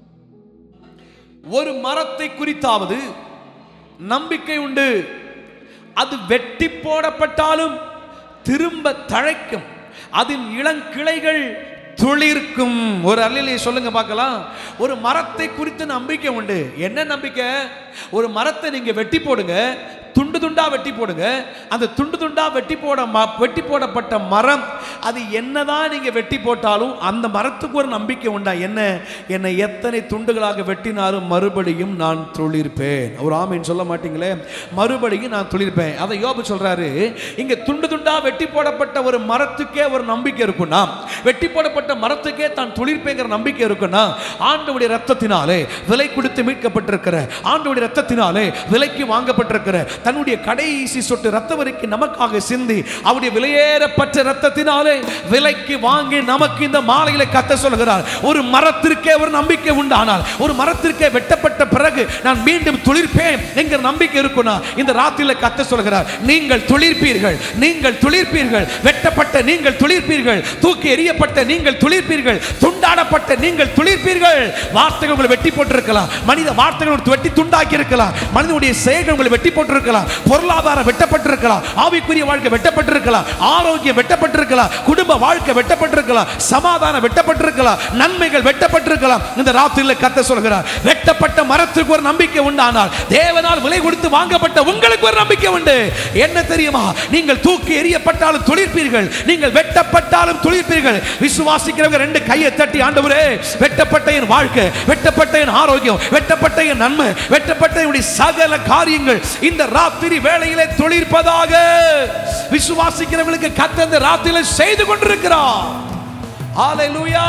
ஒரு மரத்தை குறித்தாவது நம்பிக்கை உண்டு அது வெட்டி போடப்பட்டாலும் திரும்ப தழைக்கும் அதன் இளங்கிளைகள் துளிர்க்கும் ஒரு அல்லிலே சொல்லுங்க பார்க்கலாம் ஒரு மரத்தை குறித்து நம்பிக்கை உண்டு என்ன நம்பிக்கை ஒரு மரத்தை நீங்க வெட்டி போடுங்க துண்டு துண்டா வெட்டி போடுங்க அந்த துண்டு துண்டா வெட்டி போட ம- வெட்டி போடப்பட்ட மரம் அது என்னதான் நீங்க வெட்டி போட்டாலும் அந்த மரத்துக்கு ஒரு நம்பிக்கை உண்டா என்ன என்னை எத்தனை துண்டுகளாக வெட்டினாலும் மறுபடியும் நான் துளிர்ப்பேன் ஒரு ஆமீன் சொல்ல மாட்டீங்களே மறுபடியும் நான் துளிர்ப்பேன் அதை யோபு சொல்றாரு இங்க துண்டு துண்டா வெட்டி போடப்பட்ட ஒரு மரத்துக்கே ஒரு நம்பிக்கை இருக்கும்னா வெட்டி போடப்பட்ட மரத்துக்கே தான் துளிர்ப்பேங்கிற நம்பிக்கை இருக்குன்னா ஆண்டவுடைய ரத்தத்தினாலே விலை கொடுத்து மீட்கப்பட்டிருக்கிற ஆண்டவுடைய ரத்தத்தினாலே விலைக்கு வாங்கப்பட்டிருக்கிற தன்னுடைய கடைசி சொட்டு ரத்த வரைக்கும் நமக்காக சிந்தி அவருடைய விலையேறப்பட்ட ரத்தத்தினாலே விலைக்கு வாங்கி நமக்கு இந்த மாலையில கத்த சொல்கிறார் ஒரு மரத்திற்கே ஒரு நம்பிக்கை உண்டானால் ஒரு மரத்திற்கே வெட்டப்பட்ட பிறகு நான் மீண்டும் துளிர்ப்பேன் என்கிற நம்பிக்கை இருக்கும்னா இந்த ராத்திரியில கத்த சொல்கிறார் நீங்கள் துளிர்ப்பீர்கள் நீங்கள் துளிர்ப்பீர்கள் வெட்டப்பட்ட நீங்கள் துளிர்ப்பீர்கள் தூக்கி எறியப்பட்ட நீங்கள் துளிர்ப்பீர்கள் துண்டாடப்பட்ட நீங்கள் துளிர்ப்பீர்கள் வார்த்தைகள் உங்களை வெட்டி போட்டிருக்கலாம் மனித வார்த்தைகள் உங்களுக்கு வெட்டி துண்டாக்கி இருக்கலாம் மனிதனுடைய செயல்கள் உங்களை வெட்டி போட்டிருக்கலாம் பொருளாதாரம் வெட்டப்பட்டிருக்கலாம் ஆவிக்குரிய வாழ்க்கை வெட்டப்பட்டிருக்கலாம் ஆரோக்கியம் வெட்டப்பட்டிருக்கலாம் குடும்ப வாழ்க்கை வெட்டப்பட்டிருக்கலாம் சமாதானம் வெட்டப்பட்டிருக்கலாம் நன்மைகள் வெட்டப்பட்டிருக்கலாம் இந்த ராத்திரியில கத்த சொல்கிறார் வெட்டப்பட்ட மரத்துக்கு ஒரு நம்பிக்கை உண்டானால் தேவனால் விலை கொடுத்து வாங்கப்பட்ட உங்களுக்கு ஒரு நம்பிக்கை உண்டு என்ன தெரியுமா நீங்கள் தூக்கி எறியப்பட்டாலும் துளிர்ப்பீர்கள் நீங்கள் வெட்டப்பட்டாலும் துளிர்ப்பீர்கள் விசுவாசிக்கிறவங்க ரெண்டு கையை தட்டி ஆண்டவரே வெட்டப்பட்ட என் வாழ்க்கை வெட்டப்பட்ட என் ஆரோக்கியம் வெட்டப்பட்ட என் நன்மை வெட்டப்பட்ட என்னுடைய சகல காரியங்கள் இந்த ராத்திரி வேளையிலே துளிர்ப்பதாக விசுவாசிக்கிறவர்களுக்கு கத்த இந்த ராத்திரியில செய்து கொண்டிருக்கிறார் ஹalleluya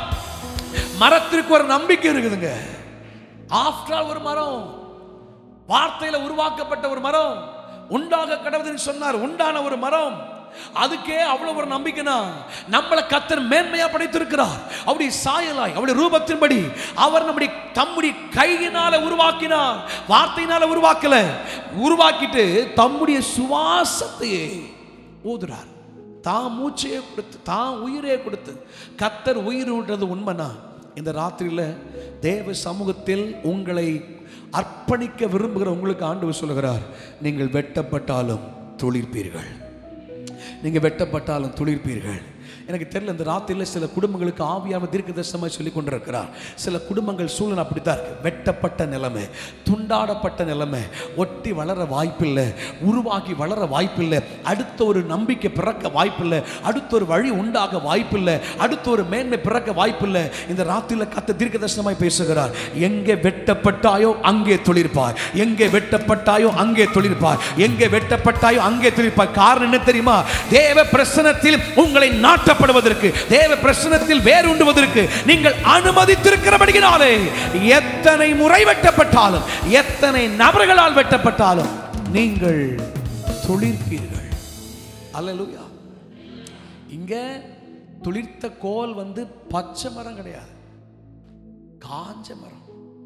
மரத்திற்கு ஒரு நம்பிக்கை இருக்குதுங்க ஆஃப்டர் ஆல் ஒரு மரம் வார்த்தையில உருவாக்கப்பட்ட ஒரு மரம் உண்டாக கடவுதுன்னு சொன்னார் உண்டான ஒரு மரம் அதுக்கே அவ்வளவு ஒரு நம்பிக்கைனா நம்மளை கத்தர் மேன்மையா படைத்திருக்கிறார் அவருடைய சாயலாய் அவருடைய ரூபத்தின்படி அவர் நம்முடைய தம்முடைய கையினால உருவாக்கினார் வார்த்தையினால உருவாக்கல உருவாக்கிட்டு தம்முடைய சுவாசத்தையே ஊதுறார் தான் மூச்சையே கொடுத்து தான் உயிரே கொடுத்து கத்தர் உயிர் விடுறது உண்மைனா இந்த ராத்திரியில் தேவ சமூகத்தில் உங்களை அர்ப்பணிக்க விரும்புகிற உங்களுக்கு ஆண்டவர் சொல்லுகிறார் நீங்கள் வெட்டப்பட்டாலும் துளிர்ப்பீர்கள் நீங்கள் வெட்டப்பட்டாலும் துளிர்ப்பீர்கள் எனக்கு தெரியல இந்த ராத்திரியில் சில குடும்பங்களுக்கு ஆவியான தீர்க்க தரிசனமாக சொல்லி கொண்டிருக்கிறார் சில குடும்பங்கள் சூழ்நிலை அப்படித்தான் இருக்கு வெட்டப்பட்ட நிலைமை துண்டாடப்பட்ட நிலைமை ஒட்டி வளர வாய்ப்பில்லை உருவாகி வளர வாய்ப்பில்லை அடுத்த ஒரு நம்பிக்கை பிறக்க வாய்ப்பில்லை அடுத்த ஒரு வழி உண்டாக வாய்ப்பில்லை அடுத்த ஒரு மேன்மை பிறக்க வாய்ப்பில்லை இந்த ராத்திரியில் கத்த தீர்க்க தரிசனமாய் பேசுகிறார் எங்கே வெட்டப்பட்டாயோ அங்கே துளிர்ப்பாய் எங்கே வெட்டப்பட்டாயோ அங்கே துளிர்ப்பாய் எங்கே வெட்டப்பட்டாயோ அங்கே துளிர்ப்பாய் காரணம் என்ன தெரியுமா தேவ பிரசனத்தில் உங்களை நாட்டப்படுவதற்கு தேவ பிரசனத்தில் வேறுண்டுவதற்கு நீங்கள் அனுமதித்திருக்கிறபடியினாலே எத்தனை முறை வெட்டப்பட்டாலும் எத்தனை நபர்களால் வெட்டப்பட்டாலும் நீங்கள் துளிர்ப்பீர்கள் அல்லேலூயா இங்க துளிர்த்த கோல் வந்து பச்சை மரம் கிடையாது காஞ்ச மரம்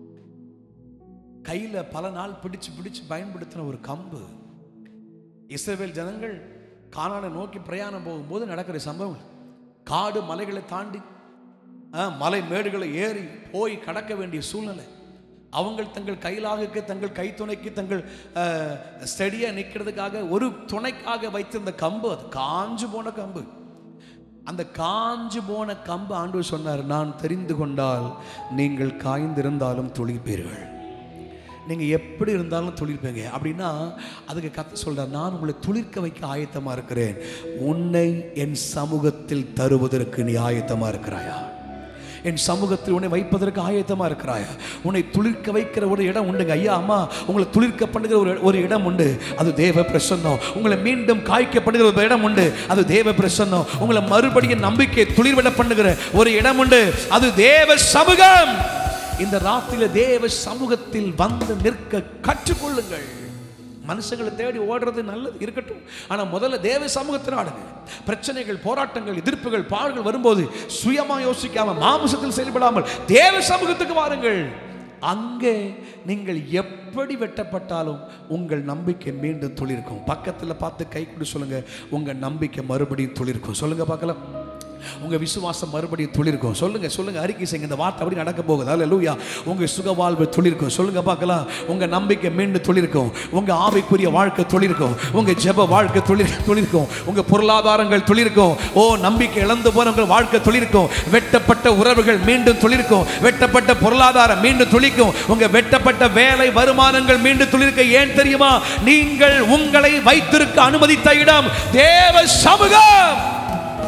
கையில பல நாள் பிடிச்சு பிடிச்சு பயன்படுத்தின ஒரு கம்பு இஸ்ரவேல் ஜனங்கள் கானானை நோக்கி பிரயாணம் போகும்போது நடக்கிற சம்பவம் காடு மலைகளை தாண்டி ஆ, மலை மேடுகளை ஏறி போய் கடக்க வேண்டிய சூழ்நிலை அவங்கள் தங்கள் கையிலாக தங்கள் கைத்துணைக்கு தங்கள் ஸ்டடியாக நிற்கிறதுக்காக ஒரு துணைக்காக வைத்திருந்த கம்பு அது காஞ்சு போன கம்பு அந்த காஞ்சு போன கம்பு ஆண்டவர் சொன்னார் நான் தெரிந்து கொண்டால் நீங்கள் காய்ந்திருந்தாலும் துளிர்ப்பீர்கள் நீங்கள் எப்படி இருந்தாலும் துளிர்ப்பீங்க அப்படின்னா அதுக்கு கத்த சொல்றார் நான் உங்களை துளிர்க்க வைக்க ஆயத்தமாக இருக்கிறேன் உன்னை என் சமூகத்தில் தருவதற்கு நீ ஆயத்தமாக இருக்கிறாயா என் சமூகத்தில் உன்னை வைப்பதற்கு ஆயத்தமா இருக்கிறாயா உன்னை துளிர்க்க வைக்கிற ஒரு இடம் உண்டுங்க ஐயா அம்மா உங்களை துளிர்க்க பண்ணுகிற ஒரு ஒரு இடம் உண்டு அது தேவ பிரசன்னம் உங்களை மீண்டும் காய்க்க பண்ணுகிற ஒரு இடம் உண்டு அது தேவ பிரசன்னம் உங்களை மறுபடியும் நம்பிக்கை துளிர்விட பண்ணுகிற ஒரு இடம் உண்டு அது தேவ சமூகம் இந்த ராத்திரில தேவ சமூகத்தில் வந்து நிற்க கற்றுக்கொள்ளுங்கள் மனுஷங்களை தேடி ஓடுறது நல்லது இருக்கட்டும் ஆனா முதல்ல தேவ சமூகத்தில் ஆடுங்க பிரச்சனைகள் போராட்டங்கள் எதிர்ப்புகள் பாடுகள் வரும்போது சுயமா யோசிக்காம மாமிசத்தில் செயல்படாமல் தேவ சமூகத்துக்கு வாருங்கள் அங்கே நீங்கள் எப்படி வெட்டப்பட்டாலும் உங்கள் நம்பிக்கை மீண்டும் துளிர்க்கும் பக்கத்தில் பார்த்து கை கொடு சொல்லுங்க உங்க நம்பிக்கை மறுபடியும் துளிர்க்கும் சொல்லுங்க பார்க்கலாம் உங்க விசுவாசம் மறுபடியும் துளிர்க்கும் சொல்லுங்க சொல்லுங்க அறிக்கை செய்யுங்க இந்த வார்த்தை அப்படி நடக்க போகுது அல்லேலூயா உங்க சுக வாழ்வு துளிர்க்கும் சொல்லுங்க பார்க்கலாம் உங்க நம்பிக்கை மீண்டும் துளிர்க்கும் உங்க ஆவிக்குரிய வாழ்க்கை துளிர்க்கும் உங்க ஜெப வாழ்க்கை துளிர் துளிர்க்கும் உங்க பொருளாதாரங்கள் துளிர்க்கும் ஓ நம்பிக்கை இழந்து போனவங்க வாழ்க்கை துளிர்க்கும் வெட்டப்பட்ட உறவுகள் மீண்டும் துளிர்க்கும் வெட்டப்பட்ட பொருளாதாரம் மீண்டும் துளிக்கும் உங்க வெட்டப்பட்ட வேலை வருமானங்கள் மீண்டும் துளிர்க்க ஏன் தெரியுமா நீங்கள் உங்களை வைத்திருக்க அனுமதித்த இடம் தேவ சமூகம்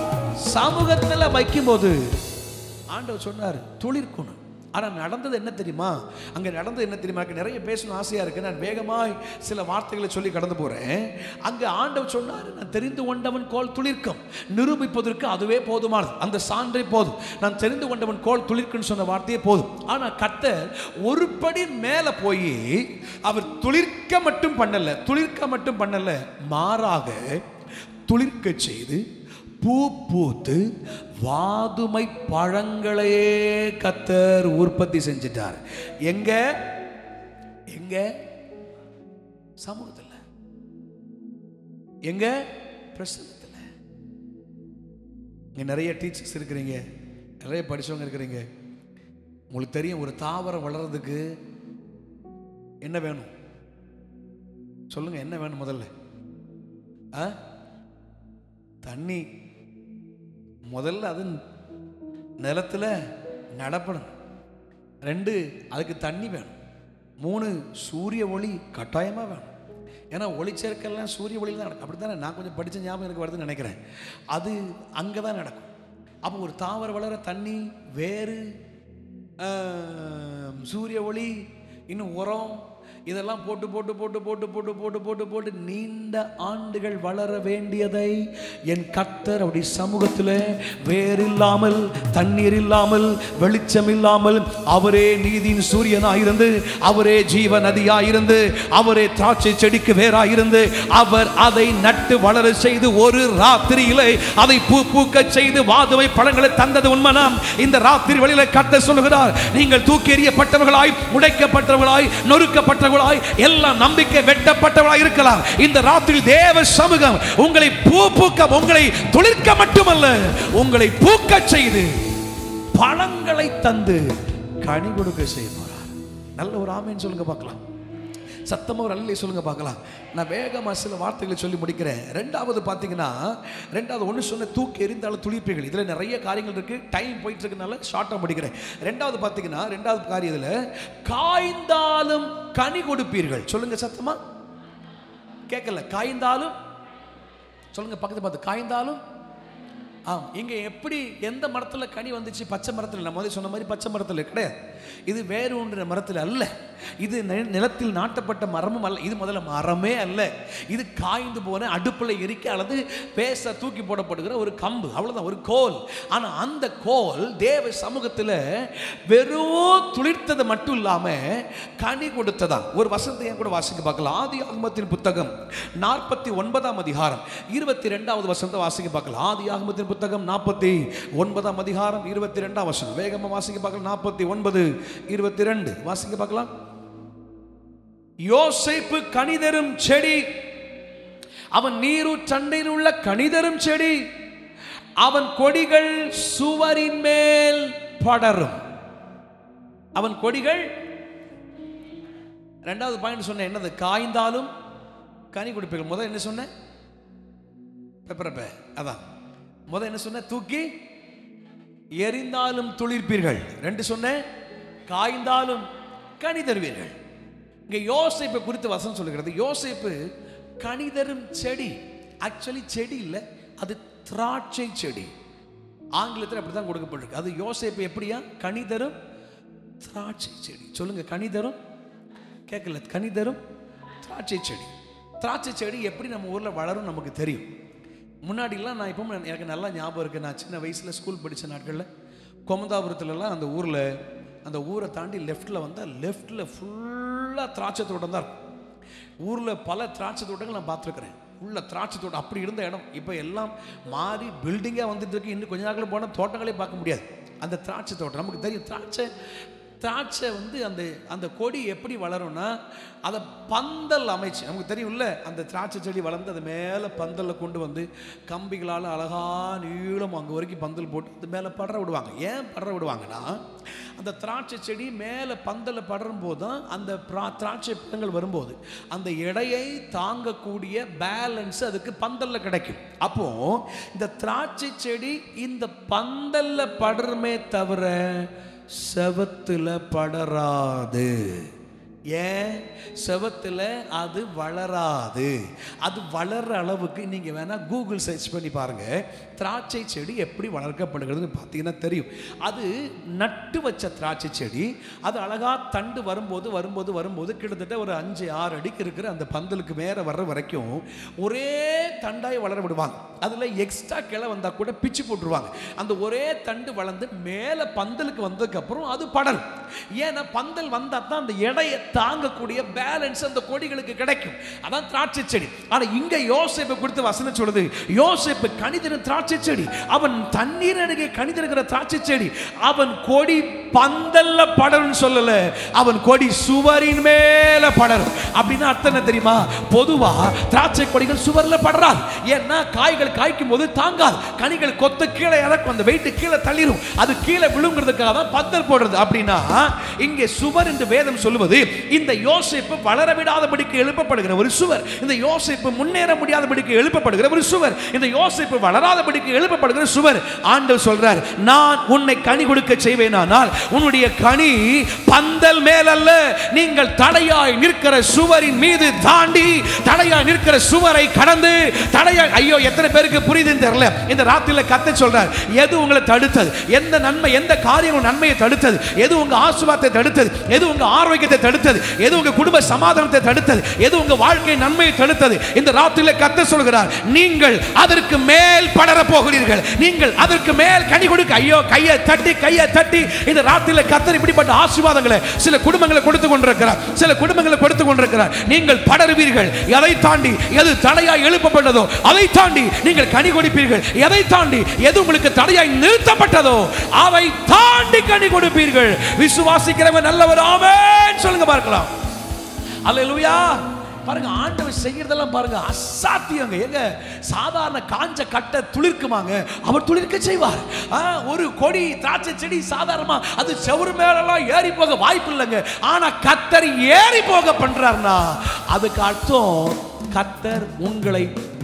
சமூகத்துல வைக்கும்போது ஆண்டவர் சொன்னார் துளிர்க்கணும் ஆனா நடந்தது என்ன தெரியுமா அங்க நடந்தது என்ன தெரியுமா எனக்கு நிறைய பேசணும் ஆசையா இருக்கு நான் வேகமாய் சில வார்த்தைகளை சொல்லி கடந்து போறேன் அங்க ஆண்டவர் சொன்னார் நான் தெரிந்து கொண்டவன் கோல் துளிர்க்கும் நிரூபிப்பதற்கு அதுவே போதுமானது அந்த சான்றே போதும் நான் தெரிந்து கொண்டவன் கோல் துளிர்க்குன்னு சொன்ன வார்த்தையே போதும் ஆனா கர்த்தர் ஒரு படி மேல போய் அவர் துளிர்க்க மட்டும் பண்ணல துளிர்க்க மட்டும் பண்ணல மாறாக துளிர்க்க செய்து பூ பூத்து வாதுமை பழங்களையே கத்தர் உற்பத்தி செஞ்சிட்டார் எங்க எங்க சமூகத்தில் எங்க பிரசனத்தில் இங்க நிறைய டீச்சர்ஸ் இருக்கிறீங்க நிறைய படிச்சவங்க இருக்கிறீங்க உங்களுக்கு தெரியும் ஒரு தாவரம் வளர்றதுக்கு என்ன வேணும் சொல்லுங்க என்ன வேணும் முதல்ல ஆ தண்ணி முதல்ல அது நிலத்துல நடப்படும் ரெண்டு அதுக்கு தண்ணி வேணும் மூணு சூரிய ஒளி கட்டாயமாக வேணும் ஏன்னா ஒளிச்சேர்க்கெல்லாம் சூரிய ஒளியில் தான் நடக்கும் அப்படி தானே நான் கொஞ்சம் படித்த ஞாபகம் எனக்கு வருதுன்னு நினைக்கிறேன் அது அங்கே தான் நடக்கும் அப்போ ஒரு தாவர வளர தண்ணி வேறு ஆம், சூரிய ஒளி இன்னும் உரம் இதெல்லாம் போட்டு போட்டு போட்டு போட்டு போட்டு போட்டு போட்டு போட்டு நீண்ட ஆண்டுகள் வளர வேண்டியதை என் கர்த்தர் அப்படி சமூகத்தில் வேர் இல்லாமல் தண்ணீர் இல்லாமல் வெளிச்சம் இல்லாமல் அவரே நீதியின் சூரியனாயிருந்து அவரே ஜீவ நதியாயிருந்து அவரே திராட்சை செடிக்கு வேறாயிருந்து அவர் அதை நட்டு வளர செய்து ஒரு ராத்திரியிலே அதை பூ பூக்க செய்து வாதுவை பழங்களை தந்தது உண்மைனாம் இந்த ராத்திரி வழியில கத்த சொல்லுகிறார் நீங்கள் தூக்கி எறியப்பட்டவர்களாய் உடைக்கப்பட்டவர்களாய் நொறுக்கப்பட்டவர்களாய் எல்லாம் நம்பிக்கை வெட்டப்பட்டவர்களாய் இருக்கலாம் இந்த ராத்திரி தேவ சமூகம் உங்களை பூ பூக்க உங்களை துளிர்க்க மட்டுமல்ல உங்களை பூக்க செய்து பழங்களை தந்து கனி கொடுக்க செய்ய போறார் நல்ல ஒரு ஆமேன்னு சொல்லுங்க பார்க்கலாம் சத்தமா ஒரு அல்லை சொல்லுங்க பார்க்கலாம் நான் வேகமா சில வார்த்தைகளை சொல்லி முடிக்கிறேன் ரெண்டாவது பார்த்தீங்கன்னா ரெண்டாவது ஒன்று சொன்ன தூக்கி எறிந்தாலும் துளிப்பீர்கள் இதில் நிறைய காரியங்கள் இருக்கு டைம் போயிட்டு இருக்கனால ஷார்ட்டாக முடிக்கிறேன் ரெண்டாவது பார்த்தீங்கன்னா ரெண்டாவது காரியத்தில் காய்ந்தாலும் கனி கொடுப்பீர்கள் சொல்லுங்க சத்தமா கேட்கல காய்ந்தாலும் சொல்லுங்க பக்கத்து பார்த்து காய்ந்தாலும் ஆம் இங்க எப்படி எந்த மரத்துல கனி வந்துச்சு பச்சை மரத்துல நான் முதல்ல சொன்ன மாதிரி பச்சை மரத்துல கிடையாது இது வேறு ஒன்று மரத்தில் அல்ல இது நி- நிலத்தில் நாட்டப்பட்ட மரமும் அல்ல இது முதல்ல மரமே அல்ல இது காய்ந்து போன அடுப்புல எரிக்க அல்லது பேச தூக்கி போடப்படுகிற ஒரு கம்பு அவ்வளவுதான் ஒரு கோல் ஆனா அந்த கோல் தேவ சமூகத்துல வெறும் துளிர்த்தது மட்டும் இல்லாம கனி கொடுத்ததா ஒரு வசனத்தை என் கூட வாசிக்க பார்க்கலாம் ஆதி ஆகமத்தின் புத்தகம் நாற்பத்தி ஒன்பதாம் அதிகாரம் இருபத்தி ரெண்டாவது வசனத்தை வாசிக்க பார்க்கலாம் ஆதி ஆகமத்தின் புத்தகம் நாற்பத்தி ஒன்பதாம் அதிகாரம் இருபத்தி ரெண்டாம் வசனம் வேகமா வாசிக்க பார்க்கலாம் நாற்பத்தி ஒன்பது இருபத்தி ரெண்டு வாசிக்க பார்க்கலாம் யோசேப்பு கனிதரும் செடி அவன் நீரூற்றண்டையில் உள்ள கனிதரும் செடி அவன் கொடிகள் சுவரின் மேல் படரும் அவன் கொடிகள் ரெண்டாவது பாயிண்ட் சொன்னேன் என்னது காய்ந்தாலும் கனி கொடுப்பீர்கள் முதல் என்ன சொன்னேன் பெப்பரப்ப அதான் முதல் என்ன சொன்ன தூக்கி எரிந்தாலும் துளிர்ப்பீர்கள் ரெண்டு சொன்னேன் காய்ந்தாலும் கனி தருவீர்கள் இங்க யோசேப்பை குறித்து வசனம் சொல்லுகிறது யோசேப்பு கனி தரும் செடி ஆக்சுவலி செடி இல்லை அது திராட்சை செடி ஆங்கிலத்தில் அப்படி தான் கொடுக்கப்பட்டிருக்கு அது யோசேப்பு எப்படியா கனி தரும் திராட்சை செடி சொல்லுங்க கனி தரும் கேட்கல கனி தரும் திராட்சை செடி திராட்சை செடி எப்படி நம்ம ஊரில் வளரும் நமக்கு தெரியும் முன்னாடிலாம் நான் இப்போ எனக்கு நல்லா ஞாபகம் இருக்குது நான் சின்ன வயசில் ஸ்கூல் படித்த நாட்களில் கொமதாபுரத்துலலாம் அந்த ஊரில் அந்த ஊரை தாண்டி லெஃப்ட்டில் வந்தால் லெஃப்ட்டில் ஃபுல்லாக திராட்சை தோட்டம் தான் இருக்கும் ஊரில் பல திராட்சை தோட்டங்கள் நான் பார்த்துருக்குறேன் உள்ள திராட்சை தோட்டம் அப்படி இருந்த இடம் இப்போ எல்லாம் மாறி பில்டிங்காக வந்துட்டு இருக்கு இன்னும் கொஞ்ச நாட்கள் போனால் தோட்டங்களே பார்க்க முடியாது அந்த திராட்சை தோட்டம் நமக்கு தெரியும் திராட்சை திராட்சை வந்து அந்த அந்த கொடி எப்படி வளரும்னா அதை பந்தல் அமைச்சு நமக்கு தெரியும்ல அந்த திராட்சை செடி வளர்ந்து அது மேலே பந்தலில் கொண்டு வந்து கம்பிகளால் அழகா நீளம் அங்கே வரைக்கும் பந்தல் போட்டு அது மேலே படர விடுவாங்க ஏன் படர விடுவாங்கன்னா அந்த திராட்சை செடி மேலே பந்தலில் படரும் போது தான் அந்த பிரா- திராட்சை பழங்கள் வரும்போது அந்த எடையை தாங்கக்கூடிய பேலன்ஸ் அதுக்கு பந்தல்ல கிடைக்கும் அப்போ இந்த திராட்சை செடி இந்த பந்தல்ல படருமே தவிர செவத்துல படராது ஏன் செவத்தில் அது வளராது அது வளர்ற அளவுக்கு நீங்கள் வேணால் கூகுள் சர்ச் பண்ணி பாருங்கள் திராட்சை செடி எப்படி வளர்க்கப்படுகிறதுன்னு பார்த்தீங்கன்னா தெரியும் அது நட்டு வச்ச திராட்சை செடி அது அழகாக தண்டு வரும்போது வரும்போது வரும்போது கிட்டத்தட்ட ஒரு அஞ்சு ஆறு அடிக்கு இருக்கிற அந்த பந்தலுக்கு மேலே வர்ற வரைக்கும் ஒரே தண்டாய் வளர விடுவாங்க அதில் எக்ஸ்ட்ரா கிளை வந்தால் கூட பிச்சு போட்டுருவாங்க அந்த ஒரே தண்டு வளர்ந்து மேலே பந்தலுக்கு வந்ததுக்கப்புறம் அது படரும் ஏன்னா பந்தல் வந்தால் தான் அந்த எடையை தாங்கக்கூடிய பேலன்ஸ் அந்த கொடிகளுக்கு கிடைக்கும் அதான் திராட்சை செடி ஆனால் இங்கே யோசேப்பை கொடுத்து வசனம் சொல்லுது யோசேப்பு கணிதன திராட்சை செடி அவன் தண்ணீர் அருகே கணிதருக்கிற திராட்சை செடி அவன் கொடி பந்தல்ல படரும் சொல்லல அவன் கொடி சுவரின் மேல படரும் அப்படின்னு அர்த்தம் என்ன தெரியுமா பொதுவா திராட்சை கொடிகள் சுவர்ல படறாது ஏன்னா காய்கள் காய்க்கும் போது தாங்காது கனிகள் கொத்து கீழே இறக்கும் அந்த வெயிட் கீழே தள்ளிரும் அது கீழே விழுங்குறதுக்காக தான் பந்தல் போடுறது அப்படின்னா இங்கே சுவர் என்று வேதம் சொல்லுவது இந்த யோசேப்பு வளர விடாதபடிக்கு எழுப்பப்படுகிற ஒரு சுவர் இந்த யோசேப்பு முன்னேற முடியாதபடிக்கு எழுப்பப்படுகிற ஒரு சுவர் இந்த யோசேப்பு வளராதபடிக்கு எழுப்பப்படுகிற சுவர் ஆண்டவர் சொல்றார் நான் உன்னை கனி கொடுக்க செய்வேனானால் உன்னுடைய கனி பந்தல் மேலல்ல நீங்கள் தடையாய் நிற்கிற சுவரின் மீது தாண்டி தடையாய் நிற்கிற சுவரை கடந்து தடையாய் ஐயோ எத்தனை பேருக்கு புரியுதுன்னு தெரியல இந்த ராத்திரில கத்த சொல்றார் எது உங்களை தடுத்தது எந்த நன்மை எந்த காரியம் உங்க நன்மையை தடுத்தது எது உங்க ஆசுவாத்தை தடுத்தது எது உங்க ஆரோக்கியத்தை தடுத்தது எது உங்க குடும்ப சமாதானத்தை தடுத்தது எது உங்க வாழ்க்கை நன்மையை தடுத்தது இந்த ராத்திரில கத்த சொல்கிறார் நீங்கள் அதற்கு மேல் படர போகிறீர்கள் நீங்கள் அதற்கு மேல் கனி கொடுக்க ஐயோ கையை தட்டி கையை தட்டி இந்த ராத்திரில கத்தர் இப்படிப்பட்ட ஆசீர்வாதங்களை சில குடும்பங்களை கொடுத்து கொண்டிருக்கிறார் சில குடும்பங்களை கொடுத்து கொண்டிருக்கிறார் நீங்கள் படருவீர்கள் எதை தாண்டி எது தடையாய் எழுப்பப்பட்டதோ அதை தாண்டி நீங்கள் கனி கொடுப்பீர்கள் எதை தாண்டி எது உங்களுக்கு தடையாய் நிறுத்தப்பட்டதோ அவை தாண்டி கனி கொடுப்பீர்கள் விசுவாசிக்கிறவன் நல்லவர் ஆமென் சொல்லுங்க பார்க்கலாம் அல்லேலூயா பாருங்க ஆண்டவர் செய்யறதெல்லாம் பாருங்க அசாத்தியங்க எங்க சாதாரண காஞ்ச கட்டை துளிர்க்குமாங்க அவர் துளிர்க்க செய்வார் ஆ, ஒரு கொடி திராட்சை செடி சாதாரணமா அது செவுரு மேலெல்லாம் ஏறி போக வாய்ப்பு இல்லைங்க ஆனா கத்தர் ஏறி போக பண்றாருன்னா அதுக்கு அர்த்தம் கத்தர் உங்களை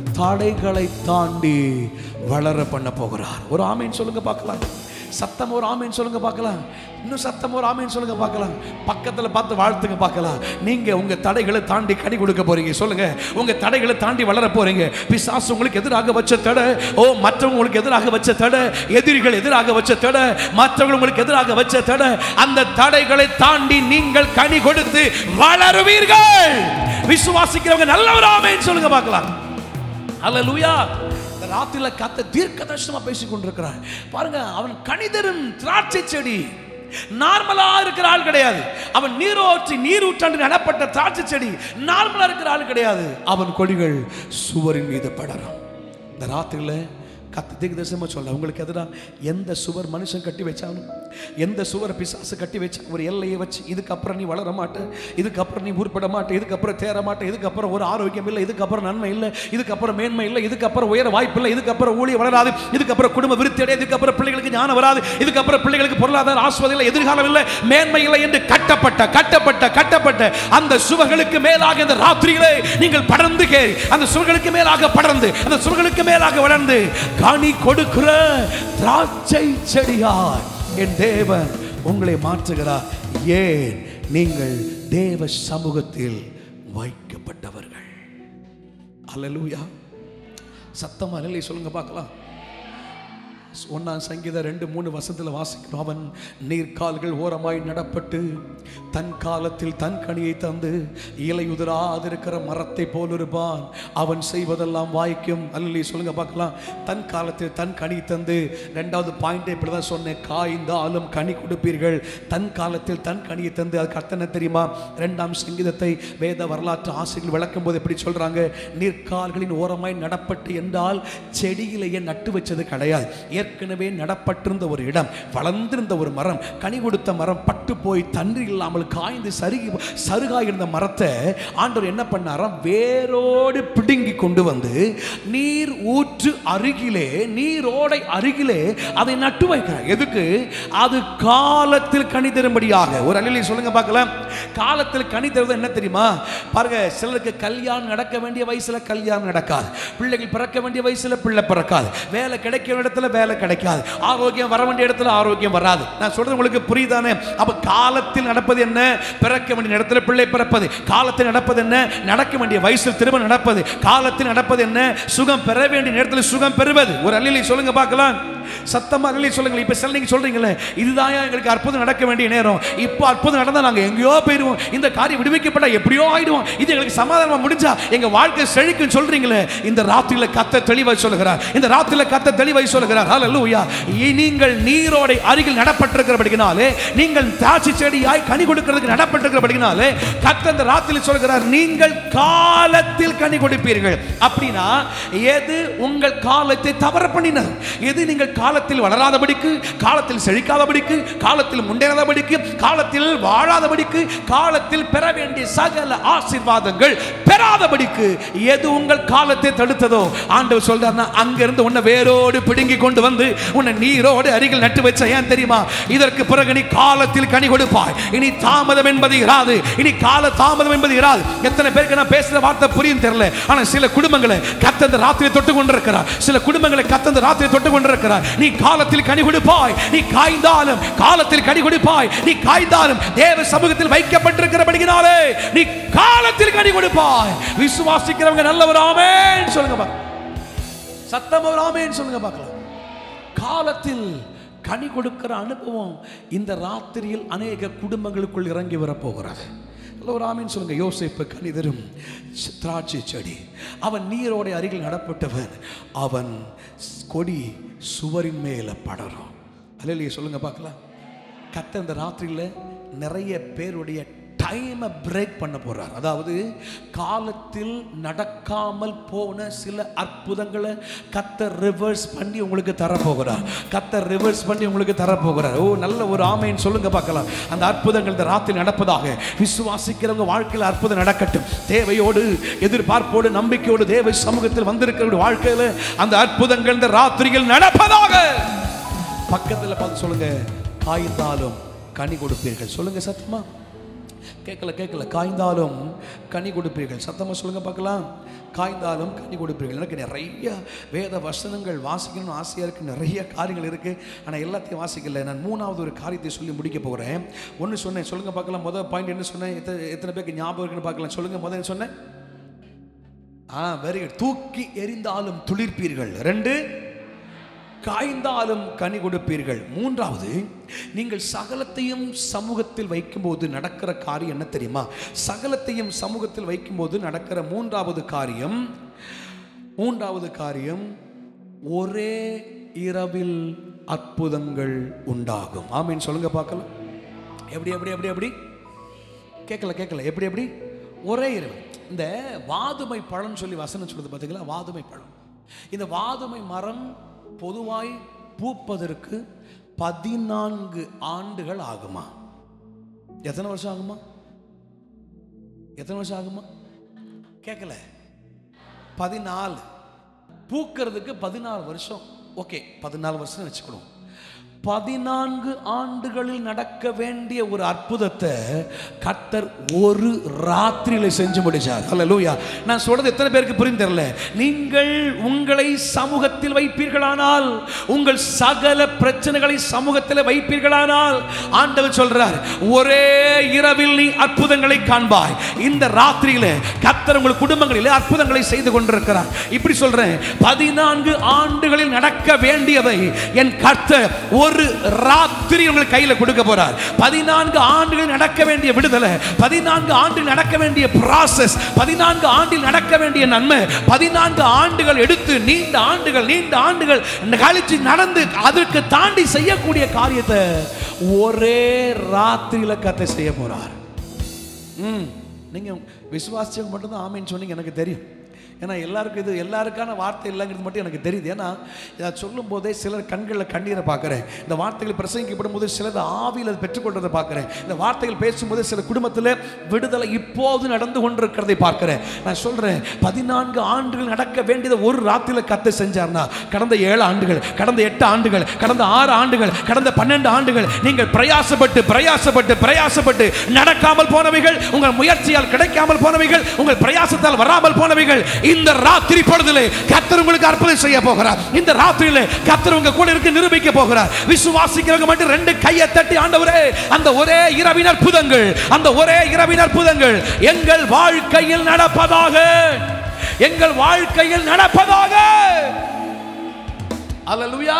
தடைகளை தாண்டி வளர பண்ண போகிறார் ஒரு ஆமைன்னு சொல்லுங்க பார்க்கலாம் சத்தம் ஒரு ஆமைன்னு சொல்லுங்க பார்க்கலாம் இன்னும் சத்தம் ஒரு ஆமைன்னு சொல்லுங்க பார்க்கலாம் பக்கத்துல பார்த்து வாழ்த்துங்க பார்க்கலாம் நீங்க உங்க தடைகளை தாண்டி கனி கொடுக்க போறீங்க சொல்லுங்க உங்க தடைகளை தாண்டி வளர போறீங்க பிசாசு உங்களுக்கு எதிராக வச்ச தடை ஓ மற்றவங்க உங்களுக்கு எதிராக வச்ச தடை எதிரிகள் எதிராக வச்ச தடை மற்றவங்க உங்களுக்கு எதிராக வச்ச தடை அந்த தடைகளை தாண்டி நீங்கள் கனி கொடுத்து வளருவீர்கள் விசுவாசிக்கிறவங்க நல்லவர் ஆமைன்னு சொல்லுங்க பார்க்கலாம் அல்லேலூயா இந்த ராத்திரில கத்த தீர்க்க தரிசனமா பேசி கொண்டிருக்கிறார் பாருங்க அவன் கணிதரும் திராட்சை செடி நார்மலா இருக்கிற ஆள் கிடையாது அவன் நீரோற்றி நீரூற்றாண்டு நடப்பட்ட திராட்சை செடி நார்மலா இருக்கிற ஆள் கிடையாது அவன் கொடிகள் சுவரின் மீது படரும் இந்த ராத்திரில கத்து திக்கு தரிசனமா சொல்ல உங்களுக்கு எதிராக எந்த சுவர் மனுஷன் கட்டி வச்சாலும் எந்த சுவர் பிசாசு கட்டி வச்சா ஒரு எல்லையை வச்சு இதுக்கப்புறம் நீ வளர மாட்ட இதுக்கப்புறம் நீ உருப்பட மாட்ட இதுக்கப்புறம் தேர மாட்ட இதுக்கப்புறம் ஒரு ஆரோக்கியம் இல்லை இதுக்கப்புறம் நன்மை இல்லை இதுக்கப்புறம் மேன்மை இல்லை இதுக்கப்புறம் உயர வாய்ப்பு இல்லை இதுக்கப்புறம் ஊழிய வளராது இதுக்கப்புறம் குடும்ப விருத்தி அடையாது இதுக்கப்புறம் பிள்ளைகளுக்கு ஞானம் வராது இதுக்கப்புறம் பிள்ளைகளுக்கு பொருளாதார ஆஸ்வதம் இல்லை எதிர்காலம் இல்லை மேன்மை இல்லை என்று கட்டப்பட்ட கட்டப்பட்ட கட்டப்பட்ட அந்த சுவர்களுக்கு மேலாக இந்த ராத்திரியிலே நீங்கள் படர்ந்து கேறி அந்த சுவர்களுக்கு மேலாக படர்ந்து அந்த சுவர்களுக்கு மேலாக வளர்ந்து கனி கொடுக்கிற திராட்சை செடியார் என் தேவன் உங்களை மாற்றுகிறார் ஏன் நீங்கள் தேவ சமூகத்தில் வைக்கப்பட்டவர்கள் அல்லேலூயா சத்தமா இல்லை சொல்லுங்க பார்க்கலாம் ஒன்னாம் சங்கீதம் ரெண்டு மூணு வசத்தில் வாசிக்கிறோம் அவன் நீர்க்கால்கள் ஓரமாய் நடப்பட்டு தன் காலத்தில் தன் கனியை தந்து இலையுதிராதிருக்கிற மரத்தை போல் இருப்பான் அவன் செய்வதெல்லாம் வாய்க்கும் அல்லி சொல்லுங்க பார்க்கலாம் தன் காலத்தில் தன் கனி தந்து ரெண்டாவது பாயிண்ட் இப்படி தான் சொன்னேன் காய்ந்தாலும் கனி கொடுப்பீர்கள் தன் காலத்தில் தன் கனியை தந்து அதுக்கு அர்த்தம் என்ன தெரியுமா ரெண்டாம் சங்கீதத்தை வேத வரலாற்று ஆசிரியர்கள் விளக்கும் போது எப்படி சொல்றாங்க நீர்க்கால்களின் ஓரமாய் நடப்பட்டு என்றால் செடியிலேயே நட்டு வச்சது கிடையாது ஏற்கனவே நடப்பட்டிருந்த ஒரு இடம் வளர்ந்திருந்த ஒரு மரம் கனி கொடுத்த மரம் பட்டு போய் தண்ணி இல்லாமல் காய்ந்து சருகி சருகாய் இருந்த மரத்தை ஆண்டவர் என்ன பண்ணாராம் வேரோடு பிடுங்கி கொண்டு வந்து நீர் ஊற்று அருகிலே நீரோடை அருகிலே அதை நட்டு வைக்கிறார் எதுக்கு அது காலத்தில் கனி தரும்படியாக ஒரு அலிலை சொல்லுங்க பார்க்கலாம் காலத்தில் கனி தருவது என்ன தெரியுமா பாருங்க சிலருக்கு கல்யாணம் நடக்க வேண்டிய வயசுல கல்யாணம் நடக்காது பிள்ளைகள் பிறக்க வேண்டிய வயசுல பிள்ளை பிறக்காது வேலை கிடைக்க இடத்துல வேலை கிடைக்காது ஆரோக்கியம் வர வேண்டிய இடத்துல ஆரோக்கியம் வராது நான் சொல்றது உங்களுக்கு புரியுதானே அப்ப காலத்தில் நடப்பது என்ன பிறக்க வேண்டிய இடத்துல பிள்ளை பிறப்பது காலத்தில் நடப்பது என்ன நடக்க வேண்டிய வயசில் திரும்ப நடப்பது காலத்தில் நடப்பது என்ன சுகம் பெற வேண்டிய நேரத்தில் சுகம் பெறுவது ஒரு அல்லிலை சொல்லுங்க பார்க்கலாம் சத்தமா அல்லிலை சொல்லுங்க இப்ப சில நீங்க சொல்றீங்களே இதுதான் எங்களுக்கு அற்புதம் நடக்க வேண்டிய நேரம் இப்போ அற்புதம் நடந்தா நாங்க எங்கேயோ போயிடுவோம் இந்த காரியம் விடுவிக்கப்பட்டா எப்படியோ ஆயிடுவோம் இது எங்களுக்கு சமாதானமா முடிஞ்சா எங்க வாழ்க்கை செழிக்கும் சொல்றீங்களே இந்த ராத்திரியில கத்த தெளிவாய் சொல்லுகிறார் இந்த ராத்திரியில கத்த தெளிவாய் சொல்லுகிறார் ஹalleluya நீங்கள் நீரோடை அருகில் நடப்பட்டிருக்கிறபடினாலே நீங்கள் திராட்சை செடியாய் கனி கொடுக்கிறதுக்கு நடப்பட்டிருக்கிறபடினாலே கத்த இந்த ராத்திரியில் சொல்கிறார் நீங்கள் காலத்தில் கனி கொடுப்பீர்கள் அப்படின்னா எது உங்கள் காலத்தை தவற பண்ணினது எது நீங்கள் காலத்தில் வளராதபடிக்கு காலத்தில் செழிக்காதபடிக்கு காலத்தில் முன்னேறாதபடிக்கு காலத்தில் வாழாதபடிக்கு காலத்தில் பெற வேண்டிய சகல ஆசீர்வாதங்கள் பெறாதபடிக்கு எது உங்கள் காலத்தை தடுத்ததோ ஆண்டவர் சொல்றாருன்னா அங்கிருந்து உன்னை வேரோடு பிடுங்கி கொண்டு வந்து உன்னை நீரோடு அருகில் நட்டு வச்ச ஏன் தெரியுமா இதற்கு பிறகு நீ காலத்தில் கனி கொடுப்பாய் இனி தாமதம் என்பது இராது இனி கால தாமதம் என்பது இராது எத்தனை பேருக்கு நான் பேசுற வார்த்தை புரியும் தெரியல ஆனா சில குடும்பங்களை கத்தந்த ராத்திரி தொட்டு கொண்டிருக்கிறார் சில குடும்பங்களை கத்தந்த ராத்திரி தொட்டு கொண்டிருக்கிறார் நீ காலத்தில் கனி கொடுப்பாய் நீ காய்ந்தாலும் காலத்தில் கனி கொடுப்பாய் நீ காய்ந்தாலும் தேவ சமூகத்தில் வைக்கப்பட்டிருக்கிறபடினாலே நீ காலத்தில் கனி கொடுப்பாய் விசுவாசிக்கிறவங்க நல்லவர் ஆமென் சொல்லுங்க பாக்கலாம் சத்தம் ஒரு ஆமென் சொல்லுங்க பார்க்கலாம் காலத்தில் கனி கொடுக்கிற அனுபவம் இந்த ராத்திரியில் அநேக குடும்பங்களுக்குள் இறங்கி வரப்போகிறது ஒரு ஆமீன் சொல்லுங்க யோசிப்பு கனிதரும் திராட்சை செடி அவன் நீரோட அருகில் நடப்பட்டவன் அவன் கொடி சுவரின் மேல படரும் அல்லையே சொல்லுங்க பார்க்கலாம் கத்த இந்த ராத்திரியில் நிறைய பேருடைய டைமை பிரேக் பண்ண போறார் அதாவது காலத்தில் நடக்காமல் போன சில அற்புதங்களை கத்த ரிவர்ஸ் பண்ணி உங்களுக்கு தரப்போகிறார் கத்த ரிவர்ஸ் பண்ணி உங்களுக்கு தரப்போகிறார் ஓ நல்ல ஒரு ஆமைன்னு சொல்லுங்க பார்க்கலாம் அந்த அற்புதங்கள் இந்த ராத்திரி நடப்பதாக விசுவாசிக்கிறவங்க வாழ்க்கையில் அற்புதம் நடக்கட்டும் தேவையோடு எதிர்பார்ப்போடு நம்பிக்கையோடு தேவ சமூகத்தில் வந்திருக்கிற வாழ்க்கையில் அந்த அற்புதங்கள் இந்த ராத்திரியில் நடப்பதாக பக்கத்தில் பார்த்து சொல்லுங்க காய்ந்தாலும் கனி கொடுப்பீர்கள் சொல்லுங்க சத்தமா கேட்கல கேட்கல காய்ந்தாலும் கனி கொடுப்பீர்கள் சத்தமாக சொல்லுங்க பார்க்கலாம் காய்ந்தாலும் கனி கொடுப்பீர்கள் எனக்கு நிறைய வேத வசனங்கள் வாசிக்கணும்னு ஆசையாக இருக்குது நிறைய காரியங்கள் இருக்குது ஆனால் எல்லாத்தையும் வாசிக்கல நான் மூணாவது ஒரு காரியத்தை சொல்லி முடிக்க போகிறேன் ஒன்று சொன்னேன் சொல்லுங்க பார்க்கலாம் முதல் பாயிண்ட் என்ன சொன்னேன் எத்தனை எத்தனை பேருக்கு ஞாபகம் இருக்குன்னு பார்க்கலாம் சொல்லுங்க முதல் என்ன சொன்னேன் ஆ வெரி குட் தூக்கி எரிந்தாலும் துளிர்ப்பீர்கள் ரெண்டு காய்ந்தாலும் கனி கொடுப்பீர்கள் மூன்றாவது நீங்கள் சகலத்தையும் சமூகத்தில் வைக்கும்போது நடக்கிற காரியம் என்ன தெரியுமா சகலத்தையும் சமூகத்தில் வைக்கும்போது நடக்கிற மூன்றாவது காரியம் மூன்றாவது காரியம் ஒரே இரவில் அற்புதங்கள் உண்டாகும் ஆமீன் சொல்லுங்க பார்க்கலாம் எப்படி எப்படி எப்படி எப்படி கேட்கல கேட்கல எப்படி எப்படி ஒரே இரவு இந்த வாதுமை பழம் சொல்லி வசனம் சொல்லுது பார்த்தீங்களா வாதுமை பழம் இந்த வாதுமை மரம் பொதுவாய் பூப்பதற்கு பதினான்கு ஆண்டுகள் ஆகுமா எத்தனை வருஷம் ஆகுமா எத்தனை வருஷம் ஆகுமா கேட்கல பதினாலு பூக்கிறதுக்கு பதினாலு வருஷம் ஓகே பதினாலு வருஷம் வச்சுக்கணும் பதினான்கு ஆண்டுகளில் நடக்க வேண்டிய ஒரு அற்புதத்தை கர்த்தர் ஒரு ராத்திரியில செஞ்சு முடிச்சார் அல்லேலூயா நான் சொல்றது எத்தனை பேருக்கு புரிந்து தெரியல நீங்கள் உங்களை சமூகத்தில் வைப்பீர்களானால் உங்கள் சகல பிரச்சனைகளை சமூகத்தில் வைப்பீர்களானால் ஆண்டவர் சொல்றார் ஒரே இரவில் நீ அற்புதங்களை காண்பாய் இந்த ராத்திரியில கர்த்தர் உங்கள் குடும்பங்களில் அற்புதங்களை செய்து கொண்டிருக்கிறார் இப்படி சொல்றேன் பதினான்கு ஆண்டுகளில் நடக்க வேண்டியதை என் கர்த்தர் ஒரு ராத்திரி உங்களுக்கு கையில கொடுக்க போறார் பதினான்கு ஆண்டுகள் நடக்க வேண்டிய விடுதலை பதினான்கு ஆண்டில் நடக்க வேண்டிய ப்ராசஸ் பதினான்கு ஆண்டில் நடக்க வேண்டிய நன்மை பதினான்கு ஆண்டுகள் எடுத்து நீண்ட ஆண்டுகள் நீண்ட ஆண்டுகள் கழிச்சு நடந்து அதற்கு தாண்டி செய்யக்கூடிய காரியத்தை ஒரே ராத்திரியில கத்தை செய்ய போறார் ம் நீங்க விசுவாசிச்சவங்க மட்டும்தான் ஆமைன்னு சொன்னீங்க எனக்கு தெரியும் ஏன்னா எல்லாருக்கும் இது எல்லாருக்கான வார்த்தை இல்லைங்கிறது மட்டும் எனக்கு தெரியுது ஏன்னா இதை சொல்லும் போதே சிலர் கண்களில் கண்ணீரை பார்க்குறேன் இந்த வார்த்தைகள் பிரசங்கிக்கப்படும் போது சிலர் ஆவியில் அதை பெற்றுக்கொள்றதை பார்க்குறேன் இந்த வார்த்தைகள் பேசும்போது சில குடும்பத்தில் விடுதலை இப்போது நடந்து கொண்டிருக்கிறதை பார்க்கிறேன் நான் சொல்கிறேன் பதினான்கு ஆண்டுகள் நடக்க வேண்டியதை ஒரு ராத்திரியில் கத்தை செஞ்சார்னா கடந்த ஏழு ஆண்டுகள் கடந்த எட்டு ஆண்டுகள் கடந்த ஆறு ஆண்டுகள் கடந்த பன்னெண்டு ஆண்டுகள் நீங்கள் பிரயாசப்பட்டு பிரயாசப்பட்டு பிரயாசப்பட்டு நடக்காமல் போனவைகள் உங்கள் முயற்சியால் கிடைக்காமல் போனவைகள் உங்கள் பிரயாசத்தால் வராமல் போனவைகள் இந்த ராத்திரி பொழுதிலே கத்தர் உங்களுக்கு அற்புதம் செய்ய போகிறார் இந்த ராத்திரியிலே கத்தர் உங்க கூட இருக்கு நிரூபிக்க போகிறார் விசுவாசிக்கிறவங்க மட்டும் ரெண்டு கையை தட்டி ஆண்டவரே அந்த ஒரே இரவின் அற்புதங்கள் அந்த ஒரே இரவின் அற்புதங்கள் எங்கள் வாழ்க்கையில் நடப்பதாக எங்கள் வாழ்க்கையில் நடப்பதாக அல்லேலூயா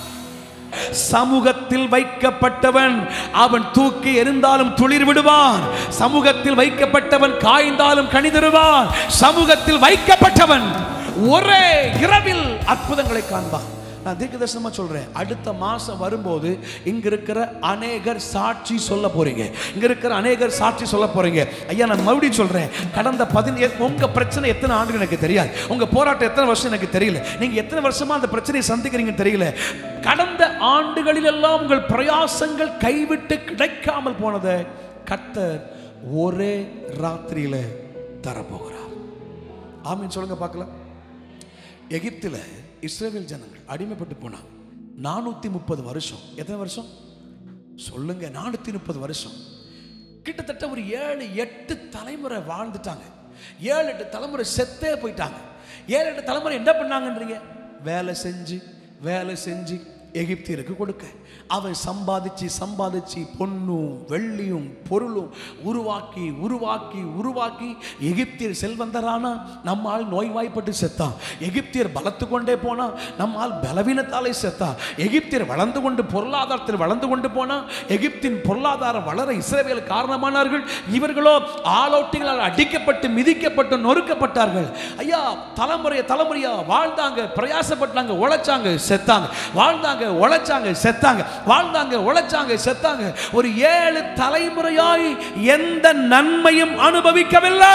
சமூகத்தில் வைக்கப்பட்டவன் அவன் தூக்கி எறிந்தாலும் துளிர் விடுவான் சமூகத்தில் வைக்கப்பட்டவன் காய்ந்தாலும் கணிதருவான் சமூகத்தில் வைக்கப்பட்டவன் ஒரே இரவில் அற்புதங்களை காண்பான் நான் தீர்க்கதரிசனமா சொல்றேன் அடுத்த மாசம் வரும்போது இங்க இருக்கிற அநேகர் சாட்சி சொல்ல போறீங்க இங்க இருக்கிற அநேகர் சாட்சி சொல்ல போறீங்க ஐயா நான் மறுபடியும் சொல்றேன் கடந்த பதினே உங்க பிரச்சனை எத்தனை ஆண்டுகள் எனக்கு தெரியாது உங்க போராட்டம் எத்தனை வருஷம் எனக்கு தெரியல நீங்க எத்தனை வருஷமா அந்த பிரச்சனையை சந்திக்கிறீங்கன்னு தெரியல கடந்த ஆண்டுகளில் எல்லாம் உங்கள் பிரயாசங்கள் கைவிட்டு கிடைக்காமல் போனதை கர்த்தர் ஒரே ராத்திரியில தரப்போகிறார் ஆமீன் சொல்லுங்க பார்க்கலாம் எகிப்தில் இஸ்ரேல் ஜனங்கள் அடிமைப்பட்டு போனாங்க நானூற்றி முப்பது வருஷம் எத்தனை வருஷம் சொல்லுங்க நானூற்றி முப்பது வருஷம் கிட்டத்தட்ட ஒரு ஏழு எட்டு தலைமுறை வாழ்ந்துட்டாங்க ஏழு எட்டு தலைமுறை செத்தே போயிட்டாங்க ஏழு எட்டு தலைமுறை என்ன பண்ணாங்கன்றீங்க வேலை செஞ்சு வேலை செஞ்சு எகிப்தியருக்கு கொடுக்க அவன் சம்பாதிச்சு சம்பாதிச்சு பொன்னும் வெள்ளியும் பொருளும் உருவாக்கி உருவாக்கி உருவாக்கி எகிப்தியர் செல்வந்தரானா நம்மால் நோய்வாய்ப்பட்டு செத்தான் எகிப்தியர் பலத்து கொண்டே போனா நம்மால் பலவீனத்தாலே செத்தான் எகிப்தியர் வளர்ந்து கொண்டு பொருளாதாரத்தில் வளர்ந்து கொண்டு போனா எகிப்தின் பொருளாதாரம் வளர இஸ்ரவேல் காரணமானார்கள் இவர்களோ ஆலோட்டிகளால் அடிக்கப்பட்டு மிதிக்கப்பட்டு நொறுக்கப்பட்டார்கள் ஐயா தலைமுறைய தலைமுறையா வாழ்ந்தாங்க பிரயாசப்பட்டாங்க உழைச்சாங்க செத்தாங்க வாழ்ந்தாங்க உழைச்சாங்க செத்தாங்க வாழ்ந்தாங்க உழைச்சாங்க செத்தாங்க ஒரு ஏழு தலைமுறையாய் எந்த நன்மையும் அனுபவிக்கவில்லை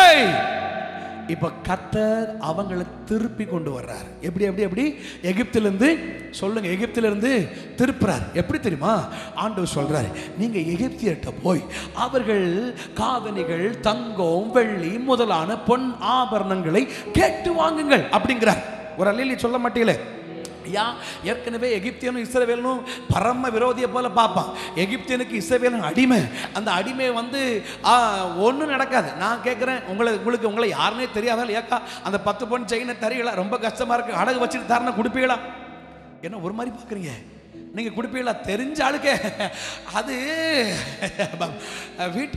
இப்ப கத்தர் அவங்களை திருப்பி கொண்டு வர்றார் எப்படி எப்படி எப்படி எகிப்திலிருந்து சொல்லுங்க எகிப்திலிருந்து திருப்புறார் எப்படி தெரியுமா ஆண்டவர் சொல்றாரு நீங்க எகிப்தியர்கிட்ட போய் அவர்கள் காதணிகள் தங்கம் வெள்ளி முதலான பொன் ஆபரணங்களை கேட்டு வாங்குங்கள் அப்படிங்கிறார் ஒரு அல்லி சொல்ல மாட்டீங்களே ஐயா ஏற்கனவே எகிப்தியனும் இஸ்ரவேலும் பரம விரோதியை போல பார்ப்பான் எகிப்தியனுக்கு இஸ்ரவேலும் அடிமை அந்த அடிமை வந்து ஒன்றும் நடக்காது நான் கேட்குறேன் உங்களை உங்களுக்கு உங்களை யாருனே தெரியாதால் ஏக்கா அந்த பத்து பொன் செயினை தரீங்களா ரொம்ப கஷ்டமா இருக்கு அடகு வச்சுட்டு தரணும் கொடுப்பீங்களா என்ன ஒரு மாதிரி பார்க்குறீங்க நீங்கள் கொடுப்பீங்களா தெரிஞ்ச ஆளுக்கே அது வீட்டு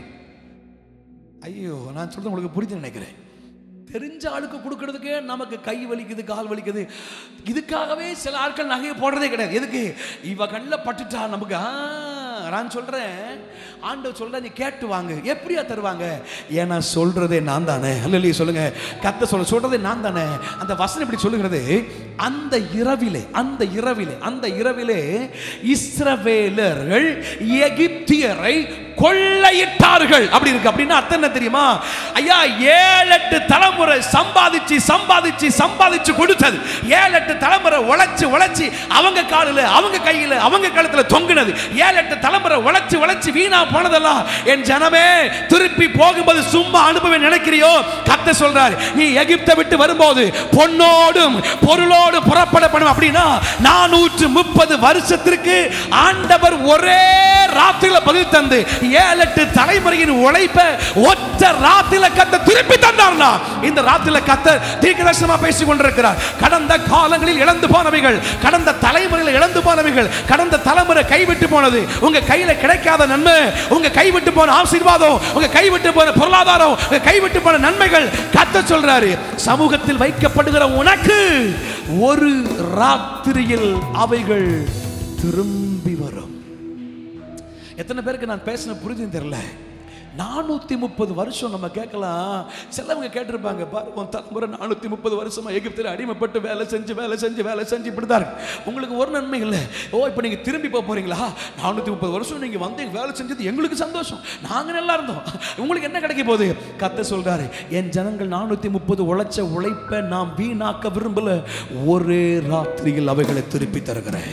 ஐயோ நான் சொல்றது உங்களுக்கு புரிஞ்சு நினைக்கிறேன் தெரிஞ்ச ஆளுக்கு கொடுக்கறதுக்கே நமக்கு கை வலிக்குது கால் வலிக்குது இதுக்காகவே சில ஆட்கள் நகையை போடுறதே கிடையாது எதுக்கு இவ கண்ணில் பட்டுட்டா நமக்கு ஆ, நான் சொல்றேன் ஆண்டவர் சொல்ற நீ கேட்டு வாங்க எப்படியா தருவாங்க ஏன்னா சொல்றதே நான் தானே அல்ல சொல்லுங்க கத்த சொல்ல சொல்றதே நான் தானே அந்த வசனம் இப்படி சொல்லுகிறது அந்த இரவிலே அந்த இரவிலே அந்த இரவிலே இஸ்ரவேலர்கள் எகிப்தியரை கொள்ளையிட்டார்கள் அப்படி இருக்கு அப்படின்னா அர்த்தம் என்ன தெரியுமா ஐயா ஏழு எட்டு தலைமுறை சம்பாதிச்சு சம்பாதிச்சு சம்பாதிச்சு கொடுத்தது ஏழு எட்டு தலைமுறை உழைச்சு உழைச்சு அவங்க காலில் அவங்க கையில் அவங்க கழுத்துல தொங்குனது ஏழு எட்டு தலைமுறை உழைச்சு உழைச்சு வீணா போனதெல்லாம் என் ஜனமே திருப்பி போகும்போது சும்மா அனுபவம் நினைக்கிறியோ கத்த சொல்றாரு நீ எகிப்தை விட்டு வரும்போது பொன்னோடும் பொருளோடு புறப்பட பண்ணும் அப்படின்னா நானூற்று முப்பது வருஷத்திற்கு ஆண்டவர் ஒரே ராத்திரில பதில் தந்து ஏழு எட்டு தலைமுறையின் உழைப்ப ஒற்ற ராத்திரில கத்த திருப்பி தந்தார்னா இந்த ராத்திரில கத்த தீர்க்கதர்சனமா பேசிக் கொண்டிருக்கிறார் கடந்த காலங்களில் இழந்து போனவைகள் கடந்த தலைமுறையில் இழந்து போனவைகள் கடந்த தலைமுறை கைவிட்டு போனது உங்க கையில கிடைக்காத நன்மை உங்க கைவிட்டு போன ஆசீர்வாதம் உங்க கைவிட்டு போன பொருளாதாரம் உங்க கைவிட்டு போன நன்மைகள் கத்த சொல்றாரு சமூகத்தில் வைக்கப்படுகிற உனக்கு ஒரு ராத்திரியில் அவைகள் திரும்பி வரும் எத்தனை பேருக்கு நான் பேசின புரிஞ்சுன்னு தெரியல நானூற்றி முப்பது வருஷம் நம்ம கேட்கலாம் சிலவங்க கேட்டிருப்பாங்க பாரு உன் தலைமுறை நானூற்றி முப்பது வருஷமா எகிப்தில் அடிமைப்பட்டு வேலை செஞ்சு வேலை செஞ்சு வேலை செஞ்சு இப்படி தான் இருக்கு உங்களுக்கு ஒரு நன்மை இல்லை ஓ இப்போ நீங்கள் திரும்பி போக போறீங்களா நானூற்றி முப்பது வருஷம் நீங்கள் வந்து வேலை செஞ்சது எங்களுக்கு சந்தோஷம் நாங்கள் நல்லா இருந்தோம் உங்களுக்கு என்ன கிடைக்க போகுது கத்த சொல்றாரு என் ஜனங்கள் நானூற்றி முப்பது உழைச்ச உழைப்பை நான் வீணாக்க விரும்பல ஒரே ராத்திரியில் அவைகளை திருப்பி தருகிறேன்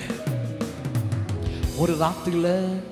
ஒரு ராத்திரியில்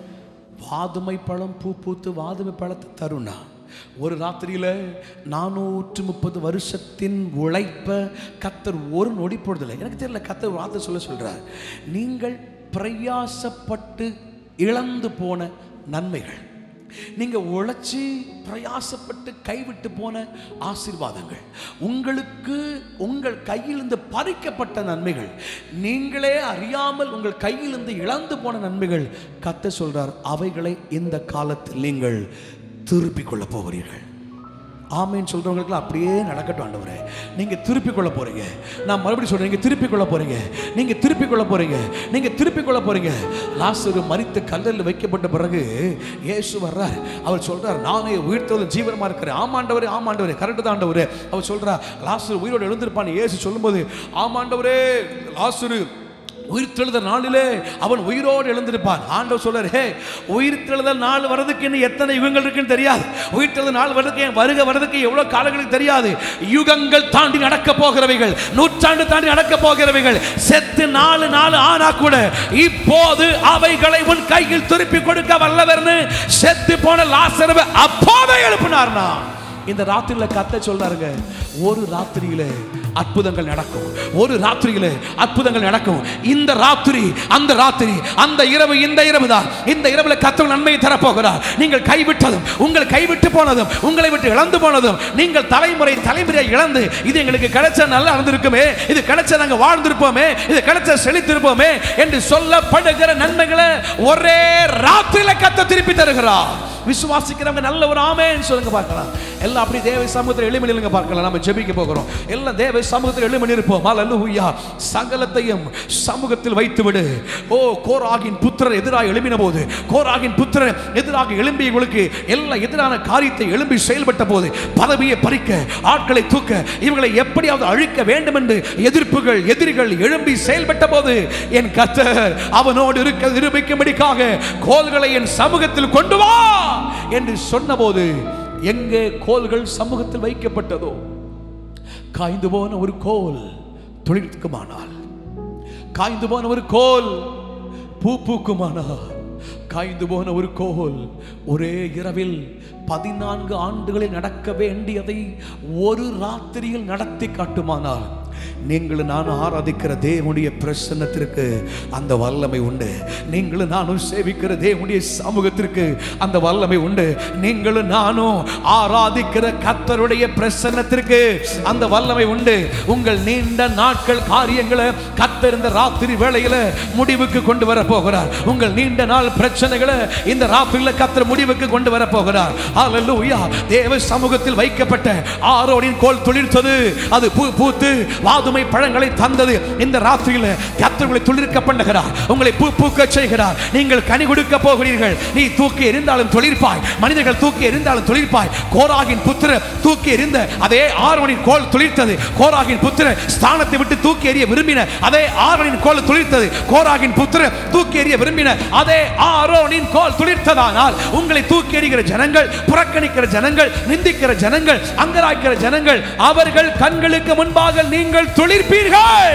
வாதுமை பழம் பூ பூத்து வாதுமை பழத்தை தருணா ஒரு ராத்திரியில் நானூற்று முப்பது வருஷத்தின் உழைப்ப கத்தர் ஒரு நொடி பொழுதில்லை எனக்கு தெரியல கத்தர் ஒரு வார்த்தை சொல்ல சொல்றார் நீங்கள் பிரயாசப்பட்டு இழந்து போன நன்மைகள் நீங்க உழைச்சி பிரயாசப்பட்டு கைவிட்டு போன ஆசீர்வாதங்கள் உங்களுக்கு உங்கள் கையிலிருந்து பறிக்கப்பட்ட நன்மைகள் நீங்களே அறியாமல் உங்கள் கையிலிருந்து இழந்து போன நன்மைகள் கத்த சொல்றார் அவைகளை இந்த காலத்தில் நீங்கள் திருப்பிக் கொள்ளப் போகிறீர்கள் ஆமைன்னு சொல்றவங்களுக்கு அப்படியே நடக்கட்டும் ஆண்டவரே நீங்க திருப்பிக் கொள்ள போறீங்க நான் மறுபடியும் சொல்றேன் நீங்க திருப்பிக் கொள்ள போறீங்க நீங்க திருப்பிக் கொள்ள போறீங்க நீங்க திருப்பிக் கொள்ள போறீங்க லாசரு மரித்து கல்லறில் வைக்கப்பட்ட பிறகு இயேசு வர்றார் அவர் சொல்றார் நானே உயிர்த்தவர்கள் ஜீவனமா இருக்கிறேன் ஆமாண்டவரே ஆமாண்டவரே கரெக்டு தான் ஆண்டவரே அவர் சொல்றா லாசரு உயிரோடு எழுந்திருப்பான் இயேசு சொல்லும்போது ஆமாண்டவரே லாசரு உயிர்த்தெழுத நாளிலே அவன் உயிரோடு எழுந்திருப்பான் ஆண்டவர் சொல்றாரு ஹே உயிர்த்தெழுதல் நாள் வர்றதுக்கு இன்னும் எத்தனை யுகங்கள் இருக்குன்னு தெரியாது உயிர்த்தெழுத நாள் வர்றதுக்கு என் வருக வர்றதுக்கு எவ்வளவு காலங்களுக்கு தெரியாது யுகங்கள் தாண்டி நடக்க போகிறவைகள் நூற்றாண்டு தாண்டி நடக்க போகிறவைகள் செத்து நாலு நாலு ஆனா கூட இப்போது அவைகளை உன் கையில் திருப்பி கொடுக்க வல்லவர்னு செத்து போன லாசரவை அப்போவே எழுப்பினார்னா இந்த ராத்திரியில கத்த சொல்றாருங்க ஒரு ராத்திரியில அற்புதங்கள் நடக்கும் ஒரு ராத்திரியில அற்புதங்கள் நடக்கும் இந்த ராத்திரி அந்த ராத்திரி அந்த இரவு இந்த இரவு தான் இந்த இரவுல கத்தர் நன்மையை தரப்போகிறார் நீங்கள் கைவிட்டதும் உங்கள் கைவிட்டு போனதும் உங்களை விட்டு இழந்து போனதும் நீங்கள் தலைமுறை தலைமுறை இழந்து இது எங்களுக்கு கிடைச்ச நல்லா இருந்திருக்குமே இது கிடைச்ச நாங்க வாழ்ந்திருப்போமே இது கிடைச்ச செழித்திருப்போமே என்று சொல்லப்படுகிற நன்மைகளை ஒரே ராத்திரியில கத்த திருப்பி தருகிறார் விசுவாசிக்கிறவங்க நல்ல ஒரு ஆமேன்னு சொல்லுங்க பார்க்கலாம் எல்லாம் அப்படி தேவை சமூகத்தில் எளிமணிலுங்க பார்க்கலாம் நம்ம ஜெபிக்க போகிறோம் எல்லாம் தேவை சமூகத்தில் எளிமணி இருப்போம் அல்லூயா சகலத்தையும் சமூகத்தில் வைத்து விடு ஓ கோராகின் புத்திரர் எதிராக எழும்பின போது கோராகின் புத்திரர் எதிராக எழும்பியவர்களுக்கு எல்லா எதிரான காரியத்தை எழும்பி செயல்பட்ட போது பதவியை பறிக்க ஆட்களை தூக்க இவங்களை எப்படியாவது அழிக்க வேண்டும் என்று எதிர்ப்புகள் எதிரிகள் எழும்பி செயல்பட்ட போது என் கத்தர் அவனோடு இருக்க நிரூபிக்கும்படிக்காக கோல்களை என் சமூகத்தில் கொண்டு வா என்று சொன்னபோது எங்கே கோல்கள் சமூகத்தில் வைக்கப்பட்டதோ காய்ந்து போன ஒரு கோல் தொழிலுக்குமானால் காய்ந்து போன ஒரு கோல் பூ பூக்குமானால் காய்ந்து போன ஒரு கோல் ஒரே இரவில் பதினான்கு ஆண்டுகளில் நடக்க வேண்டியதை ஒரு ராத்திரியில் நடத்தி காட்டுமானால் நீங்களும் நானும் ஆராதிக்கிற தேவனுடைய பிரசன்னத்திற்கு அந்த வல்லமை உண்டு நீங்களும் நானும் சேவிக்கிற தேவனுடைய சமூகத்திற்கு அந்த வல்லமை உண்டு நீங்களும் நானும் ஆராதிக்கிற கத்தருடைய பிரசன்னத்திற்கு அந்த வல்லமை உண்டு உங்கள் நீண்ட நாட்கள் காரியங்களை கத்தர் இந்த ராத்திரி வேளையில முடிவுக்கு கொண்டு வர போகிறார் உங்கள் நீண்ட நாள் பிரச்சனைகளை இந்த ராத்திரியில கத்தர் முடிவுக்கு கொண்டு வர போகிறார் ஹalleluya தேவ சமூகத்தில் வைக்கப்பட்ட ஆரோனின் கோல் துளிர்த்தது அது பூ பூத்து வாதுமை பழங்களை தந்தது இந்த ராத்திரியில கத்தர் உங்களை துளிர்க்க பண்ணுகிறார் உங்களை பூ பூக்க செய்கிறார் நீங்கள் கனி கொடுக்க போகிறீர்கள் நீ தூக்கி எறிந்தாலும் தொழிற்பாய் மனிதர்கள் தூக்கி எறிந்தாலும் தொழிற்பாய் கோராகின் புத்திர தூக்கி எறிந்த அதே ஆரோனின் கோல் துளிர்த்தது கோராகின் புத்திர ஸ்தானத்தை விட்டு தூக்கி எறிய விரும்பின அதே ஆரோனின் கோல் துளிர்த்தது கோராகின் புத்திர தூக்கி எறிய விரும்பின அதே ஆரோனின் கோல் துளிர்த்ததானால் உங்களை தூக்கி எறிகிற ஜனங்கள் புறக்கணிக்கிற ஜனங்கள் நிந்திக்கிற ஜனங்கள் அங்கராய்க்கிற ஜனங்கள் அவர்கள் கண்களுக்கு முன்பாக நீங்கள் துளிர்ப்பீர்கள்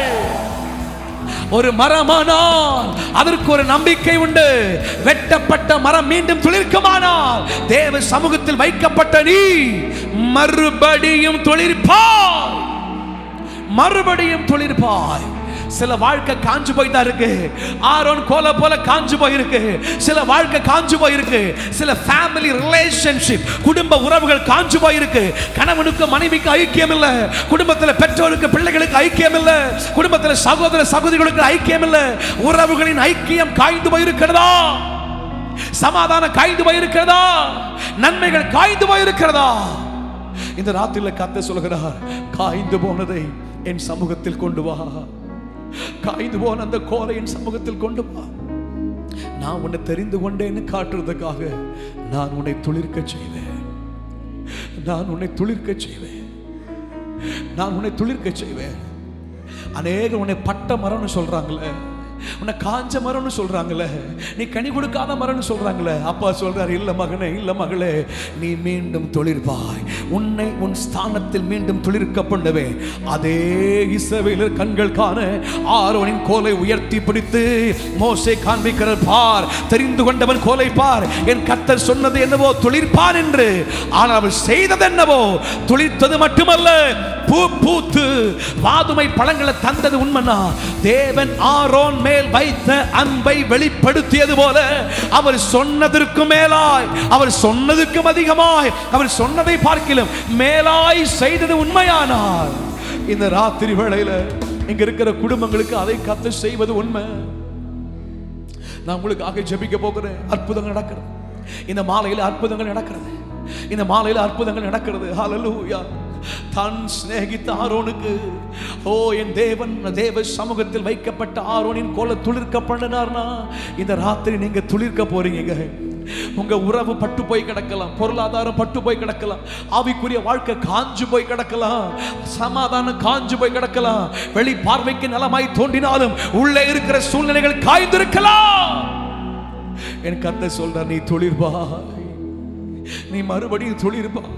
ஒரு மரமானால் அதற்கு ஒரு நம்பிக்கை உண்டு வெட்டப்பட்ட மரம் மீண்டும் துளிர்க்குமானால் தேவ சமூகத்தில் வைக்கப்பட்ட நீ மறுபடியும் துளிர்ப்பாய் மறுபடியும் துளிர்ப்பாய் சில வாழ்க்கை காஞ்சு போய் தான் இருக்கு ஆரோன் கோல போல காஞ்சு போயிருக்கு சில வாழ்க்கை காஞ்சு போயிருக்கு சில ஃபேமிலி ரிலேஷன்ஷிப் குடும்ப உறவுகள் காஞ்சு போயிருக்கு கணவனுக்கு மனைவிக்கு ஐக்கியம் இல்ல குடும்பத்துல பெற்றோருக்கு பிள்ளைகளுக்கு ஐக்கியம் இல்ல குடும்பத்துல சகோதர சகோதரிகளுக்கு ஐக்கியம் இல்ல உறவுகளின் ஐக்கியம் காய்ந்து போயிருக்கிறதா சமாதானம் காய்ந்து போயிருக்கிறதா நன்மைகள் காய்ந்து போயிருக்கிறதா இந்த ராத்திரில கத்த சொல்கிறார் காய்ந்து போனதை என் சமூகத்தில் கொண்டு வா காய்ந்து போன அந்த கோலை என் சமூகத்தில் கொண்டு வா நான் உன்னை தெரிந்து கொண்டேன்னு காட்டுறதுக்காக நான் உன்னை துளிர்க்க செய்வேன் நான் உன்னை துளிர்க்க செய்வேன் நான் உன்னை துளிர்க்க செய்வேன் அநேகர் உன்னை பட்ட மரம்னு சொல்றாங்களே உன்னை காஞ்ச மரம்னு சொல்றாங்களே நீ கனி கொடுக்காத மரம்னு சொல்றாங்களே அப்பா சொல்றாரு இல்ல மகனே இல்ல மகளே நீ மீண்டும் துளிர்வாய் உன்னை உன் ஸ்தானத்தில் மீண்டும் துளிர்க்க பண்ணுவேன் அதே இசவேலர் கண்கள் காண ஆரோனின் கோலை உயர்த்தி பிடித்து மோசே காண்பிக்கிறார் பார் தெரிந்து கொண்டவன் கோலை பார் என் கத்தர் சொன்னது என்னவோ துளிர்ப்பான் என்று ஆனால் அவள் செய்தது என்னவோ துளிர்த்தது மட்டுமல்ல பூ பூத்து வாதுமை பழங்களை தந்தது உண்மைனா தேவன் ஆரோன் மேல் வைத்த அன்பை வெளிப்படுத்தியது போல அவர் சொன்னதற்கு மேலாய் அவர் சொன்னதுக்கும் அதிகமாய் அவர் சொன்னதை பார்க்கிலும் மேலாய் செய்தது உண்மையானார் இந்த ராத்திரி வேளையில இங்க இருக்கிற குடும்பங்களுக்கு அதை கத்து செய்வது உண்மை நான் உங்களுக்காக ஜெபிக்க போகிறேன் அற்புதங்கள் நடக்கிறது இந்த மாலையில் அற்புதங்கள் நடக்கிறது இந்த மாலையில் அற்புதங்கள் நடக்கிறது ஹalleluya தான் சிநேகித்த ஆரோனுக்கு ஓ என் தேவன் தேவ சமூகத்தில் வைக்கப்பட்ட ஆரோனின் கோல துளிர்க்க பண்ணினார்னா இந்த ராத்திரி நீங்க துளிர்க்க போறீங்க உங்க உறவு பட்டு போய் கிடக்கலாம் பொருளாதாரம் பட்டு போய் கிடக்கலாம் ஆவிக்குரிய வாழ்க்கை காஞ்சு போய் கிடக்கலாம் சமாதானம் காஞ்சு போய் கிடக்கலாம் வெளி பார்வைக்கு நலமாய் தோன்றினாலும் உள்ளே இருக்கிற சூழ்நிலைகள் காய்ந்திருக்கலாம் என் கத்த சொல்ற நீ துளிர்பாய் நீ மறுபடியும் துளிர்பாய்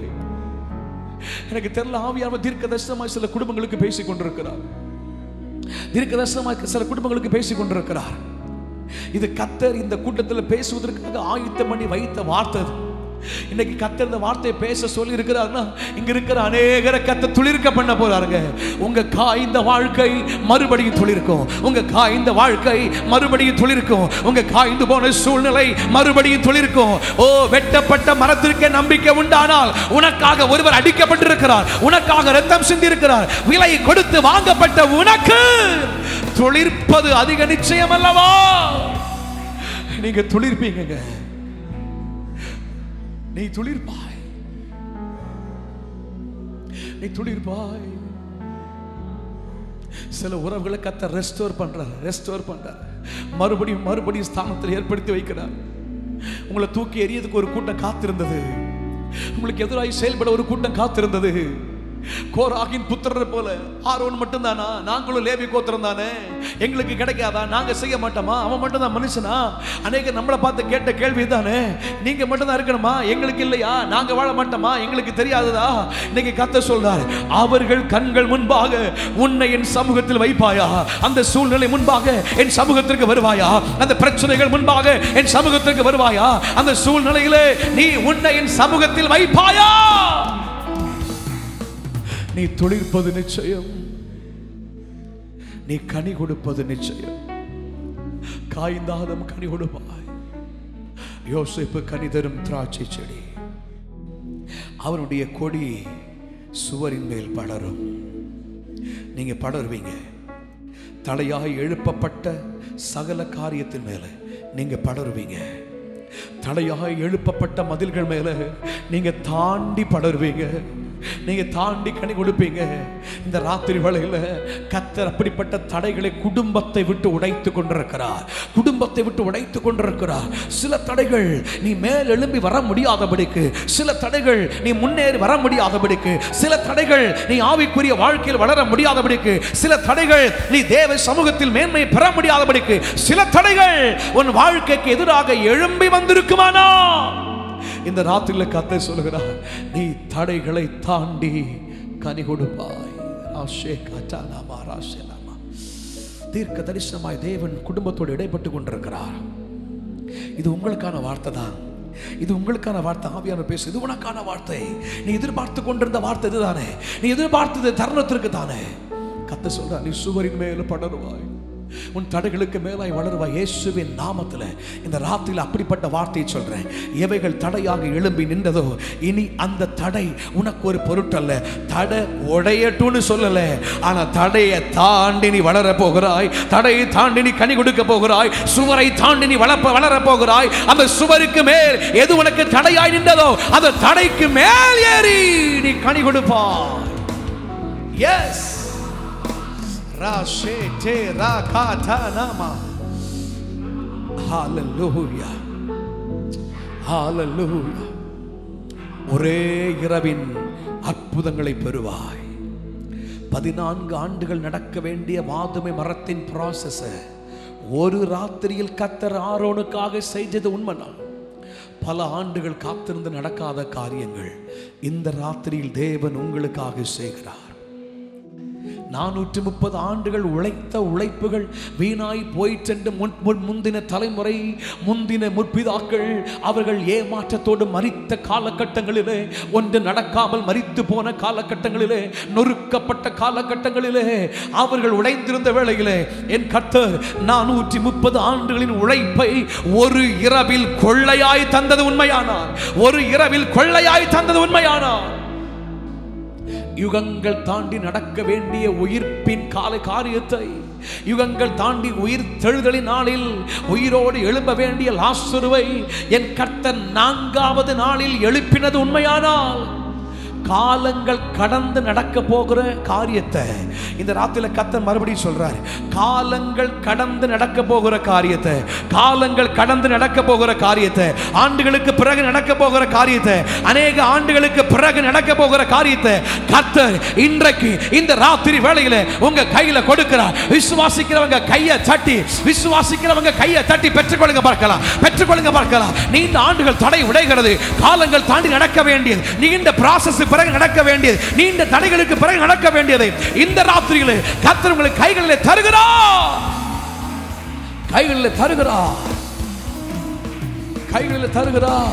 எனக்கு தெரியல ஆவியானவர் தீர்க்க தரிசனமாய் சில குடும்பங்களுக்கு பேசிக் கொண்டிருக்கிறார் தீர்க்க தரிசனமாய் சில குடும்பங்களுக்கு பேசிக் கொண்டிருக்கிறார் இது கத்தர் இந்த கூட்டத்தில் பேசுவதற்காக ஆயத்தம் பண்ணி வைத்த வார்த்தை அது. இன்னைக்கு கத்தர் இந்த வார்த்தையை பேச சொல்லி இருக்கிறாருன்னா இங்க இருக்கிற அநேகரை கத்த துளிர்க்க பண்ண போறாருங்க உங்க காய்ந்த வாழ்க்கை மறுபடியும் துளிர்க்கும் உங்க காய்ந்த வாழ்க்கை மறுபடியும் துளிர்க்கும் உங்க காய்ந்து போன சூழ்நிலை மறுபடியும் துளிர்க்கும் ஓ வெட்டப்பட்ட மரத்திற்கே நம்பிக்கை உண்டானால் உனக்காக ஒருவர் அடிக்கப்பட்டிருக்கிறார் உனக்காக ரத்தம் சிந்தி இருக்கிறார் விலை கொடுத்து வாங்கப்பட்ட உனக்கு துளிர்ப்பது அதிக நிச்சயம் அல்லவா நீங்க துளிர்ப்பீங்க நீ துளிர்ப்பாய் நீ துளிர்ப்பாய் சில உறவுகளை கத்த ரெஸ்டோர் பண்றார் ரெஸ்டோர் பண்றார் மறுபடியும் மறுபடியும் ஸ்தானத்தில் ஏற்படுத்தி வைக்கிறார் உங்களை தூக்கி எறியதுக்கு ஒரு கூட்டம் காத்திருந்தது உங்களுக்கு எதிராக செயல்பட ஒரு கூட்டம் காத்திருந்தது கோராகின் புத்திரர் போல ஆரோன் மட்டும்தானா நாங்களும் லேவி கோத்திரம் தானே எங்களுக்கு கிடைக்காதா நாங்க செய்ய மாட்டோமா அவன் மட்டும் தான் மனுஷனா அநேக நம்மளை பார்த்து கேட்ட கேள்வி தானே நீங்க மட்டும் தான் இருக்கணுமா எங்களுக்கு இல்லையா நாங்க வாழ மாட்டோமா எங்களுக்கு தெரியாததா இன்னைக்கு கத்த சொல்றார் அவர்கள் கண்கள் முன்பாக உன்னை என் சமூகத்தில் வைப்பாயா அந்த சூழ்நிலை முன்பாக என் சமூகத்திற்கு வருவாயா அந்த பிரச்சனைகள் முன்பாக என் சமூகத்திற்கு வருவாயா அந்த சூழ்நிலையிலே நீ உன்னை என் சமூகத்தில் வைப்பாயா நீ துளிர்ப்பது நிச்சயம் நீ கனி கொடுப்பது நிச்சயம் காய்ந்தாலும் கனி கொடுப்பாய் யோசிப்பு கனி தரும் திராட்சை செடி அவனுடைய கொடி சுவரின் மேல் படரும் நீங்க படருவீங்க தலையாய் எழுப்பப்பட்ட சகல காரியத்தின் மேல நீங்க படருவீங்க தலையாய் எழுப்பப்பட்ட மதில்கள் மேல நீங்க தாண்டி படருவீங்க நீங்க தாண்டி கனி கொடுப்பீங்க இந்த ராத்திரி வேளையில கத்தர் அப்படிப்பட்ட தடைகளை குடும்பத்தை விட்டு உடைத்து கொண்டிருக்கிறார் குடும்பத்தை விட்டு உடைத்து கொண்டிருக்கிறார் சில தடைகள் நீ மேல் எழும்பி வர முடியாதபடிக்கு சில தடைகள் நீ முன்னேறி வர முடியாதபடிக்கு சில தடைகள் நீ ஆவிக்குரிய வாழ்க்கையில் வளர முடியாதபடிக்கு சில தடைகள் நீ தேவ சமூகத்தில் மேன்மை பெற முடியாதபடிக்கு சில தடைகள் உன் வாழ்க்கைக்கு எதிராக எழும்பி வந்திருக்குமானா இந்த ராத்திரில கத்தை சொல்கிறார் நீ தடைகளை தாண்டி கனி கொடுப்பாய் ஆஷே காட்டாலாமா ராஷேலாமா தீர்க்க தரிசனமாய் தேவன் குடும்பத்தோடு இடைப்பட்டு கொண்டிருக்கிறார் இது உங்களுக்கான வார்த்தை தான் இது உங்களுக்கான வார்த்தை ஆவியான பேசு இது உனக்கான வார்த்தை நீ எதிர்பார்த்து கொண்டிருந்த வார்த்தை இதுதானே நீ எதிர்பார்த்தது தருணத்திற்கு தானே கத்த சொல்ற நீ சுவரின் மேல படருவாய் உன் தடைகளுக்கு மேலாய் வளருவாய் இயேசுவின் நாமத்துல இந்த ராத்திரியில் அப்படிப்பட்ட வார்த்தையை சொல்றேன் எவைகள் தடையாக எழும்பி நின்றதோ இனி அந்த தடை உனக்கு ஒரு பொருட்டல்ல தடை உடையட்டும்னு சொல்லல ஆனா தடையை தாண்டி நீ வளர போகிறாய் தடையை தாண்டி நீ கனி கொடுக்க போகிறாய் சுவரை தாண்டி நீ வளர்ப்ப வளர போகிறாய் அந்த சுவருக்கு மேல் எது உனக்கு தடையாய் நின்றதோ அந்த தடைக்கு மேல் ஏறி நீ கனி கொடுப்பாய் எஸ் Rashe te rakata nama. Hallelujah. Hallelujah. ஒரே இரவின் அற்புதங்களை பெறுவாய் பதினான்கு ஆண்டுகள் நடக்க வேண்டிய மாதுமை மரத்தின் ப்ராசஸ ஒரு ராத்திரியில் கத்தர் ஆரோனுக்காக செய்தது உண்மைதான் பல ஆண்டுகள் காத்திருந்து நடக்காத காரியங்கள் இந்த ராத்திரியில் தேவன் உங்களுக்காக செய்கிறார் நானூற்றி முப்பது ஆண்டுகள் உழைத்த உழைப்புகள் வீணாய் போயிற்றென்று முன் முன் முந்தின தலைமுறை முந்தின முற்பிதாக்கள் அவர்கள் ஏமாற்றத்தோடு மறித்த காலகட்டங்களிலே ஒன்று நடக்காமல் மறித்து போன காலகட்டங்களிலே நொறுக்கப்பட்ட காலகட்டங்களிலே அவர்கள் உடைந்திருந்த வேளையிலே என் கர்த்தர் நானூற்றி முப்பது ஆண்டுகளின் உழைப்பை ஒரு இரவில் கொள்ளையாய் தந்தது உண்மையானார் ஒரு இரவில் கொள்ளையாய் தந்தது உண்மையானார் யுகங்கள் தாண்டி நடக்க வேண்டிய உயிர்ப்பின் கால காரியத்தை யுகங்கள் தாண்டி உயிர் தெழுதலின் நாளில் உயிரோடு எழும்ப வேண்டிய லாசுருவை என் கர்த்தன் நான்காவது நாளில் எழுப்பினது உண்மையானால் காலங்கள் கடந்து நடக்க போகிற காரியத்தை இந்த ராத்திரில கத்தர் மறுபடியும் சொல்றாரு காலங்கள் கடந்து நடக்க போகிற காரியத்தை காலங்கள் கடந்து நடக்க போகிற காரியத்தை ஆண்டுகளுக்கு பிறகு நடக்க போகிற காரியத்தை அநேக ஆண்டுகளுக்கு பிறகு நடக்க போகிற காரியத்தை கத்தர் இன்றைக்கு இந்த ராத்திரி வேளையில உங்க கையில கொடுக்கிறார் விசுவாசிக்கிறவங்க கையை தட்டி விசுவாசிக்கிறவங்க கையை தட்டி பெற்றுக்கொள்ளுங்க பார்க்கலாம் பெற்றுக்கொள்ளுங்க பார்க்கலாம் நீண்ட ஆண்டுகள் தடை உடைகிறது காலங்கள் தாண்டி நடக்க வேண்டியது நீண்ட ப்ராசஸ் பிறகு நடக்க வேண்டியது நீண்ட தடைகளுக்கு பிறகு நடக்க வேண்டியது இந்த ராத்திரியிலே கத்தர் உங்களுக்கு கைகளில் தருகிறார் கைகளில் தருகிறார் கைகளில் தருகிறார்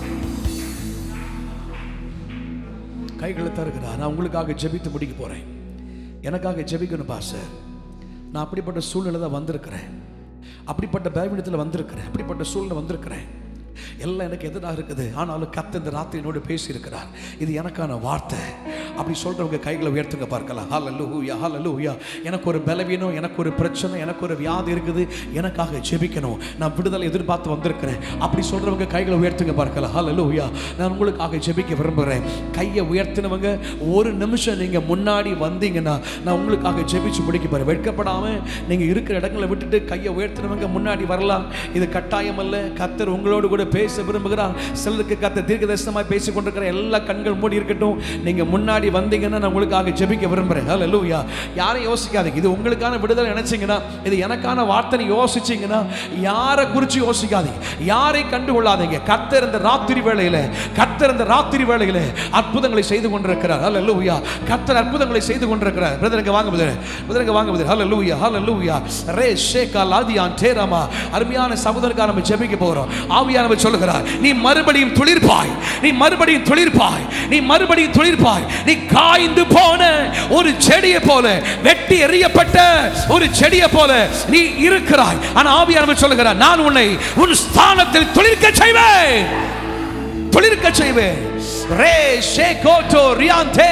கைகளில் தருகிறார் நான் உங்களுக்காக ஜெபித்து முடிக்க போறேன் எனக்காக ஜெபிக்கணும் பாஸ்டர் நான் அப்படிப்பட்ட சூழ்நிலை தான் வந்திருக்கிறேன் அப்படிப்பட்ட பலவீனத்தில் வந்திருக்கிறேன் அப்படிப்பட்ட சூழ்நிலை வந்திருக்கிறேன் எல்லாம் எனக்கு எதிராக இருக்குது ஆனாலும் கத்த இந்த ராத்திரி என்னோடு பேசியிருக்கிறார் இது எனக்கான வார்த்தை அப்படி சொல்றவங்க கைகளை உயர்த்துங்க பார்க்கலாம் ஹalleluya ஹalleluya எனக்கு ஒரு பலவீனம் எனக்கு ஒரு பிரச்சனை எனக்கு ஒரு வியாதி இருக்குது எனக்காக ஜெபிக்கணும் நான் விடுதலை எதிர்பார்த்து வந்திருக்கிறேன் அப்படி சொல்றவங்க கைகளை உயர்த்துங்க பார்க்கலாம் ஹalleluya நான் உங்களுக்காக ஜெபிக்க விரும்புகிறேன் கையை உயர்த்தினவங்க ஒரு நிமிஷம் நீங்க முன்னாடி வந்தீங்கன்னா நான் உங்களுக்காக ஜெபிச்சு முடிக்க போறேன் வெட்கப்படாம நீங்க இருக்கிற இடங்களை விட்டுட்டு கையை உயர்த்தினவங்க முன்னாடி வரலாம் இது கட்டாயம் அல்ல கத்தர் உங்களோடு கூட பேச விரும்புகிறார் சிலருக்கு கத்தர் தீர்க்க தரிசனமாய் பேசி கொண்டிருக்கிற எல்லா கண்கள் மூடி இருக்கட்டும் நீங்க முன்னாடி வந்தீங்கன்னா நான் உங்களுக்காக ஜெபிக்க விரும்புறேன் ஹalleluya யாரையும் யோசிக்காதீங்க இது உங்களுக்கான விடுதலை நினைச்சீங்கன்னா இது எனக்கான வார்த்தை யோசிச்சீங்கன்னா யாரை குறித்து யோசிக்காதீங்க யாரை கண்டுகொள்ளாதீங்க கத்தர் இந்த ராத்திரி வேளையில கத்தர் இந்த ராத்திரி வேளையில அற்புதங்களை செய்து கொண்டிருக்கிறார் ஹalleluya கத்தர் அற்புதங்களை செய்து கொண்டிருக்கிறார் பிரதருக்கு வாங்க பிரதர் பிரதருக்கு வாங்க பிரதர் ஹalleluya ஹalleluya ரே ஷேகா லாதியான் டேராமா அருமையான சகோதரருக்காக நம்ம ஜெபிக்க போகிறோம் ஆவியானவர் சொல்லுகிறார் நீ மறுபடியும் துளிர்ப்பாய் நீ மறுபடியும் துளிர்ப்பாய் நீ மறுபடியும் துளிர்ப்பாய் நீ காய்ந்து போன ஒரு செடியை போல வெட்டி எறியப்பட்ட ஒரு செடியை போல நீ இருக்கிறாய் ஆனா ஆவியானவர் சொல்லுகிறார் நான் உன்னை உன் ஸ்தானத்தில் துளிர்க்க செய்வேன் துளிர்க்க செய்வேன் ரே ஷேகோட்டோ ரியாந்தே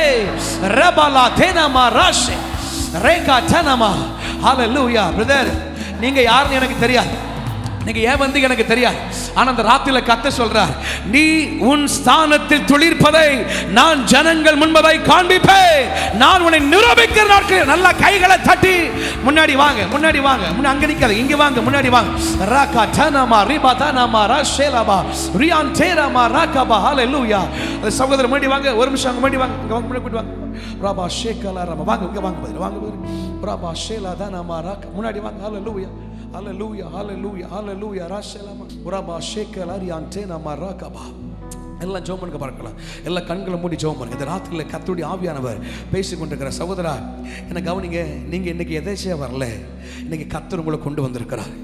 ரபலா தேனமா ராஷே ரேகா தனமா ஹalleluya பிரதர் நீங்க யாருன்னு எனக்கு தெரியாது நீங்க ஏன் வந்து எனக்கு தெரியாது ஆனா அந்த ராத்திரில கத்த சொல்றார் நீ உன் ஸ்தானத்தில் துளிர்ப்பதை நான் ஜனங்கள் முன்பதை காண்பிப்பேன் நான் உன்னை நிரூபிக்கிற நாட்கள் நல்லா கைகளை தட்டி முன்னாடி வாங்க முன்னாடி வாங்க முன்ன அங்க நிக்காத இங்க வாங்க முன்னாடி வாங்க ராகா தனமா ரிபா தனமா ராஷேலாபா ரியான் தேரமா ராகபா ஹalleluya அந்த சகோதரர் முன்னாடி வாங்க ஒரு நிமிஷம் அங்க முன்னாடி வாங்க இங்க வாங்க முன்னாடி வாங்க ராபா ஷேகலா ரபா வாங்க இங்க வாங்க பதில் வாங்க பதில் ராபா ஷேலா தனமா ராக முன்னாடி வாங்க ஹalleluya ஹalleluya ஹalleluya ஹalleluya ராஷேலாமா ராபா ஷேகலா ரியான் தேனமா ராகபா எல்லாம் ஜோம் பண்ணுங்க பார்க்கலாம் எல்லா கண்களை மூடி ஜோம் பண்ணுங்க இந்த ராத்திரியில் கத்துடைய ஆவியானவர் பேசி கொண்டிருக்கிற சகோதரா என்ன கவனிங்க நீங்க இன்னைக்கு எதேச்சியா வரல இன்னைக்கு கத்தர் உங்களை கொண்டு வந்திருக்கிறார்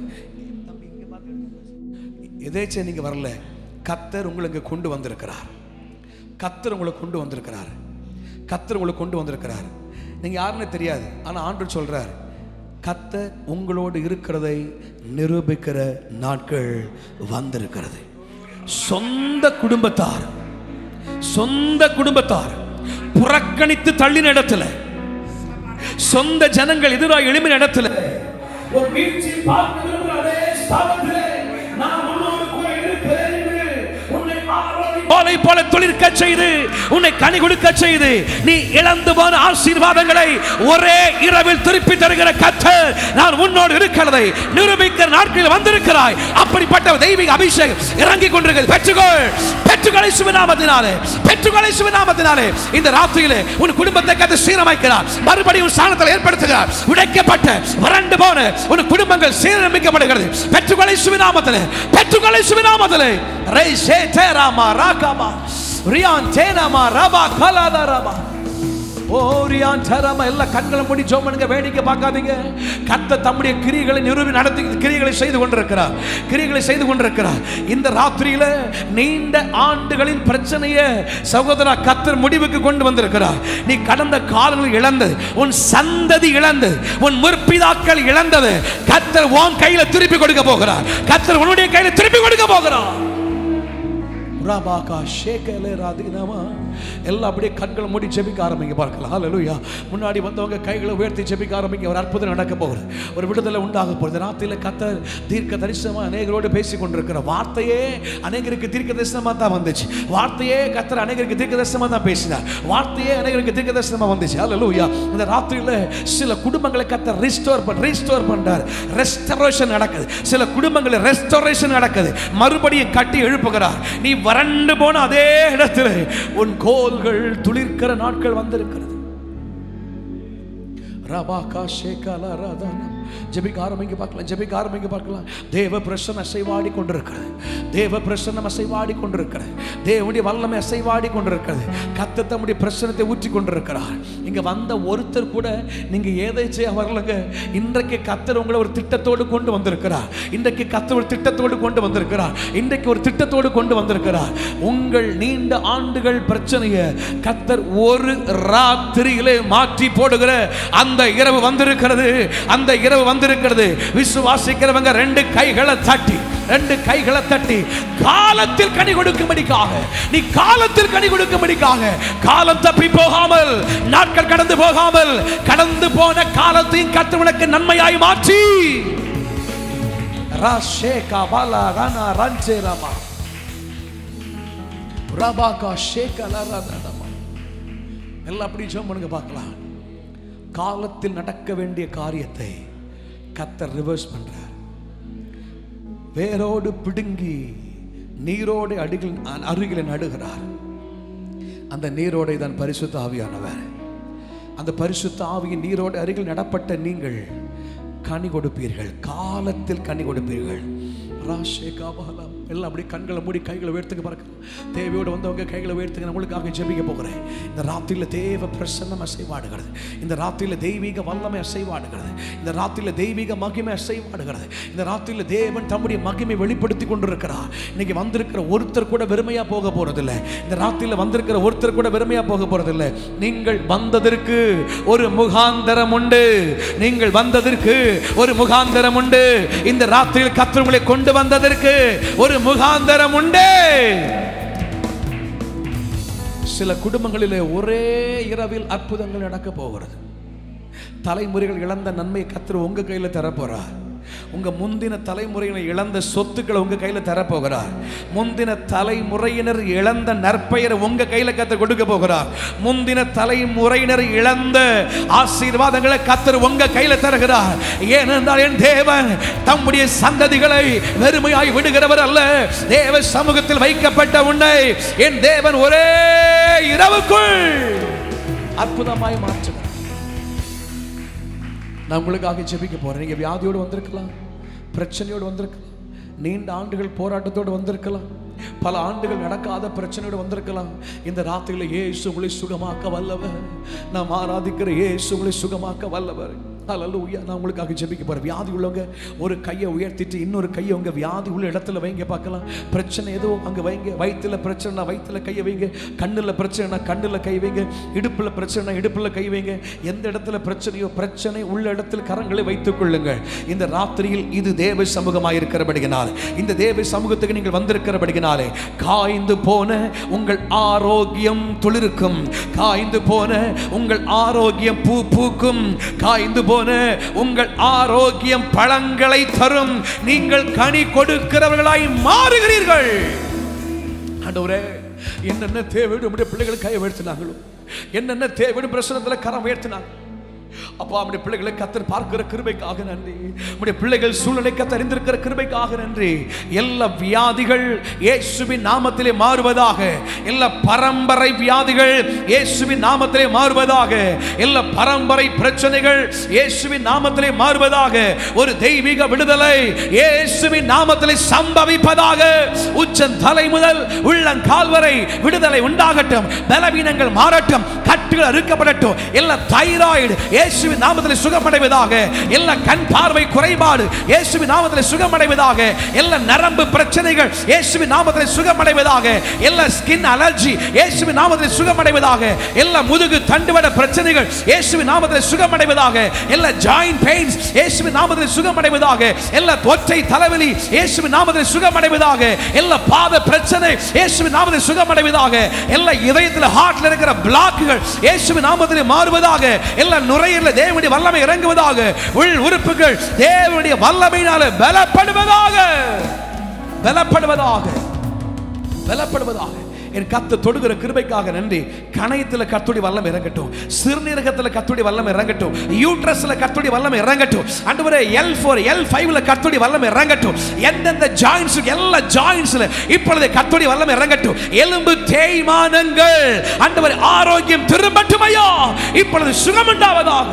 எதேச்சியா நீங்க வரல கத்தர் உங்களுக்கு கொண்டு வந்திருக்கிறார் கத்தர் உங்களை கொண்டு வந்திருக்கிறார் கத்தர் உங்களை கொண்டு வந்திருக்கிறார் நீங்க யாருன்னு தெரியாது ஆனா ஆண்டு சொல்றார் கத்தர் உங்களோடு இருக்கிறதை நிரூபிக்கிற நாட்கள் வந்திருக்கிறது சொந்த குடும்பத்தார் சொந்த குடும்பத்தார் புறக்கணித்து தள்ளின இடத்துல சொந்த ஜனங்கள் எதிராக எழுமின இடத்துல ஒரு வீழ்ச்சி பார்க்க விரும்புகிற அதே ஸ்தானத்திலே நான் உன்னோடு கூட இருக்கிறேன் என்று உன்னை ஆரோக்கியம் போல கோலை போல துளிர்க்க செய்து உன்னை கனி கொடுக்க செய்து நீ இழந்து போன ஆசீர்வாதங்களை ஒரே இரவில் திருப்பி தருகிற கத்தர் நான் உன்னோடு இருக்கிறதை நிரூபிக்கிற நாட்களில் வந்திருக்கிறாய் அப்படிப்பட்ட தெய்வீக அபிஷேகம் இறங்கி கொண்டிருக்கிறது பெற்றுக்கொள் பெற்றுக்கொலை சுவிநாமத்தினாலே பெற்றுக்கொலை சுவிநாமத்தினாலே இந்த ராத்திரியிலே உன் குடும்பத்தை கத்து சீரமைக்கிறார் மறுபடியும் உன் ஸ்தானத்தில் ஏற்படுத்துகிறார் உடைக்கப்பட்ட வறண்டு போன உன் குடும்பங்கள் சீரமைக்கப்படுகிறது பெற்றுக்கொலை சுவிநாமத்திலே பெற்றுக்கொலை சுவிநாமத்திலே ரை சே தேராமா ராகாமா ரியான் தேனாமா ரபா கலாதா ரபா ஓரியான் சரம எல்லாம் கண்களை மூடி ஜோம் பண்ணுங்க வேடிக்கை பார்க்காதீங்க கத்த தம்முடைய கிரியைகளை நிறுவி நடத்தி கிரியைகளை செய்து கொண்டிருக்கிறார் கிரியைகளை செய்து கொண்டிருக்கிறார் இந்த ராத்திரியில நீண்ட ஆண்டுகளின் பிரச்சனையை சகோதரா கத்தர் முடிவுக்கு கொண்டு வந்திருக்கிறார் நீ கடந்த காலங்கள் இழந்தது உன் சந்ததி இழந்தது உன் முற்பிதாக்கள் இழந்தது கத்தர் உன் கையில திருப்பி கொடுக்க போகிறார் கத்தர் உன்னுடைய கையில திருப்பி கொடுக்க போகிறார் ராபாகா ஷேகலே ராதினமா எல்லாம் அப்படியே கண்களை மூடி ஜெபிக்க ஆரம்பிங்க பார்க்கலாம் ஹalleluya முன்னாடி வந்தவங்க கைகளை உயர்த்தி ஜெபிக்க ஆரம்பிங்க ஒரு அற்புதம் நடக்க போகுது ஒரு விடுதலை உண்டாக போகுது ராத்திரில கத்தர் தீர்க்க தரிசனமா அநேகரோடு பேசி கொண்டிருக்கிற வார்த்தையே அநேகருக்கு தீர்க்க தரிசனமா தான் வந்துச்சு வார்த்தையே கத்தர் அநேகருக்கு தீர்க்க தரிசனமா தான் பேசினார் வார்த்தையே அநேகருக்கு தீர்க்க தரிசனமா வந்துச்சு ஹalleluya இந்த ராத்திரியில சில குடும்பங்களை கத்தர் ரிஸ்டோர் பண்ண ரிஸ்டோர் பண்றார் ரெஸ்டரேஷன் நடக்குது சில குடும்பங்களில் ரெஸ்டோரேஷன் நடக்குது மறுபடியும் கட்டி எழுப்புகிறார் நீ வறண்டு போன அதே இடத்துல உன் கோல்கள் துளிர்க்கிற நாட்கள் வந்திருக்கிறது ரபாகா ஷேகாலா ராதானம் ஜெபிக்க ஆரம்பிக்க பார்க்கலாம் ஜெபிக்க ஆரம்பிக்க பார்க்கலாம் தேவ பிரசன்னம் அசைவாடி கொண்டிருக்கிறது தேவ பிரசன்னம் அசைவாடி கொண்டிருக்கிறது தேவனுடைய வல்லமை அசைவாடி கொண்டிருக்கிறது கத்த தம்முடைய பிரசனத்தை ஊற்றி கொண்டிருக்கிறார் இங்க வந்த ஒருத்தர் கூட நீங்க ஏதாச்சும் வரலங்க இன்றைக்கு கத்தர் உங்களை ஒரு திட்டத்தோடு கொண்டு வந்திருக்கிறார் இன்றைக்கு கத்தர் ஒரு திட்டத்தோடு கொண்டு வந்திருக்கிறார் இன்றைக்கு ஒரு திட்டத்தோடு கொண்டு வந்திருக்கிறார் உங்கள் நீண்ட ஆண்டுகள் பிரச்சனையை கத்தர் ஒரு ராத்திரியிலே மாற்றி போடுகிற அந்த இரவு வந்திருக்கிறது அந்த இரவு வந்திருக்கிறது விசுவாசிக்கிறவங்க ரெண்டு கைகளை தட்டி ரெண்டு கைகளை தட்டி காலத்தில் கனி கொடுக்கும்படிக்காக நீ காலத்தில் கனி கொடுக்கும்படிக்காக காலம் தப்பி போகாமல் நாட்கள் கடந்து போகாமல் கடந்து போன காலத்தையும் கர்த்தர் உனக்கு நன்மையாய் மாற்றி ராஷேகா பாலா ரானா ரன்சே ராமா ரபாகா ஷேகலா ராதா எல்லாம் அப்படி ஜெபம் பண்ணுங்க பார்க்கலாம் காலத்தில் நடக்க வேண்டிய காரியத்தை கத்தர் ரிவர்ஸ் பண்றார் வேரோடு பிடுங்கி நீரோடு அடிகள் அருகில் நடுகிறார் அந்த நீரோடை தான் பரிசுத்த ஆவியானவர் அந்த பரிசுத்த ஆவியின் நீரோடு அருகில் நடப்பட்ட நீங்கள் கனி கொடுப்பீர்கள் காலத்தில் கனி கொடுப்பீர்கள் ராஷேகா பகலாம் எல்லாம் அப்படி கண்களை மூடி கைகளை உயர்த்துங்க பார்க்கலாம் தேவையோடு வந்தவங்க கைகளை உயர்த்துங்க நம்மளுக்காக ஜெபிக்க போகிறேன் இந்த ராத்திரியில் தேவ பிரசன்னம் அசைவாடுகிறது இந்த ராத்திரியில் தெய்வீக வல்லமை அசைவாடுகிறது இந்த ராத்திரியில் தெய்வீக மகிமை அசைவாடுகிறது இந்த ராத்திரியில் தேவன் தம்முடைய மகிமை வெளிப்படுத்தி கொண்டிருக்கிறார் இன்னைக்கு வந்திருக்கிற ஒருத்தர் கூட வெறுமையா போக போறதில்லை இந்த ராத்திரியில் வந்திருக்கிற ஒருத்தர் கூட வெறுமையா போக போறதில்லை நீங்கள் வந்ததற்கு ஒரு முகாந்தரம் உண்டு நீங்கள் வந்ததற்கு ஒரு முகாந்தரம் உண்டு இந்த ராத்திரியில் கர்த்தர் உங்களை கொண்டு வந்ததற்கு ஒரு முகாந்தரம் உண்டு சில குடும்பங்களிலே ஒரே இரவில் அற்புதங்கள் நடக்க போகிறது தலைமுறைகள் இழந்த நன்மை கத்தர் உங்க கையில தரப்போறார் உங்க முந்தின தலைமுறையினர் இழந்த சொத்துக்களை உங்க கையில தரப்போகிறார் முந்தின தலைமுறையினர் இழந்த நற்பெயரை உங்க கையில கத்தர் கொடுக்க போகிறார் முந்தின தலைமுறையினர் இழந்த ஆசீர்வாதங்களை கத்தர் உங்க கையில தருகிறார் ஏனென்றால் என் தேவன் தம்முடைய சந்ததிகளை வெறுமையாய் விடுகிறவர் அல்ல தேவ சமூகத்தில் வைக்கப்பட்ட உன்னை என் தேவன் ஒரே இரவுக்குள் அற்புதமாய் மாற்றுகிறார் நான் உங்களுக்காக ஜெபிக்க போறேன் நீங்க வியாதியோடு வந்திருக்கலாம் பிரச்சனையோடு வந்திருக்கலாம் நீண்ட ஆண்டுகள் போராட்டத்தோடு வந்திருக்கலாம் பல ஆண்டுகள் நடக்காத பிரச்சனையோடு வந்திருக்கலாம் இந்த ராத்திரியில் இயேசு உங்களை சுகமாக்க வல்லவர் நாம் ஆராதிக்கிற இயேசு உங்களை சுகமாக்க வல்லவர் ஹalleluya நான் உங்களுக்காக ஜெபிக்க போறேன் வியாதி உள்ளவங்க ஒரு கையை உயர்த்திட்டு இன்னொரு கையை உங்க வியாதி உள்ள இடத்துல வைங்க பார்க்கலாம் பிரச்சனை ஏதோ அங்க வைங்க வயித்துல பிரச்சனைனா வயித்துல கையை வைங்க கண்ணுல பிரச்சனைனா கண்ணுல கை வைங்க இடுப்புல பிரச்சனை இடுப்புல கை வைங்க எந்த இடத்துல பிரச்சனையோ பிரச்சனை உள்ள இடத்தில் கரங்களை வைத்துக் கொள்ளுங்கள் இந்த ராத்திரியில் இது தேவ சமூகமாக இருக்கிறபடியினால் இந்த தேவ சமூகத்துக்கு நீங்கள் வந்திருக்கிறபடியினாலே காய்ந்து போன உங்கள் ஆரோக்கியம் துளிர்க்கும் காய்ந்து போன உங்கள் ஆரோக்கியம் பூ பூக்கும் காய்ந்து போன உங்கள் ஆரோக்கியம் பழங்களை தரும் நீங்கள் கனி கொடுக்கிறவர்களாய் மாறுகிறீர்கள் ஆண்டவரே என்னென்ன தேவையோடு நம்முடைய பிள்ளைகளை கை உயர்த்தினாங்களோ என்னென்ன தேவையோடு பிரசனத்தில் கரம் உயர்த்தினாங்க அப்பா நம்முடைய பிள்ளைகளை கத்தர் பார்க்கிற கிருபைக்காக நன்றி நம்முடைய பிள்ளைகள் சூழ்நிலை கத்தர் அறிந்திருக்கிற கிருபைக்காக நன்றி எல்லா வியாதிகள் இயேசுவின் நாமத்திலே மாறுவதாக எல்லா பரம்பரை வியாதிகள் இயேசுவின் நாமத்திலே மாறுவதாக எல்லா பரம்பரை பிரச்சனைகள் இயேசுவின் நாமத்திலே மாறுவதாக ஒரு தெய்வீக விடுதலை இயேசுவின் நாமத்திலே சம்பவிப்பதாக உச்சன் தலை முதல் உள்ளங்கால் வரை விடுதலை உண்டாகட்டும் பலவீனங்கள் மாறட்டும் கட்டுகள் அறுக்கப்படட்டும் எல்லா தைராய்டு இயேசுவின் நாமத்தில் சுகமடைவதாக எல்லா கண் பார்வை குறைபாடு இயேசுவின் நாமத்தில் சுகமடைவதாக எல்லா நரம்பு பிரச்சனைகள் இயேசுவின் நாமத்தில் சுகமடைவதாக எல்லா ஸ்கின் அலர்ஜி இயேசுவின் நாமத்தில் சுகமடைவதாக எல்லா முதுகு தண்டுவட பிரச்சனைகள் இயேசுவின் நாமத்தில் சுகமடைவதாக எல்லா ஜாயிண்ட் பெயின்ஸ் இயேசுவின் நாமத்தில் சுகமடைவதாக எல்லா ஒற்றை தலைவலி இயேசுவின் நாமத்தில் சுகமடைவதாக எல்லா பாத பிரச்சனை இயேசுவின் நாமத்தில் சுகமடைவதாக எல்லா இதயத்தில் ஹார்ட்ல இருக்கிற பிளாக்குகள் இயேசுவின் நாமத்தில் மாறுவதாக எல்லா நுரையீரல தேவனுடைய வல்லமை இறங்குவதாக உள் உறுப்புகள் தேவனுடைய வல்லமையினால பலப்படுவதாக பலப்படுவதாக பலப்படுவதாக என் கத்து தொடுகிற கிருபைக்காக நன்றி கணையத்தில் கத்துடி வல்லம் இறங்கட்டும் சிறுநீரகத்தில் கத்துடி வல்லம் இறங்கட்டும் யூட்ரஸ்ல கத்துடி வல்லம் இறங்கட்டும் அன்றுவரே எல் ஃபோர் எல் ஃபைவ்ல கத்துடி வல்லம் இறங்கட்டும் எந்தெந்த ஜாயின்ஸ் எல்லா ஜாயின்ஸ்ல இப்பொழுது கத்துடி வல்லம் இறங்கட்டும் எலும்பு தேய்மானங்கள் அன்றுவரே ஆரோக்கியம் திரும்பட்டும் ஐயா இப்பொழுது சுகமுண்டாவதாக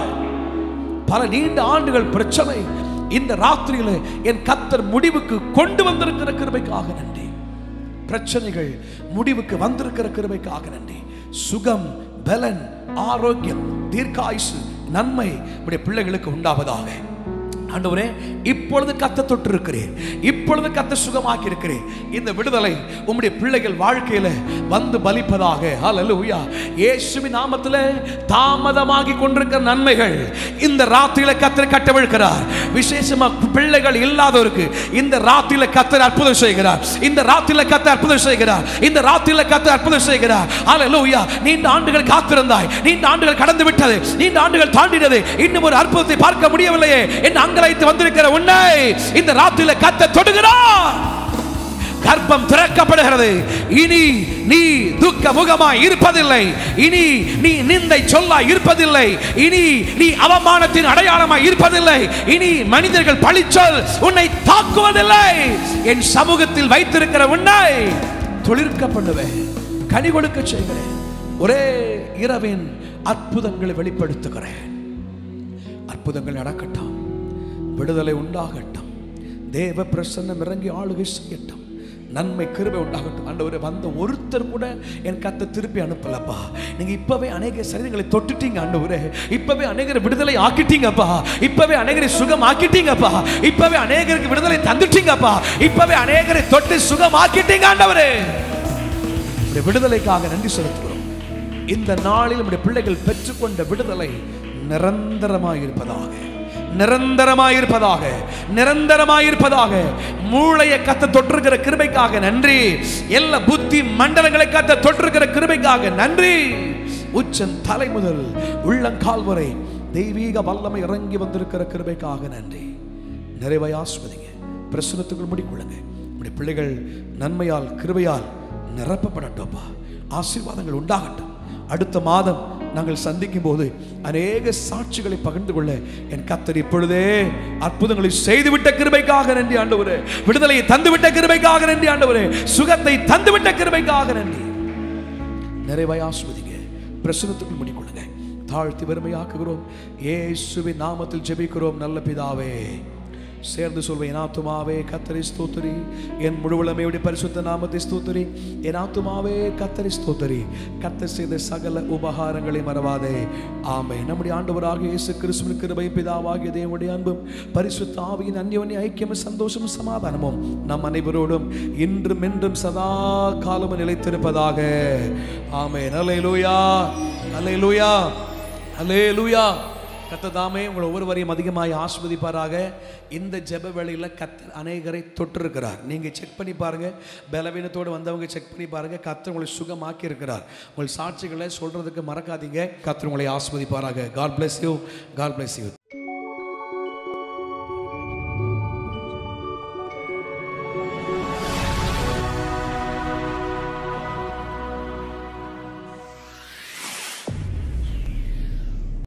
பல நீண்ட ஆண்டுகள் பிரச்சனை இந்த ராத்திரியில என் கத்தர் முடிவுக்கு கொண்டு வந்திருக்கிற கிருபைக்காக நன்றி பிரச்சனைகள் முடிவுக்கு வந்திருக்கிற கிருபைக்காக நன்றி சுகம் பலன் ஆரோக்கியம் தீர்க்காயுசு நன்மை உடைய பிள்ளைகளுக்கு உண்டாவதாக ஆண்டவரே இப்பொழுது கத்த தொட்டு இருக்கிறேன் இப்பொழுது கத்த சுகமாக்கி இருக்கிறேன் இந்த விடுதலை உம்முடைய பிள்ளைகள் வாழ்க்கையில வந்து பலிப்பதாக ஹalleluya இயேசுவின் நாமத்திலே தாமதமாகி கொண்டிருக்கிற நன்மைகள் இந்த ராத்திரியில கத்தர் கட்டவிழ்க்கிறார் விசேஷமா பிள்ளைகள் இல்லாதவருக்கு இந்த ராத்திரியில கத்தர் அற்புதம் செய்கிறார் இந்த ராத்திரியில கத்தர் அற்புதம் செய்கிறார் இந்த ராத்திரியில கத்தர் அற்புதம் செய்கிறார் ஹalleluya நீண்ட ஆண்டுகள் காத்திருந்தாய் நீண்ட ஆண்டுகள் கடந்து விட்டது நீண்ட ஆண்டுகள் தாண்டினது இன்னும் ஒரு அற்புதத்தை பார்க்க முடியவில்லையே என் அங்கலாய்த்து வந்திருக்கிற உன்னை இந்த ராத்திரியில கத்த தொடுகிறார் கர்ப்பம் திறக்கப்படுகிறது இனி நீ துக்க முகமாய் இருப்பதில்லை இனி நீ நிந்தை சொல்லாய் இருப்பதில்லை இனி நீ அவமானத்தின் அடையாளமாய் இருப்பதில்லை இனி மனிதர்கள் பழிச்சொல் உன்னை தாக்குவதில்லை என் சமூகத்தில் வைத்திருக்கிற உன்னை தொழிற்க பண்ணுவேன் கனி கொடுக்க செய்கிறேன் ஒரே இரவின் அற்புதங்களை வெளிப்படுத்துகிறேன் அற்புதங்கள் நடக்கட்டும் விடுதலை உண்டாகட்டும் தேவ பிரசன்னம் இறங்கி ஆளுகை செய்யட்டும் நன்மை கிருபை உண்டாகட்டும் ஆண்டவரே வந்த ஒருத்தர் கூட என் கத்தை திருப்பி அனுப்பலப்பா நீங்க இப்பவே அநேக சரீரங்களை தொட்டுட்டீங்க ஆண்டவரே இப்பவே அநேகரை விடுதலை ஆக்கிட்டீங்கப்பா இப்பவே அநேகரை சுகம் ஆக்கிட்டீங்கப்பா இப்பவே அநேகருக்கு விடுதலை தந்துட்டீங்கப்பா இப்பவே அநேகரை தொட்டு சுகம் ஆக்கிட்டீங்க ஆண்டவரே உடைய விடுதலைக்காக நன்றி செலுத்துகிறோம் இந்த நாளில் நம்முடைய பிள்ளைகள் பெற்றுக்கொண்ட விடுதலை நிரந்தரமாயிருப்பதாக நிரந்தரமாயிருப்பதாக நிரந்தரமாயிருப்பதாக மூளையை கத்த தொற்றிருக்கிற கிருபைக்காக நன்றி எல்லா புத்தி மண்டலங்களை கத்த தொற்றிருக்கிற கிருபைக்காக நன்றி உச்சன் தலை முதல் உள்ளங்கால் வரை தெய்வீக வல்லமை இறங்கி வந்திருக்கிற கிருபைக்காக நன்றி நிறைவை ஆஸ்வதிங்க பிரசுரத்துக்குள் முடிக்கொள்ளுங்க நம்முடைய பிள்ளைகள் நன்மையால் கிருபையால் நிரப்பப்படட்டும்ப்பா ஆசீர்வாதங்கள் உண்டாகட்டும் அடுத்த மாதம் நாங்கள் சந்திக்கும் போது அநேக சாட்சிகளை பகிர்ந்து கொள்ள என் கத்தர் இப்பொழுதே அற்புதங்களை செய்துவிட்ட கிருபைக்காக நன்றி ஆண்டவரே விடுதலையை தந்துவிட்ட கிருபைக்காக நன்றி ஆண்டவரே சுகத்தை தந்துவிட்ட கிருபைக்காக நன்றி நிறைவாய் ஆஸ்வதிங்க பிரசுரத்துக்குள் முடிக்கொள்ளுங்க தாழ்த்தி வறுமையாக்குகிறோம் இயேசுவின் நாமத்தில் ஜெபிக்கிறோம் நல்ல பிதாவே சேர்ந்து சொல்வேன் என் ஆத்துமாவே கத்தரி ஸ்தோத்திரி என் முழுவலமையுடைய பரிசுத்த நாமத்தை ஸ்தோத்திரி என் ஆத்துமாவே கத்தரி ஸ்தோத்திரி கத்த செய்த சகல உபகாரங்களை மறவாதே ஆமே நம்முடைய ஆண்டவராக இயேசு கிறிஸ்துவின் கிருபை பிதாவாகிய தேவனுடைய அன்பும் பரிசுத்த ஆவியின் அந்யோன்ய ஐக்கியமும் சந்தோஷமும் சமாதானமும் நம் அனைவரோடும் இன்றும் என்றும் சதா காலமும் நிலைத்திருப்பதாக ஆமே அல்லேலூயா அல்லேலூயா அல்லேலூயா கத்ததாமே உங்களை ஒவ்வொருவரையும் அதிகமாய் ஆஸ்வதிப்பாராக இந்த ஜெப வேளையில் கத்தர் அநேகரை தொட்டிருக்கிறார் நீங்கள் செக் பண்ணி பாருங்க பலவீனத்தோடு வந்தவங்க செக் பண்ணி பாருங்க கத்தர் உங்களை சுகமாக்கி இருக்கிறார் உங்கள் சாட்சிகளை சொல்றதுக்கு மறக்காதீங்க கத்தர் உங்களை ஆஸ்வதிப்பாராக God bless you God bless you